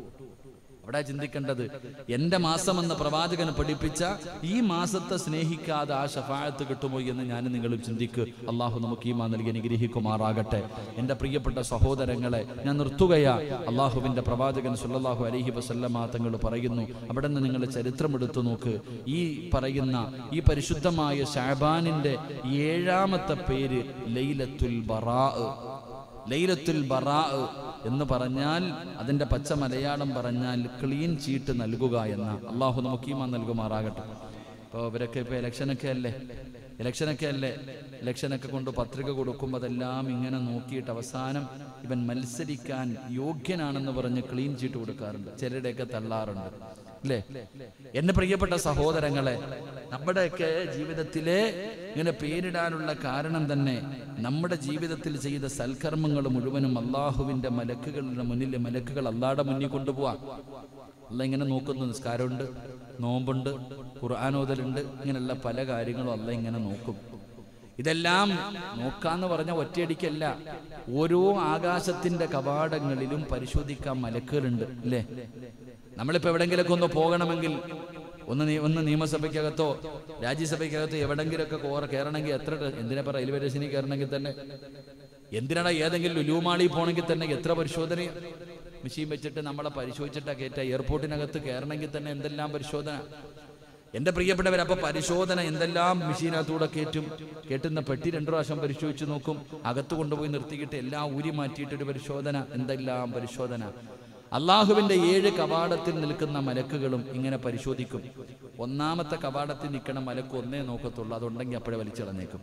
അവിടെ ചിന്തിക്കേണ്ടത് എന്റെ മാസമെന്ന പ്രവാചകൻ പഠിപ്പിച്ച ഈ മാസത്തെ സ്നേഹിക്കാതെ ആ ഷഫായത്ത് കിട്ടുമോ എന്ന് ഞാൻ നിങ്ങളും ചിന്തിക്ക് അള്ളാഹു നമുക്ക് ഈ മാ നൽകി അനുഗ്രഹിക്കുമാറാകട്ടെ എൻ്റെ പ്രിയപ്പെട്ട സഹോദരങ്ങളെ ഞാൻ നിർത്തുകയാ അള്ളാഹുവിൻ്റെ പ്രവാചകൻ സുല്ലല്ലാഹു അലൈഹി വസല്ലമ തങ്ങൾ പറയുന്നു അവിടെ നിന്ന് നിങ്ങൾ ചരിത്രം എടുത്തു നോക്ക് ഈ പറയുന്ന ഈ പരിശുദ്ധമായ ഷാബാനിൻ്റെ ഏഴാമത്തെ പേര് ലൈലത്തുൽ ബറാ ലൈലത്തുൽ ബറാ എന്ന് പറഞ്ഞാൽ അതിന്റെ പച്ച മലയാളം പറഞ്ഞാൽ ക്ലീൻ ചീട്ട് നൽകുക എന്ന അള്ളാഹു നമുക്ക് ഈമാൻ നൽകുമാറാകട്ടെ ഇപ്പോൾ ഇവരൊക്കെ ഇപ്പോൾ ഇലക്ഷനൊക്കെ അല്ലേ ഇലക്ഷനൊക്കെ അല്ലേ ഇലക്ഷനൊക്കെ കൊണ്ട് പത്രിക കൊടുക്കുമ്പോൾ അതെല്ലാം ഇങ്ങനെ നോക്കിയിട്ട് അവസാനം ഇവൻ മത്സരിക്കാൻ യോഗ്യനാണെന്ന് പറഞ്ഞ് ക്ലീൻ ചീട്ട് കൊടുക്കാറുണ്ട് ചിലരുടെയൊക്കെ തള്ളാറുണ്ട് അല്ലേ എന്റെ പ്രിയപ്പെട്ട സഹോദരങ്ങളെ നമ്മുടെയൊക്കെ ജീവിതത്തിലെ ഇങ്ങനെ പേരിടാനുള്ള കാരണം തന്നെ നമ്മുടെ ജീവിതത്തിൽ ചെയ്ത സൽക്കർമ്മങ്ങൾ മുഴുവനും അള്ളാഹുവിന്റെ മലക്കുകളുടെ മുന്നിൽ മലക്കുകൾ അള്ളാടെ മുന്നിൽ കൊണ്ടുപോവാം അല്ല ഇങ്ങനെ നോക്കുന്നു നിസ്കാരമുണ്ട് നോമ്പുണ്ട് ഖുർആാനോദലുണ്ട് ഇങ്ങനെയുള്ള പല കാര്യങ്ങളും അല്ല ഇങ്ങനെ നോക്കും ഇതെല്ലാം നോക്കാന്ന് പറഞ്ഞ ഒറ്റയടിക്കല്ല ഓരോ ആകാശത്തിന്റെ കവാടങ്ങളിലും പരിശോധിക്കാൻ മലക്കുകളുണ്ട് അല്ലേ നമ്മളിപ്പോ എവിടെങ്കിലൊക്കെ ഒന്ന് പോകണമെങ്കിൽ ഒന്ന് നീ- ഒന്ന് നിയമസഭയ്ക്കകത്തോ രാജ്യസഭയ്ക്കകത്തോ എവിടെങ്കിലൊക്കെ കോറ കയറണമെങ്കിൽ എത്ര ടെ- എന്തിനാ ഇപ്പൊ റെയിൽവേ സ്റ്റേഷനിൽ കയറണമെങ്കിൽ തന്നെ എന്തിനാണ് ഏതെങ്കിലും ലുലുമാളി പോകണമെങ്കിൽ തന്നെ എത്ര പരിശോധന മെഷീൻ വെച്ചിട്ട് നമ്മളെ പരിശോധിച്ചിട്ടാ കയറ്റ എയർപോർട്ടിനകത്ത് കയറണമെങ്കിൽ തന്നെ എന്തെല്ലാം പരിശോധന എന്റെ പ്രിയപ്പെട്ടവർ അപ്പൊ പരിശോധന എന്തെല്ലാം മെഷീനകത്തൂടെ കയറ്റും കയറ്റുന്ന പെട്ടി രണ്ടു പ്രാവശ്യം പരിശോധിച്ച് നോക്കും അകത്ത് കൊണ്ടുപോയി നിർത്തിയിട്ട് എല്ലാം ഊരി മാറ്റിയിട്ടൊരു പരിശോധന എന്തെല്ലാം പരിശോധന അള്ളാഹുവിന്റെ ഏഴ് കവാടത്തിൽ നിൽക്കുന്ന മലക്കുകളും ഇങ്ങനെ പരിശോധിക്കും ഒന്നാമത്തെ കവാടത്തിൽ നിൽക്കണ മലക്ക് ഒന്നേ നോക്കത്തുള്ളൂ അതുണ്ടെങ്കിൽ അപ്പോഴേ വലിച്ചിളന്നേക്കും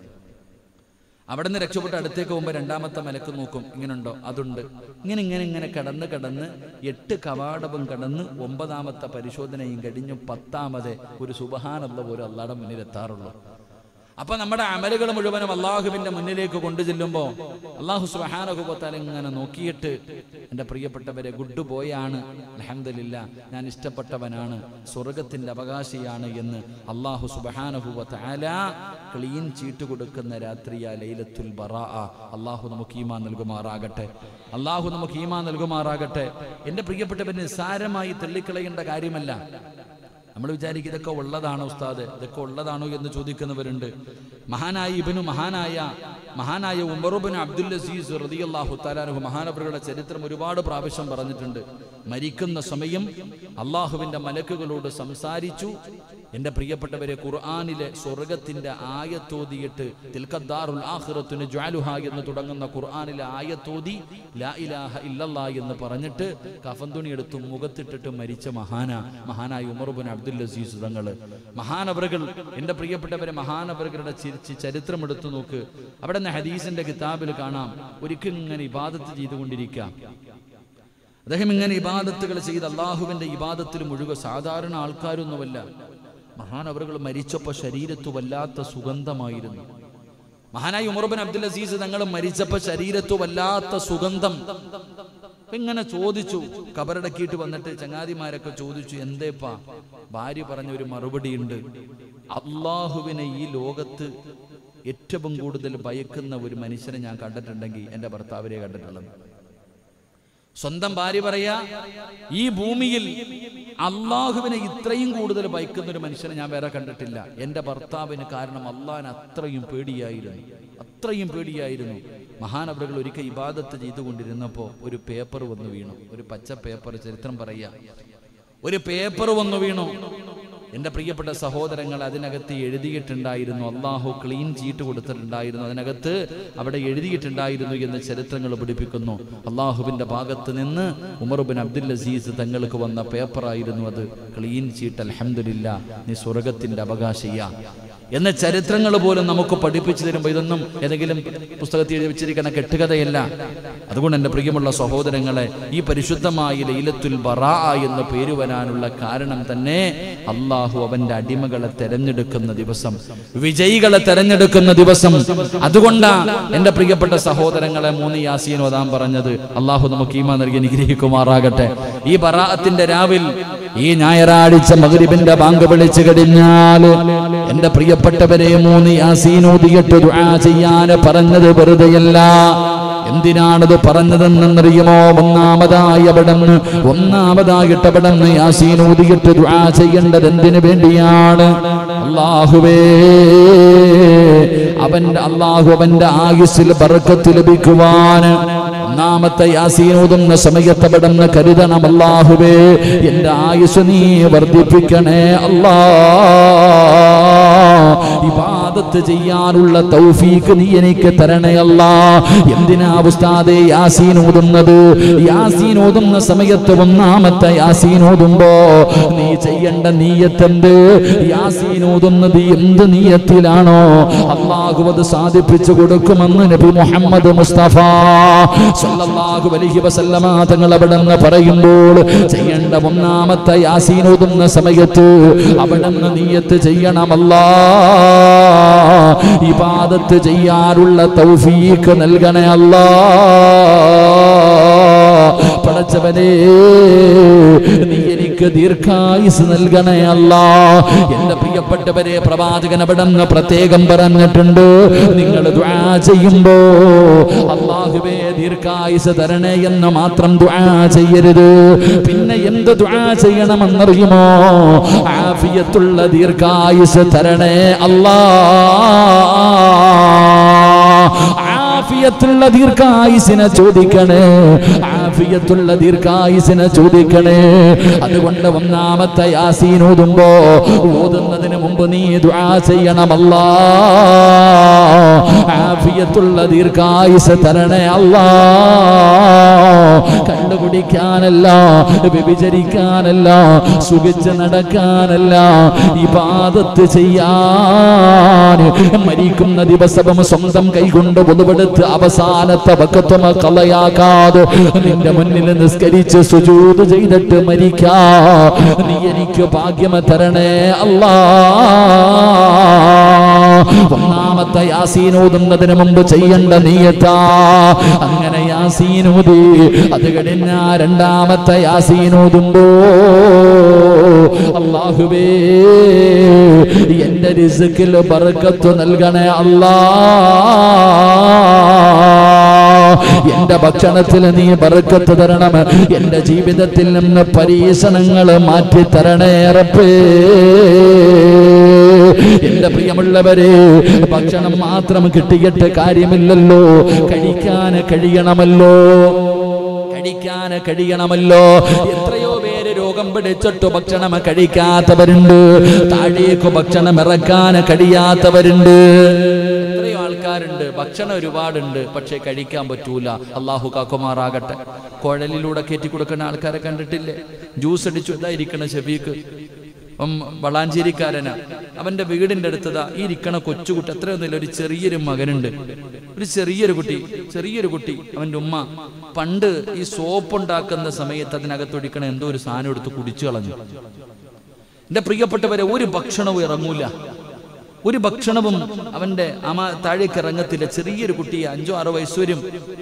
അവിടെ നിന്ന് രക്ഷപ്പെട്ട് അടുത്തേക്ക് പോകുമ്പോൾ രണ്ടാമത്തെ മലക്ക് നോക്കും ഇങ്ങനുണ്ടോ അതുണ്ട് ഇങ്ങനെ ഇങ്ങനെ ഇങ്ങനെ കടന്ന് കടന്ന് എട്ട് കവാടവും കടന്ന് ഒമ്പതാമത്തെ പരിശോധനയും കഴിഞ്ഞു പത്താമത് ഒരു സുബഹാനല്ല പോലും അള്ളാടെ മുന്നിൽ എത്താറുള്ളൂ അപ്പൊ നമ്മുടെ അമലുകൾ മുഴുവനും അള്ളാഹുവിന്റെ മുന്നിലേക്ക് കൊണ്ടു ചെല്ലുമ്പോൾ അള്ളാഹു സുബഹാനഹുബത്താൽ ഇങ്ങനെ നോക്കിയിട്ട് എൻ്റെ പ്രിയപ്പെട്ടവരെ ഗുഡ് ബോയാണ് അലഹമില്ല ഞാൻ ഇഷ്ടപ്പെട്ടവനാണ് സ്വർഗത്തിന്റെ അവകാശിയാണ് എന്ന് അള്ളാഹു സുബഹാനഹുബത്താല ക്ലീൻ ചീട്ട് കൊടുക്കുന്ന രാത്രിയ ലൈലത്തുൽ ബറാ അള്ളാഹു നമുക്ക് ഈമാൻ നൽകുമാറാകട്ടെ അള്ളാഹു നമുക്ക് ഈമാൻ നൽകുമാറാകട്ടെ എൻ്റെ പ്രിയപ്പെട്ടവന് നിസ്സാരമായി തള്ളിക്കളയേണ്ട കാര്യമല്ല നമ്മൾ വിചാരിക്കും ഇതൊക്കെ ഉള്ളതാണോ ഉസ്താദ് ഇതൊക്കെ ഉള്ളതാണോ എന്ന് ചോദിക്കുന്നവരുണ്ട് മഹാനായ ഇബനു മഹാനായ മഹാനായ ഉമറുബിൻ അബ്ദുൽ അസീസ് റളിയല്ലാഹു തആലാഹു മഹാനവരുടെ ചരിത്രം ഒരുപാട് പ്രാവശ്യം പറഞ്ഞിട്ടുണ്ട് മരിക്കുന്ന സമയം അള്ളാഹുവിന്റെ മലക്കുകളോട് സംസാരിച്ചു എൻ്റെ പ്രിയപ്പെട്ടവരെ ഖുർആനിലെ സ്വർഗത്തിന്റെ ആയത്തോതിയിട്ട് തിൽക്കദ്ദാറുൽ ആഖിറത്തുന് ജ്വാലുഹ എന്ന് തുടങ്ങുന്ന ഖുർആനിലെ ആയത്തോതി ലാ ഇലാഹ ഇല്ലല്ലാ എന്ന് പറഞ്ഞിട്ട് കഫൻ തുണി എടുത്തു മുഖത്തിട്ടിട്ട് മരിച്ച മഹാന മഹാനായ ഉമർബുൻ അബ്ദുൽ അസീസ് തങ്ങള് മഹാനവറുകൾ എൻ്റെ പ്രിയപ്പെട്ടവരെ മഹാനവറുകളുടെ ചി- ചരിത്രം എടുത്തു നോക്ക് അവിടെ നിന്ന് ഹദീസിന്റെ കിതാബിൽ കാണാം ഒരിക്കൽ ഇങ്ങനെ ഇബാദത്ത് ചെയ്തുകൊണ്ടിരിക്കാം അദ്ദേഹം ഇങ്ങനെ ഇബാദത്തുകൾ ചെയ്ത് അള്ളാഹുവിന്റെ ഇബാദത്തിൽ മുഴുക സാധാരണ ആൾക്കാരൊന്നുമല്ല മഹാനവറുകൾ മരിച്ചപ്പോൾ ശരീരത്തു വല്ലാത്ത സുഗന്ധമായിരുന്നു മഹാനായ ഉമർബിൻ അബ്ദുൽ അസീസ് തങ്ങൾ മരിച്ചപ്പോൾ ശരീരത്തു വല്ലാത്ത സുഗന്ധം അപ്പൊ ഇങ്ങനെ ചോദിച്ചു കബറടക്കിയിട്ട് വന്നിട്ട് ചങ്ങാതിമാരൊക്കെ ചോദിച്ചു എന്തേപ്പാ ഭാര്യ പറഞ്ഞ ഒരു മറുപടി ഉണ്ട് അള്ളാഹുവിനെ ഈ ലോകത്ത് ഏറ്റവും കൂടുതൽ ഭയക്കുന്ന ഒരു മനുഷ്യനെ ഞാൻ കണ്ടിട്ടുണ്ടെങ്കിൽ എൻ്റെ ഭർത്താവിനെ കണ്ടിട്ടുള്ളത് സ്വന്തം ഭാര്യ പറയാ ഈ ഭൂമിയിൽ അള്ളാഹുവിനെ ഇത്രയും കൂടുതൽ ഭയക്കുന്ന ഒരു മനുഷ്യനെ ഞാൻ വേറെ കണ്ടിട്ടില്ല എൻ്റെ ഭർത്താവിന് കാരണം അള്ളാഹിന് അത്രയും പേടിയായിരുന്നു അത്രയും പേടിയായിരുന്നു മഹാനവറുകൾ ഒരിക്കൽ ഇബാദത്ത് ചെയ്തുകൊണ്ടിരുന്നപ്പോൾ ഒരു പേപ്പർ വന്നു വീണു ഒരു പച്ച പേപ്പർ ചരിത്രം പറയാ ഒരു പേപ്പർ വന്നു വീണു എൻ്റെ പ്രിയപ്പെട്ട സഹോദരങ്ങൾ അതിനകത്ത് എഴുതിയിട്ടുണ്ടായിരുന്നു അള്ളാഹു ക്ലീൻ ചീട്ട് കൊടുത്തിട്ടുണ്ടായിരുന്നു അതിനകത്ത് അവിടെ എഴുതിയിട്ടുണ്ടായിരുന്നു എന്ന് ചരിത്രങ്ങൾ പഠിപ്പിക്കുന്നു അള്ളാഹുവിൻ്റെ ഭാഗത്ത് നിന്ന് ഉമർബിൻ അബ്ദുൽ അസീസ് തങ്ങൾക്ക് വന്ന പേപ്പറായിരുന്നു അത് ക്ലീൻ ചീട്ട് അലഹമില്ല നീ സ്വർഗത്തിൻ്റെ അവകാശിയ എന്ന ചരിത്രങ്ങൾ പോലും നമുക്ക് പഠിപ്പിച്ചു തരുമ്പോൾ ഇതൊന്നും ഏതെങ്കിലും പുസ്തകത്തിൽ എഴുതി വെച്ചിരിക്കുന്ന കെട്ടുകഥയല്ല അതുകൊണ്ട് എൻ്റെ പ്രിയമുള്ള സഹോദരങ്ങളെ ഈ പരിശുദ്ധമായ ലൈലത്തുൽ ബറാ എന്ന് പേര് വരാനുള്ള കാരണം തന്നെ അള്ളാഹു അവന്റെ അടിമകളെ തെരഞ്ഞെടുക്കുന്ന ദിവസം വിജയികളെ തെരഞ്ഞെടുക്കുന്ന ദിവസം അതുകൊണ്ടാ എൻ്റെ പ്രിയപ്പെട്ട സഹോദരങ്ങളെ മൂന്ന് യാസീൻ ഓതാൻ പറഞ്ഞത് അള്ളാഹു നമുക്ക് ഈമാ നൽകി അനുഗ്രഹിക്കുമാറാകട്ടെ ഈ ബറാഅത്തിന്റെ രാവിൽ ഈ ഞായറാഴ്ച മഗ്രിബിന്റെ ബാങ്ക് വിളിച്ചു കഴിഞ്ഞാൽ എന്റെ പ്രിയപ്പെട്ടവരെ മൂന്ന് യാസീൻ ഓതിയിട്ട് ദുആ ചെയ്യാൻ പറഞ്ഞത് വെറുതെയല്ല എന്തിനാണത് പറഞ്ഞതെന്നറിയുമോ ഒന്നാമതായി അവിടെ നിന്ന് ഒന്നാമതായിട്ട് അവിടെ നിന്ന് യാസീൻ ഊതിയിട്ട് ദുആ ചെയ്യേണ്ടത് എന്തിനു വേണ്ടിയാണ് അള്ളാഹുവേ അവന്റെ അള്ളാഹു അവന്റെ ആയുസ്സിൽ ബർക്കത്ത് ലഭിക്കുവാൻ ഒന്നാമത്തെ യാസീൻ ഊതുന്ന സമയത്ത് അവിടെ നിന്ന് കരുതണം അള്ളാഹുവേ എന്റെ ആയുസ് നീ വർദ്ധിപ്പിക്കണേ അല്ലാ ഇബാദത്ത് ചെയ്യാനുള്ള തൗഫീക്ക് നീ എനിക്ക് തരണേ അല്ലാ എന്തിനാ ഉസ്താദേ യാസീൻ ഓതുന്നത് യാസീൻ ഓതുന്ന സമയത്ത് ഒന്നാമത്തെ യാസീൻ ഓതുമ്പോ നീ ചെയ്യേണ്ട നീയത്തെന്ത് യാസീൻ ഓതുന്നത് എന്ത് നീയത്തിലാണോ അള്ളാഹു അത് സാധിപ്പിച്ചു കൊടുക്കുമെന്ന് നബി മുഹമ്മദ് മുസ്തഫ സല്ലല്ലാഹു അലൈഹി വസല്ലമ തങ്ങൾ അവിടെ നിന്ന് പറയുമ്പോൾ ചെയ്യേണ്ട ഒന്നാമത്തെ യാസീൻ ഓതുന്ന സമയത്ത് അവിടെ നിന്ന് നീയത്ത് ചെയ്യണമല്ലാ ഇബാദത്ത് ചെയ്യാനുള്ള തൗഫീഖ് നൽകണേ അല്ലാ പടച്ചവനെ നീ എനിക്ക് ദീർഘായുസ് നൽകണേ അല്ല എന്റെ പ്രിയപ്പെട്ടവരെ പ്രവാചകൻ അവിടെ നിന്ന് പ്രത്യേകം പറഞ്ഞിട്ടുണ്ട് നിങ്ങൾ ദുആ ചെയ്യുമ്പോ അള്ളാഹുവേ ദീർഘായുസ് തരണേ എന്ന് മാത്രം ദുആ ചെയ്യരുത് പിന്നെ എന്ത് ദുആ ചെയ്യണമെന്നറിയുമോ ആഫിയത്തുള്ള ദീർഘായുസ് തരണേ അല്ലാ ആഫിയത്തുള്ള ദീർഘായുസിനെ ചോദിക്കണേ ആഫിയത്തുള്ള ദീർഘായുസിനെ ചോദിക്കണേ അതുകൊണ്ട് ഒന്നാമത്തെ യാസീൻ ഓതുമ്പോ ഓതുന്നതിന് മുമ്പ് നീ ദുആ ചെയ്യണമല്ല ആഫിയത്തുള്ള ദീർഘായുസ് തരണേ അല്ലാ കണ്ടുപിടിക്കാനല്ല വ്യഭിചരിക്കാനല്ല സുഖിച്ച് നടക്കാനല്ല ഇബാദത്ത് ചെയ്യാൻ മരിക്കുന്ന ദിവസവും സ്വന്തം കൈകൊണ്ട് പൊതുവെടുത്ത് അവസാനത്തെ വക്കത്വമ കളയാക്കാതെ നിന്റെ മുന്നിൽ നിസ്കരിച്ച് സുജൂത് ചെയ്തിട്ട് മരിക്കാ നീ എനിക്ക് ഭാഗ്യം തരണേ അല്ലാ ഒന്നാമത്തെ യാസീനോതുന്നതിന് മുമ്പ് ചെയ്യേണ്ട നീയത്താ അങ്ങനെ യാസീനോതി അത് കഴിഞ്ഞ രണ്ടാമത്തെ യാസീനോതുമ്പോ അള്ളാഹുവേ എന്റെ റിസുക്കിൽ ബർക്കത്ത് നൽകണേ അല്ലാ എന്റെ ഭക്ഷണത്തിൽ നീ ബർക്കത്ത് തരണം എന്റെ ജീവിതത്തിൽ നിന്ന് പരീക്ഷണങ്ങൾ മാറ്റി തരണേ റബ്ബേ എന്റെ പ്രിയമുള്ളവരെ ഭക്ഷണം മാത്രം കിട്ടിയിട്ട് കാര്യമില്ലല്ലോ കഴിക്കാൻ കഴിയണമല്ലോ കഴിക്കാൻ കഴിയണമല്ലോ എത്രയോ പേര് രോഗം പിടിച്ചിട്ട് ഭക്ഷണം കഴിക്കാത്തവരുണ്ട് താഴേക്ക് ഭക്ഷണം ഇറക്കാൻ കഴിയാത്തവരുണ്ട് എത്രയോ ആൾക്കാരുണ്ട് ഭക്ഷണം ഒരുപാടുണ്ട് പക്ഷെ കഴിക്കാൻ പറ്റൂല അള്ളാഹു കാക്കുമാറാകട്ടെ കുഴലിലൂടെ കയറ്റി കൊടുക്കുന്ന ആൾക്കാരെ കണ്ടിട്ടില്ലേ ജ്യൂസ് അടിച്ചു ഇതായിരിക്കണം ഷെഫീക്ക് ഉം, വളാഞ്ചേരിക്കാരനാ അവന്റെ വീടിന്റെ അടുത്തതാ ഈ ഇരിക്കണ കൊച്ചുകുട്ടി അത്രയൊന്നുമില്ല ഒരു ചെറിയൊരു മകനുണ്ട് ഒരു ചെറിയൊരു കുട്ടി ചെറിയൊരു കുട്ടി അവന്റെ ഉമ്മ പണ്ട് ഈ സോപ്പ് ഉണ്ടാക്കുന്ന സമയത്ത് അതിനകത്തൊടിക്കണ എന്തോ ഒരു സാധനം എടുത്ത് കുടിച്ചു കളഞ്ഞു എന്റെ പ്രിയപ്പെട്ടവരെ ഒരു ഭക്ഷണവും ഇറങ്ങൂല ഒരു ഭക്ഷണവും അവന്റെ അമ താഴേക്ക് ഇറങ്ങത്തില്ല ചെറിയൊരു കുട്ടിയെ അഞ്ചോ ആറോ വയസ്സ് വരും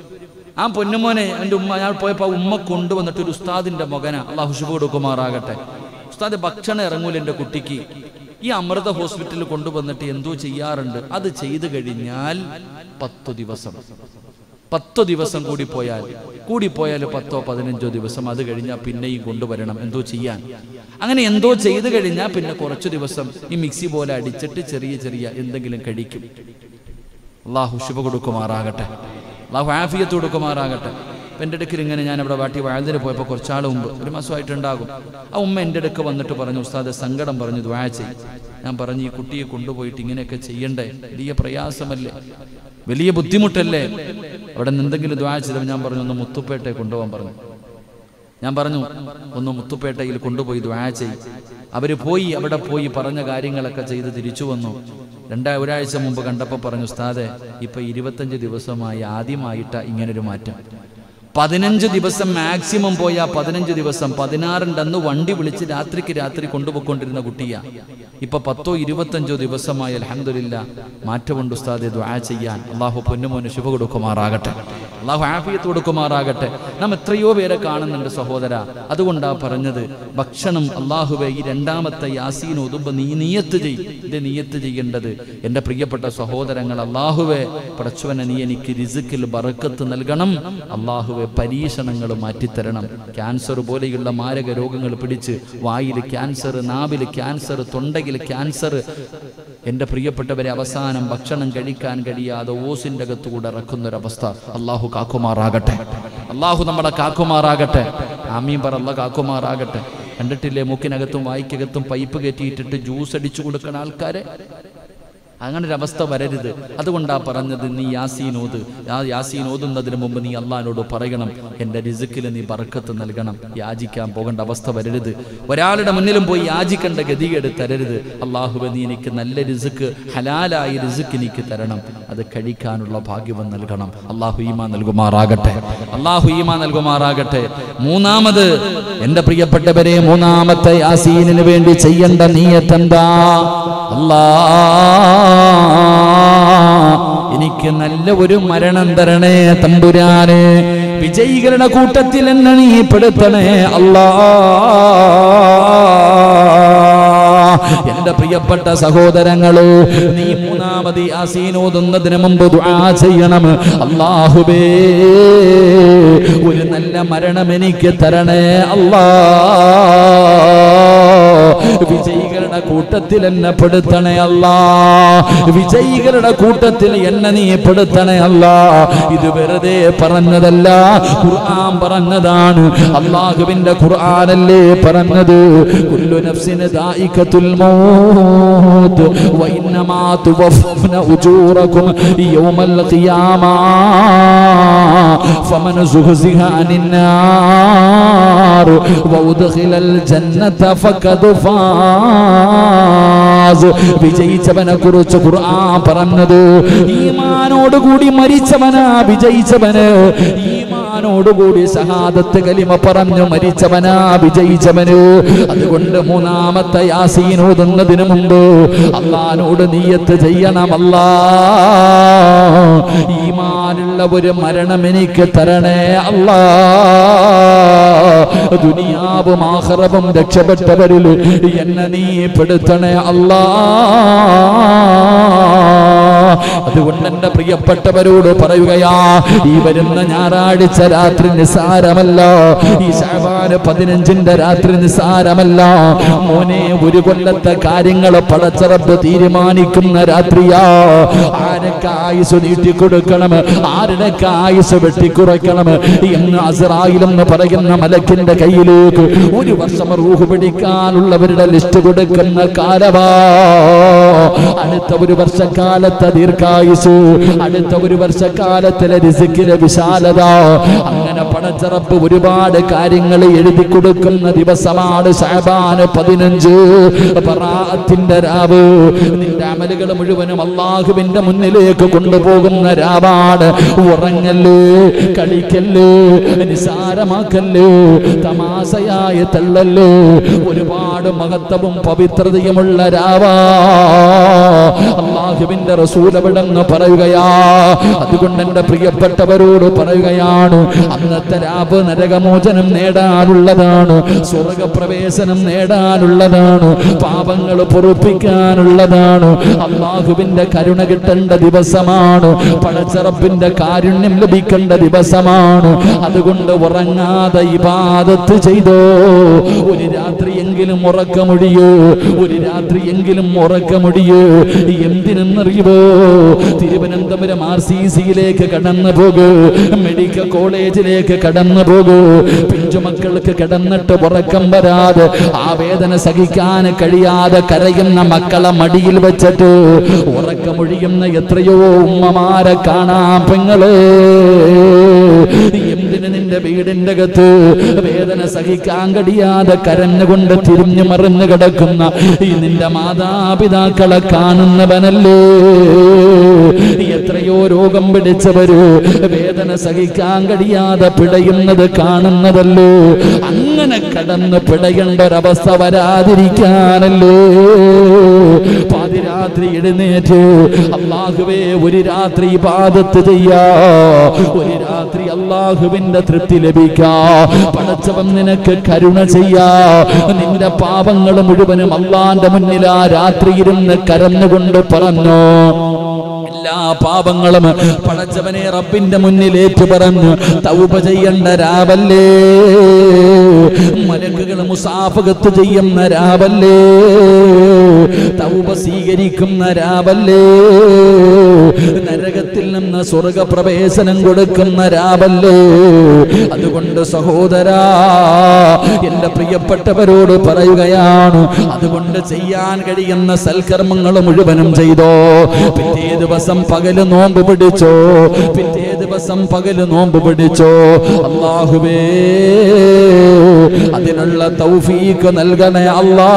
ആ പൊന്നുമോനെ എൻ്റെ ഉമ്മ ഞാൻ പോയപ്പോ ആ ഉമ്മ കൊണ്ടുവന്നിട്ട് ഒരു ഉസ്താദിന്റെ മകന അള്ളാഹു ശുഭ കൊടുക്കുമാറാകട്ടെ ഉസ്താദ് ഭക്ഷണം ഇറങ്ങൂല എൻ്റെ കുട്ടിക്ക് ഈ അമൃത ഹോസ്പിറ്റലിൽ കൊണ്ടുവന്നിട്ട് എന്തോ ചെയ്യാറുണ്ട് അത് ചെയ്തു കഴിഞ്ഞാൽ പത്തു ദിവസം പത്തോ ദിവസം കൂടി പോയാൽ കൂടി പോയാൽ പത്തോ പതിനഞ്ചോ ദിവസം അത് കഴിഞ്ഞാൽ പിന്നെയും കൊണ്ടുവരണം എന്തോ ചെയ്യാൻ അങ്ങനെ എന്തോ ചെയ്തു കഴിഞ്ഞാൽ പിന്നെ കുറച്ചു ദിവസം ഈ മിക്സി പോലെ അടിച്ചിട്ട് ചെറിയ ചെറിയ എന്തെങ്കിലും കഴിക്കും അള്ളാഹു ശുഭ കൊടുക്കുമാറാകട്ടെ അള്ളാഹു ആഫിയത്ത് കൊടുക്കുമാറാകട്ടെ അപ്പം എൻ്റെ അടുക്കൽ ഇങ്ങനെ ഞാൻ അവിടെ വാട്ടി വാഴ്ന്നതിന് പോയപ്പോൾ കുറച്ചാൾ മുമ്പ് ഒരു മാസമായിട്ടുണ്ടാകും ആ ഉമ്മ എൻ്റെ അടുക്ക് വന്നിട്ട് പറഞ്ഞു ഉസ്താദ് സങ്കടം പറഞ്ഞു ദ്വാ ചെയ്യും ഞാൻ പറഞ്ഞു ഈ കുട്ടിയെ കൊണ്ടുപോയിട്ട് ഇങ്ങനെയൊക്കെ ചെയ്യണ്ടേ വലിയ പ്രയാസമല്ലേ വലിയ ബുദ്ധിമുട്ടല്ലേ അവിടെ നിന്ന് എന്തെങ്കിലും ദ്വാ ചെയ്തപ്പോൾ ഞാൻ പറഞ്ഞു ഒന്ന് മുത്തുപ്പേട്ടെ കൊണ്ടുപോകാൻ പറഞ്ഞു ഞാൻ പറഞ്ഞു ഒന്ന് മുത്തുപേട്ടയിൽ കൊണ്ടുപോയി ദ്വാ ചെയ്യും അവര് പോയി അവിടെ പോയി പറഞ്ഞ കാര്യങ്ങളൊക്കെ ചെയ്ത് തിരിച്ചു വന്നു രണ്ടാ ഒരാഴ്ച മുമ്പ് കണ്ടപ്പോൾ പറഞ്ഞു ഉസ്താദെ ഇപ്പൊ ഇരുപത്തഞ്ച് ദിവസമായി ആദ്യമായിട്ടാ ഇങ്ങനൊരു മാറ്റം പതിനഞ്ച് ദിവസം മാക്സിമം പോയാ പതിനഞ്ച് ദിവസം പതിനാറിൻ്റെ അന്ന് വണ്ടി വിളിച്ച് രാത്രിക്ക് രാത്രി കൊണ്ടുപോയിക്കൊണ്ടിരുന്ന കുട്ടിയാ ഇപ്പൊ പത്തോ ഇരുപത്തഞ്ചോ ദിവസമായി അലഹമില്ല മാറ്റമുണ്ട് ഉസ്താദെ ദ്വാ ചെയ്യാൻ അള്ളാഹു പൊന്നുമോന് ശുഭ കൊടുക്കുമാറാകട്ടെ അള്ളാഹു ആഫിയത്ത് കൊടുക്കുമാറാകട്ടെ നാം എത്രയോ പേരെ കാണുന്നുണ്ട് സഹോദര അതുകൊണ്ടാ പറഞ്ഞത് ഭക്ഷണം അള്ളാഹുവെ ഈ രണ്ടാമത്തെ യാസീൻ ഒതുമ്പോ നീ നീയത്ത് ചെയ് ഇത് നീയത്ത് ചെയ്യേണ്ടത് എൻ്റെ പ്രിയപ്പെട്ട സഹോദരങ്ങൾ അള്ളാഹുവെ പടച്ചവനെ നീ എനിക്ക് റിസുക്കിൽ ബറക്കത്ത് നൽകണം അള്ളാഹുവെ പരീക്ഷണങ്ങൾ മാറ്റിത്തരണം ക്യാൻസർ പോലെയുള്ള മാരക രോഗങ്ങൾ പിടിച്ച് വായിൽ ക്യാൻസർ നാവിൽ ക്യാൻസർ തൊണ്ടയിൽ ക്യാൻസർ എൻ്റെ പ്രിയപ്പെട്ടവരെ അവസാനം ഭക്ഷണം കഴിക്കാൻ കഴിയാതെ ഓസിൻ്റെ അകത്തുകൂടെ ഇറക്കുന്നൊരവസ്ഥ അള്ളാഹു കാക്കുമാറാകട്ടെ അള്ളാഹു നമ്മളെ കാക്കുമാറാകട്ടെ ആമീൻ പറ അല്ല കാക്കുമാറാകട്ടെ കണ്ടിട്ടില്ലേ മൂക്കിനകത്തും വായിക്കകത്തും പൈപ്പ് കയറ്റിയിട്ടിട്ട് ജ്യൂസ് അടിച്ചു കൊടുക്കുന്ന ആൾക്കാരെ അങ്ങനെ ഒരു അവസ്ഥ വരരുത് അതുകൊണ്ടാ പറഞ്ഞത് നീ യാസീൻ ഓത് ആ യാസീൻ ഓതുന്നതിന് മുമ്പ് നീ അള്ളഹാനോട് പറയണം എൻ്റെ റിസുക്കിൽ നീ ബർക്കത്ത് നൽകണം യാചിക്കാൻ പോകേണ്ട അവസ്ഥ വരരുത് ഒരാളുടെ മുന്നിലും പോയി യാചിക്കേണ്ട ഗതികേട് തരരുത് അള്ളാഹുബെ നീ എനിക്ക് നല്ല റിസുക്ക് ഹലാലായി റിസുക്ക് എനിക്ക് തരണം അത് കഴിക്കാനുള്ള ഭാഗ്യവും നൽകണം അള്ളാഹു ഈമാ നൽകുമാറാകട്ടെ അള്ളാഹു ഈമാ നൽകുമാറാകട്ടെ മൂന്നാമത് എൻ്റെ പ്രിയപ്പെട്ടവരെ മൂന്നാമത്തെ യാസീനിന് വേണ്ടി ചെയ്യേണ്ട നീയത്തെന്താ അല്ലാ എനിക്ക് നല്ല ഒരു മരണം തരണേ തമ്പുരാന് വിജയികളുടെ കൂട്ടത്തിൽ എന്നെ നീ പെടുത്തണേ അല്ലാ എന്റെ പ്രിയപ്പെട്ട സഹോദരങ്ങള് നീ മൂന്നാമത് യാസീനോതുന്നതിന് മുമ്പ് ദുആ ചെയ്യണം അല്ലാഹുബേ ഒരു നല്ല മരണം എനിക്ക് തരണേ അല്ലാ വിജയികളുടെ കൂട്ടത്തിൽ എന്നെ പെടുത്തണേ അല്ല വിജയികളുടെ കൂട്ടത്തിൽ എന്നെ നീ പെടുത്തണേ അല്ല ഇത് വെറുതെ പറഞ്ഞതല്ല ഖുർആൻ പറഞ്ഞതാണ് അള്ളാഹുവിന്റെ ഖുർആനല്ലേ പറഞ്ഞത് കുല്ലു നഫ്സിന് ദായികത്തുൽ മൗത്ത് വഇന്നമാ തുവഫന ഉജൂറകും യൗമൽ ഖിയാമ ഫമൻ സുഹ്സിഹ അനിൻ നാർ വഉദ്ഖിലൽ ജന്നത ഫഖദ് ഫാസ് വിജയിച്ചവനെ കുറിച്ച് ഖുർആൻ പറഞ്ഞത് ഈമാനോടുകൂടി മരിച്ചവനാ വിജയിച്ചവന് ഈമാനോടുകൂടി ഷഹാദത്ത് കലിമ പറഞ്ഞു മരിച്ചവനാ വിജയിച്ചവന് അതുകൊണ്ട് മൂന്നാമത്തെ യാസീൻ ഓതുന്നതിന് മുമ്പ് അള്ളഹാനോട് നീയത്ത് ചെയ്യണമല്ലാ ഈമാനുള്ള ഒരു മരണം എനിക്ക് തരണേ അല്ലാ ദുനിയാവും ആഹ്റവും രക്ഷപ്പെട്ടവരിൽ എന്നെ നീ പെടുത്തണേ അല്ലാ അതുകൊണ്ട് എന്റെ പ്രിയപ്പെട്ടവരോട് പറയുകയാ ഈ വരുന്ന ഞായറാഴ്ച രാത്രി നിസാരമല്ല ഈ ശാബാന് പതിനഞ്ചിന്റെ രാത്രി നിസാരമല്ല മോനെ ഒരു കൊല്ലത്തെ കാര്യങ്ങൾ പടച്ചറപ്പ് തീരുമാനിക്കുന്ന രാത്രിയാ ആരൊക്കെ ആയുസ് നീട്ടിക്കൊടുക്കണം ആരുടെ ആയുസ് വെട്ടിക്കുറയ്ക്കണം എന്ന് അസറായിൽ എന്ന് പറയുന്ന മലക്കിന്റെ കയ്യിലേക്ക് ഒരു വർഷം റൂഹ് പിടിക്കാനുള്ളവരുടെ ലിസ്റ്റ് കൊടുക്കുന്ന കാലവാ അടുത്ത ഒരു വർഷക്കാലത്തെ ദീർഘായുസ് അടുത്ത ഒരു വർഷക്കാലത്തിലെ രിസിക്കിലെ വിശാലത അങ്ങനെ പടച്ചറപ്പ് ഒരുപാട് കാര്യങ്ങൾ എഴുതി കൊടുക്കുന്ന ദിവസമാണ് ഷാബാന് പതിനഞ്ച് പറാത്തിന്റെ രാവ് നിന്റെ അമലുകൾ മുഴുവനും അള്ളാഹുവിന്റെ മുന്നിലേക്ക് കൊണ്ടുപോകുന്ന രാവാണ് ഉറങ്ങല്ലേ കളിക്കല്ലേ നിസാരമാക്കല്ലേ തമാശയായ തള്ളല്ലേ ഒരുപാട് മഹത്വവും പവിത്രതയുമുള്ള രാവാ അള്ളാഹുവിന്റെ റസൂലവിടെന്ന് പറയുകയാ അതുകൊണ്ട് എന്റെ പ്രിയപ്പെട്ടവരോട് പറയുകയാണ് അന്നത്തെ രാവ് നരകമോചനം നേടാനുള്ളതാണ് സ്വർഗപ്രവേശനം നേടാനുള്ളതാണ് പാപങ്ങൾ പൊറുപ്പിക്കാനുള്ളതാണ് അള്ളാഹുവിന്റെ കരുണ കിട്ടേണ്ട ദിവസമാണ് പടച്ചറപ്പിന്റെ കാരുണ്യം ലഭിക്കേണ്ട ദിവസമാണ് അതുകൊണ്ട് ഉറങ്ങാതെ ഇബാദത്ത് ചെയ്തോ ഒരു രാത്രിയെങ്കിലും ഉറക്കമൊഴിയോ ഒരു രാത്രിയെങ്കിലും ഉറക്കമൊഴിയോ എന്തിനെന്നറിയുമോ തിരുവനന്തപുരം ആർ സി സിയിലേക്ക് കടന്നു പോകൂ മെഡിക്കൽ കോളേജിലേക്ക് കടന്നു പോകൂ പിഞ്ചുമക്കൾക്ക് കിടന്നിട്ട് ഉറക്കം വരാതെ ആ വേദന സഹിക്കാൻ കഴിയാതെ കരയുന്ന മക്കളെ മടിയിൽ വെച്ചിട്ട് ഉറക്കമൊഴിയുന്ന എത്രയോ ഉമ്മമാരെ കാണാം പെങ്ങളെ എന്തിന് നിന്റെ വീടിന്റെ അകത്ത് വേദന സഹിക്കാൻ കഴിയാതെ കരഞ്ഞുകൊണ്ട് തിരിഞ്ഞു മറിഞ്ഞു കിടക്കുന്ന ഈ നിന്റെ മാതാപിതാക്കളെ കാണുന്നവനല്ലേ എത്രയോ രോഗം പിടിച്ചവര് വേദന സഹിക്കാൻ കഴിയാതെ പിടയുന്നത് കാണുന്നതല്ലോ അങ്ങനെ കടന്ന് പിടയേണ്ട ഒരവസ്ഥ വരാതിരിക്കാനല്ലേ പാതിരാത്രി എഴുന്നേറ്റ് അള്ളാഹുവേ ഒരു രാത്രി പാദത്ത് ചെയ്യാ ഒരു രാത്രി അള്ളാഹുവിന്റെ തൃപ്തി ലഭിക്കാ പടച്ചവൻ നിനക്ക് കരുണ ചെയ്യാ നിന്റെ പാപങ്ങൾ മുഴുവനും അള്ളാന്റെ മുന്നിൽ ആ രാത്രി ഇരുന്ന് കരന്നുകൊണ്ട് പറഞ്ഞു എല്ലാ പാപങ്ങളും പടച്ചവനെ റബ്ബിന്റെ മുന്നിൽ ഏറ്റു പറഞ്ഞു തൗബ ചെയ്യേണ്ട രാവല്ലേ മലക്കുകൾ മുസാഫകത്ത് ചെയ്യുന്ന രാവല്ലേ തൗബ സ്വീകരിക്കുന്ന രാവല്ലേ നരകത്തിൽ നിന്ന് സ്വർഗപ്രവേശനം കൊടുക്കുന്ന രാവല്ലേ അതുകൊണ്ട് സഹോദരാ എന്റെ പ്രിയപ്പെട്ടവരോട് പറയുകയാണ് അതുകൊണ്ട് ചെയ്യാൻ കഴിയുന്ന സൽക്കർമ്മങ്ങൾ മുഴുവനും ചെയ്തോ പിറ്റേ ദിവസം പകല് നോമ്പ് പിടിച്ചോ പിറ്റേ ദിവസം പകല് നോമ്പ് പിടിച്ചോ അള്ളാഹുവേ അതിനുള്ള തൗഫീക്ക് നൽകണേ അല്ലാ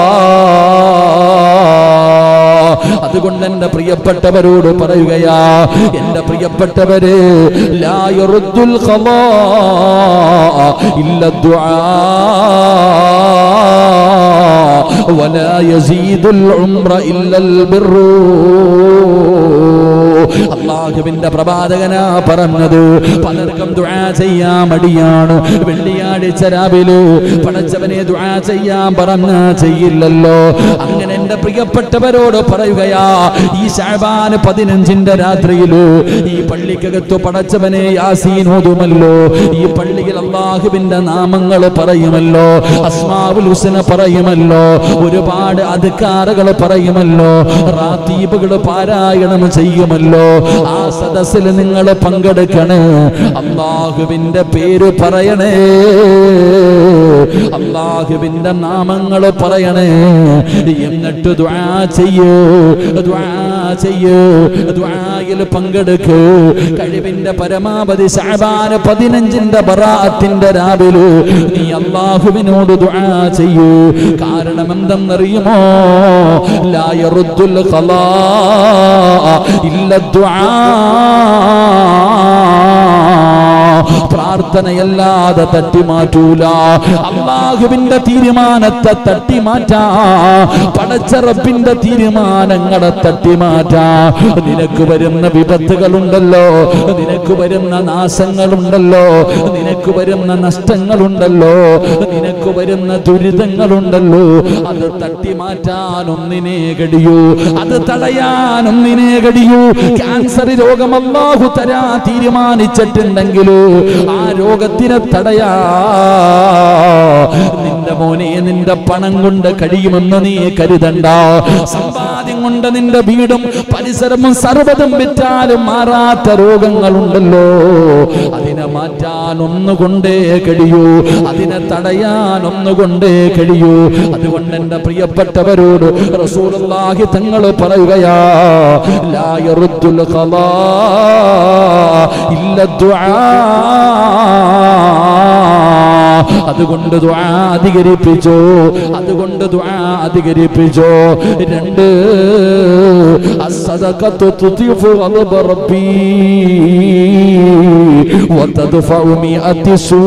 അതുകൊണ്ട് എന്റെ പ്രിയപ്പെട്ടവരോട് പറയുകയാ എന്റെ പ്രിയപ്പെട്ടവര് ലാ യറുദ്ദുൽ ഖളാ ഇല്ല ദുആ ولا يزيد العمر إلا البر അള്ളാഹുവിന്റെ പ്രവാചകനാ പറഞ്ഞത് പലർക്കും ദുആ ചെയ്യാൻ മടിയാണ് വെള്ളിയാഴ്ച രാവിലെ പടച്ചവനെ ദുആ ചെയ്യാൻ പറഞ്ഞ ചെയ്യില്ലല്ലോ അങ്ങനെ എന്റെ പ്രിയപ്പെട്ടവരോട് പറയുകയാ ഈ ഷാബാന് പതിനഞ്ചിന്റെ രാത്രിയില് ഈ പള്ളിക്കകത്ത് പടച്ചവനെ യാസീൻ ഓതുമല്ലോ ഈ പള്ളിയിൽ അള്ളാഹുവിന്റെ നാമങ്ങൾ പറയുമല്ലോ അസ്മാവുൽ ഹുസന പറയുമല്ലോ ഒരുപാട് അധികാറുകൾ പറയുമല്ലോ റാത്തീബുകൾ പാരായണം ചെയ്യുമല്ലോ ആ സദസ്സിൽ നിങ്ങൾ പങ്കെടുക്കണേ അള്ളാഹുവിന്റെ പേര് പറയണേ അള്ളാഹുവിന്റെ നാമങ്ങൾ പറയണേ എന്നിട്ട് ദ്വാ ചെയ്യൂ ദ്വാ ചെയ്യൂ ദ്വായിൽ പങ്കെടുക്കൂ കഴിവിന്റെ പരമാവധി ശഅബാന് പതിനഞ്ചിന്റെ ബറാഅത്തിന്റെ രാവിലെ നീ അള്ളാഹുവിനോട് ദ്വാ ചെയ്യൂ കാരണം എന്തെന്നറിയുമോ ലാ യറുദ്ദുൽ ഖലാ ഇല്ല ദുആ പ്രാർത്ഥനയല്ലാതെ തട്ടിമാറ്റൂല അള്ളാഹുവിന്റെ തീരുമാനത്തെ തട്ടിമാറ്റാ പടച്ചറപ്പിന്റെ തീരുമാനങ്ങളെ തട്ടിമാറ്റാ നിനക്ക് വരുന്ന വിപത്തുകളുണ്ടല്ലോ നിനക്ക് വരുന്ന നാശങ്ങളുണ്ടല്ലോ നിനക്ക് വരുന്ന നഷ്ടങ്ങളുണ്ടല്ലോ നിനക്ക് വരുന്ന ദുരിതങ്ങളുണ്ടല്ലോ അത് തട്ടിമാറ്റാൻ ഒന്നിനെ കഴിയൂ അത് തടയാൻ ഒന്നിനെ കഴിയൂ ക്യാൻസർ രോഗം അള്ളാഹു തരാ തീരുമാനിച്ചിട്ടുണ്ടെങ്കിലോ ആ രോഗത്തിനെ തടയാ നിന്റെ മോനെ നിന്റെ പണം കൊണ്ട് കഴിയുമെന്ന് നീ കരുതണ്ട സമ്പാദ്യം കൊണ്ട് നിന്റെ വീടും പരിസരവും സർവ്വതും വിറ്റാലും മാറാത്ത രോഗങ്ങളുണ്ടല്ലോ അതിനെ മാറ്റാൻ ഒന്നുകൊണ്ടേ കഴിയൂ അതിനെ തടയാൻ ഒന്നുകൊണ്ടേ കഴിയൂ അതുകൊണ്ട് എന്റെ പ്രിയപ്പെട്ടവരോട് റസൂലുള്ളാഹി തങ്ങൾ പറയുകയാ ലാ യറുദ്ദുൽ ഖലാ ഇല്ല ദുആ അതുകൊണ്ട് ദുആ അധികരിപ്പിച്ചോ അതുകൊണ്ട് ദുആ അധികരിപ്പിച്ചോ രണ്ട് അസ്സദഖത്തു തുതിഫു ഗളബ റബ്ബി വതദ്ഫഉ മിഅത്തി സൂ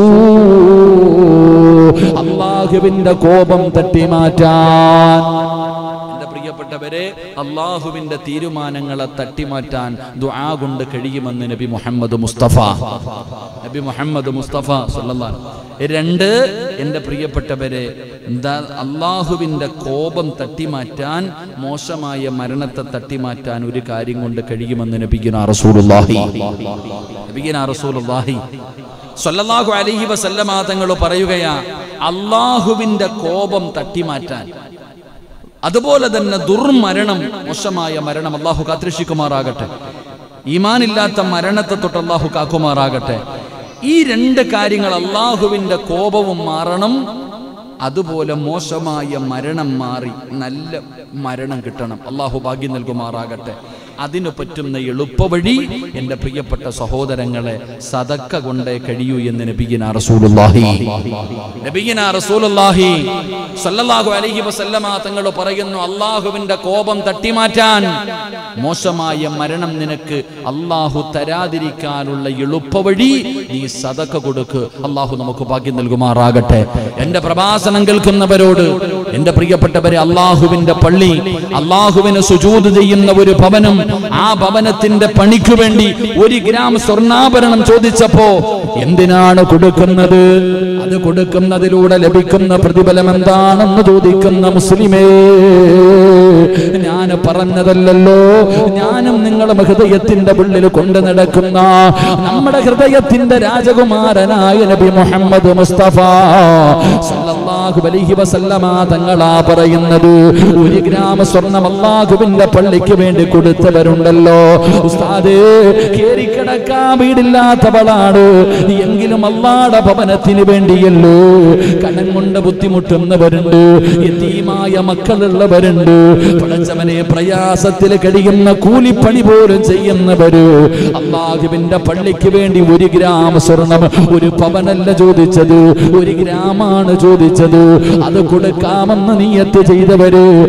അല്ലാഹുവിന്റെ കോപം തട്ടി മാറ്റാൻ എന്റെ പ്രിയപ്പെട്ടവരെ അള്ളാഹുവിന്റെ തീരുമാനങ്ങളെ തട്ടിമാറ്റാൻ ദുആ കൊണ്ട് കഴിയുമെന്ന് നബി മുഹമ്മദ് മുസ്തഫ നബി മുഹമ്മദ് മുസ്തഫ സല്ലല്ലാഹു രണ്ട് എൻ്റെ പ്രിയപ്പെട്ടവരെ എന്താ അള്ളാഹുവിൻ്റെ കോപം തട്ടിമാറ്റാൻ മോശമായ മരണത്തെ തട്ടിമാറ്റാൻ ഒരു കാര്യം കൊണ്ട് കഴിയുമെന്ന് നബിഗിന റസൂലുള്ളാഹി നബിഗിന റസൂലുള്ളാഹി സല്ലല്ലാഹു അലൈഹി വസല്ലമ തങ്ങൾ പറയുകയാ അള്ളാഹുവിൻ്റെ കോപം തട്ടിമാറ്റാൻ അതുപോലെ തന്നെ ദുർമരണം മോശമായ മരണം അള്ളാഹു കാത്തിരക്ഷിക്കുമാറാകട്ടെ ഈമാനില്ലാത്ത മരണത്തെ തൊട്ട് അള്ളാഹു കാക്കുമാറാകട്ടെ ഈ രണ്ട് കാര്യങ്ങൾ അള്ളാഹുവിൻ്റെ കോപവും മാറണം അതുപോലെ മോശമായ മരണം മാറി നല്ല മരണം കിട്ടണം അള്ളാഹു ഭാഗ്യം നൽകുമാറാകട്ടെ അതിനു പറ്റുന്ന എളുപ്പവഴി എൻ്റെ പ്രിയപ്പെട്ട സഹോദരങ്ങളെ സദക്ക കൊണ്ടേ കഴിയൂ എന്ന് നബിഗിന റസൂലുള്ളാഹി നബിഗിന റസൂലുള്ളാഹി സല്ലല്ലാഹു അലൈഹി വസല്ലമ തങ്ങൾ പറയുന്നു അള്ളാഹുവിന്റെ കോപം തട്ടിമാറ്റാൻ മോശമായ മരണം നിനക്ക് അള്ളാഹു തരാതിരിക്കാനുള്ള എളുപ്പവഴി നീ സദക്ക കൊടുക്ക് അള്ളാഹു നമുക്ക് ഭാഗ്യം നൽകുമാറാകട്ടെ എന്റെ പ്രഭാഷണം കേൾക്കുന്നവരോട് എന്റെ പ്രിയപ്പെട്ടവരെ അള്ളാഹുവിന്റെ പള്ളി അള്ളാഹുവിന് സുജൂത് ചെയ്യുന്ന ഒരു ഭവനം ആ ഭവനത്തിന്റെ പണിക്ക് വേണ്ടി ഒരു ഗ്രാം സ്വർണ്ണാഭരണം ചോദിച്ചപ്പോ എന്തിനാണ് കൊടുക്കുന്നത് അത് കൊടുക്കുന്നതിലൂടെ ലഭിക്കുന്ന പ്രതിഫലം എന്താണെന്ന് ചോദിക്കുന്ന മുസ്ലിമേ ഞാൻ പറഞ്ഞതല്ലല്ലോ ഞാനും നിങ്ങളുടെ ഹൃദയത്തിന്റെ ഉള്ളിൽ കൊണ്ടു നടക്കുന്ന നമ്മുടെ ഹൃദയത്തിന്റെ രാജകുമാരനായ നബി മുഹമ്മദ് മുസ്തഫ സല്ലല്ലാഹു സല്ലല്ലാഹു അലൈഹി വസല്ലമ തങ്ങളാ പറയുന്നത് ഒരു ഗ്രാമ സ്വർണം അള്ളാഹുവിന്റെ പള്ളിക്ക് വേണ്ടി കൊടുത്തവരുണ്ടല്ലോ ഉസ്താദേ കേറിക്കിടക്കാൻ വീടില്ലാത്തവളാണ് എങ്കിലും അള്ളാടെ ഭവനത്തിന് വേണ്ടിയല്ലോ കടം കൊണ്ട് ബുദ്ധിമുട്ടുന്നവരുണ്ട് യതീമായ മക്കളുള്ളവരുണ്ട് പടച്ചവനെ പ്രയാസത്തിൽ കഴിയുന്ന കൂലിപ്പണി പോലും ചെയ്യുന്നവര് അള്ളാഹുവിന്റെ പള്ളിക്ക് വേണ്ടി ഒരു ഗ്രാമ സ്വർണം ഒരു പവനല്ല ചോദിച്ചത് ഒരു ഗ്രാമാണ് ചോദിച്ചത് അത് കൊടുക്കാമെന്ന് നീയത്ത് ചെയ്തവര്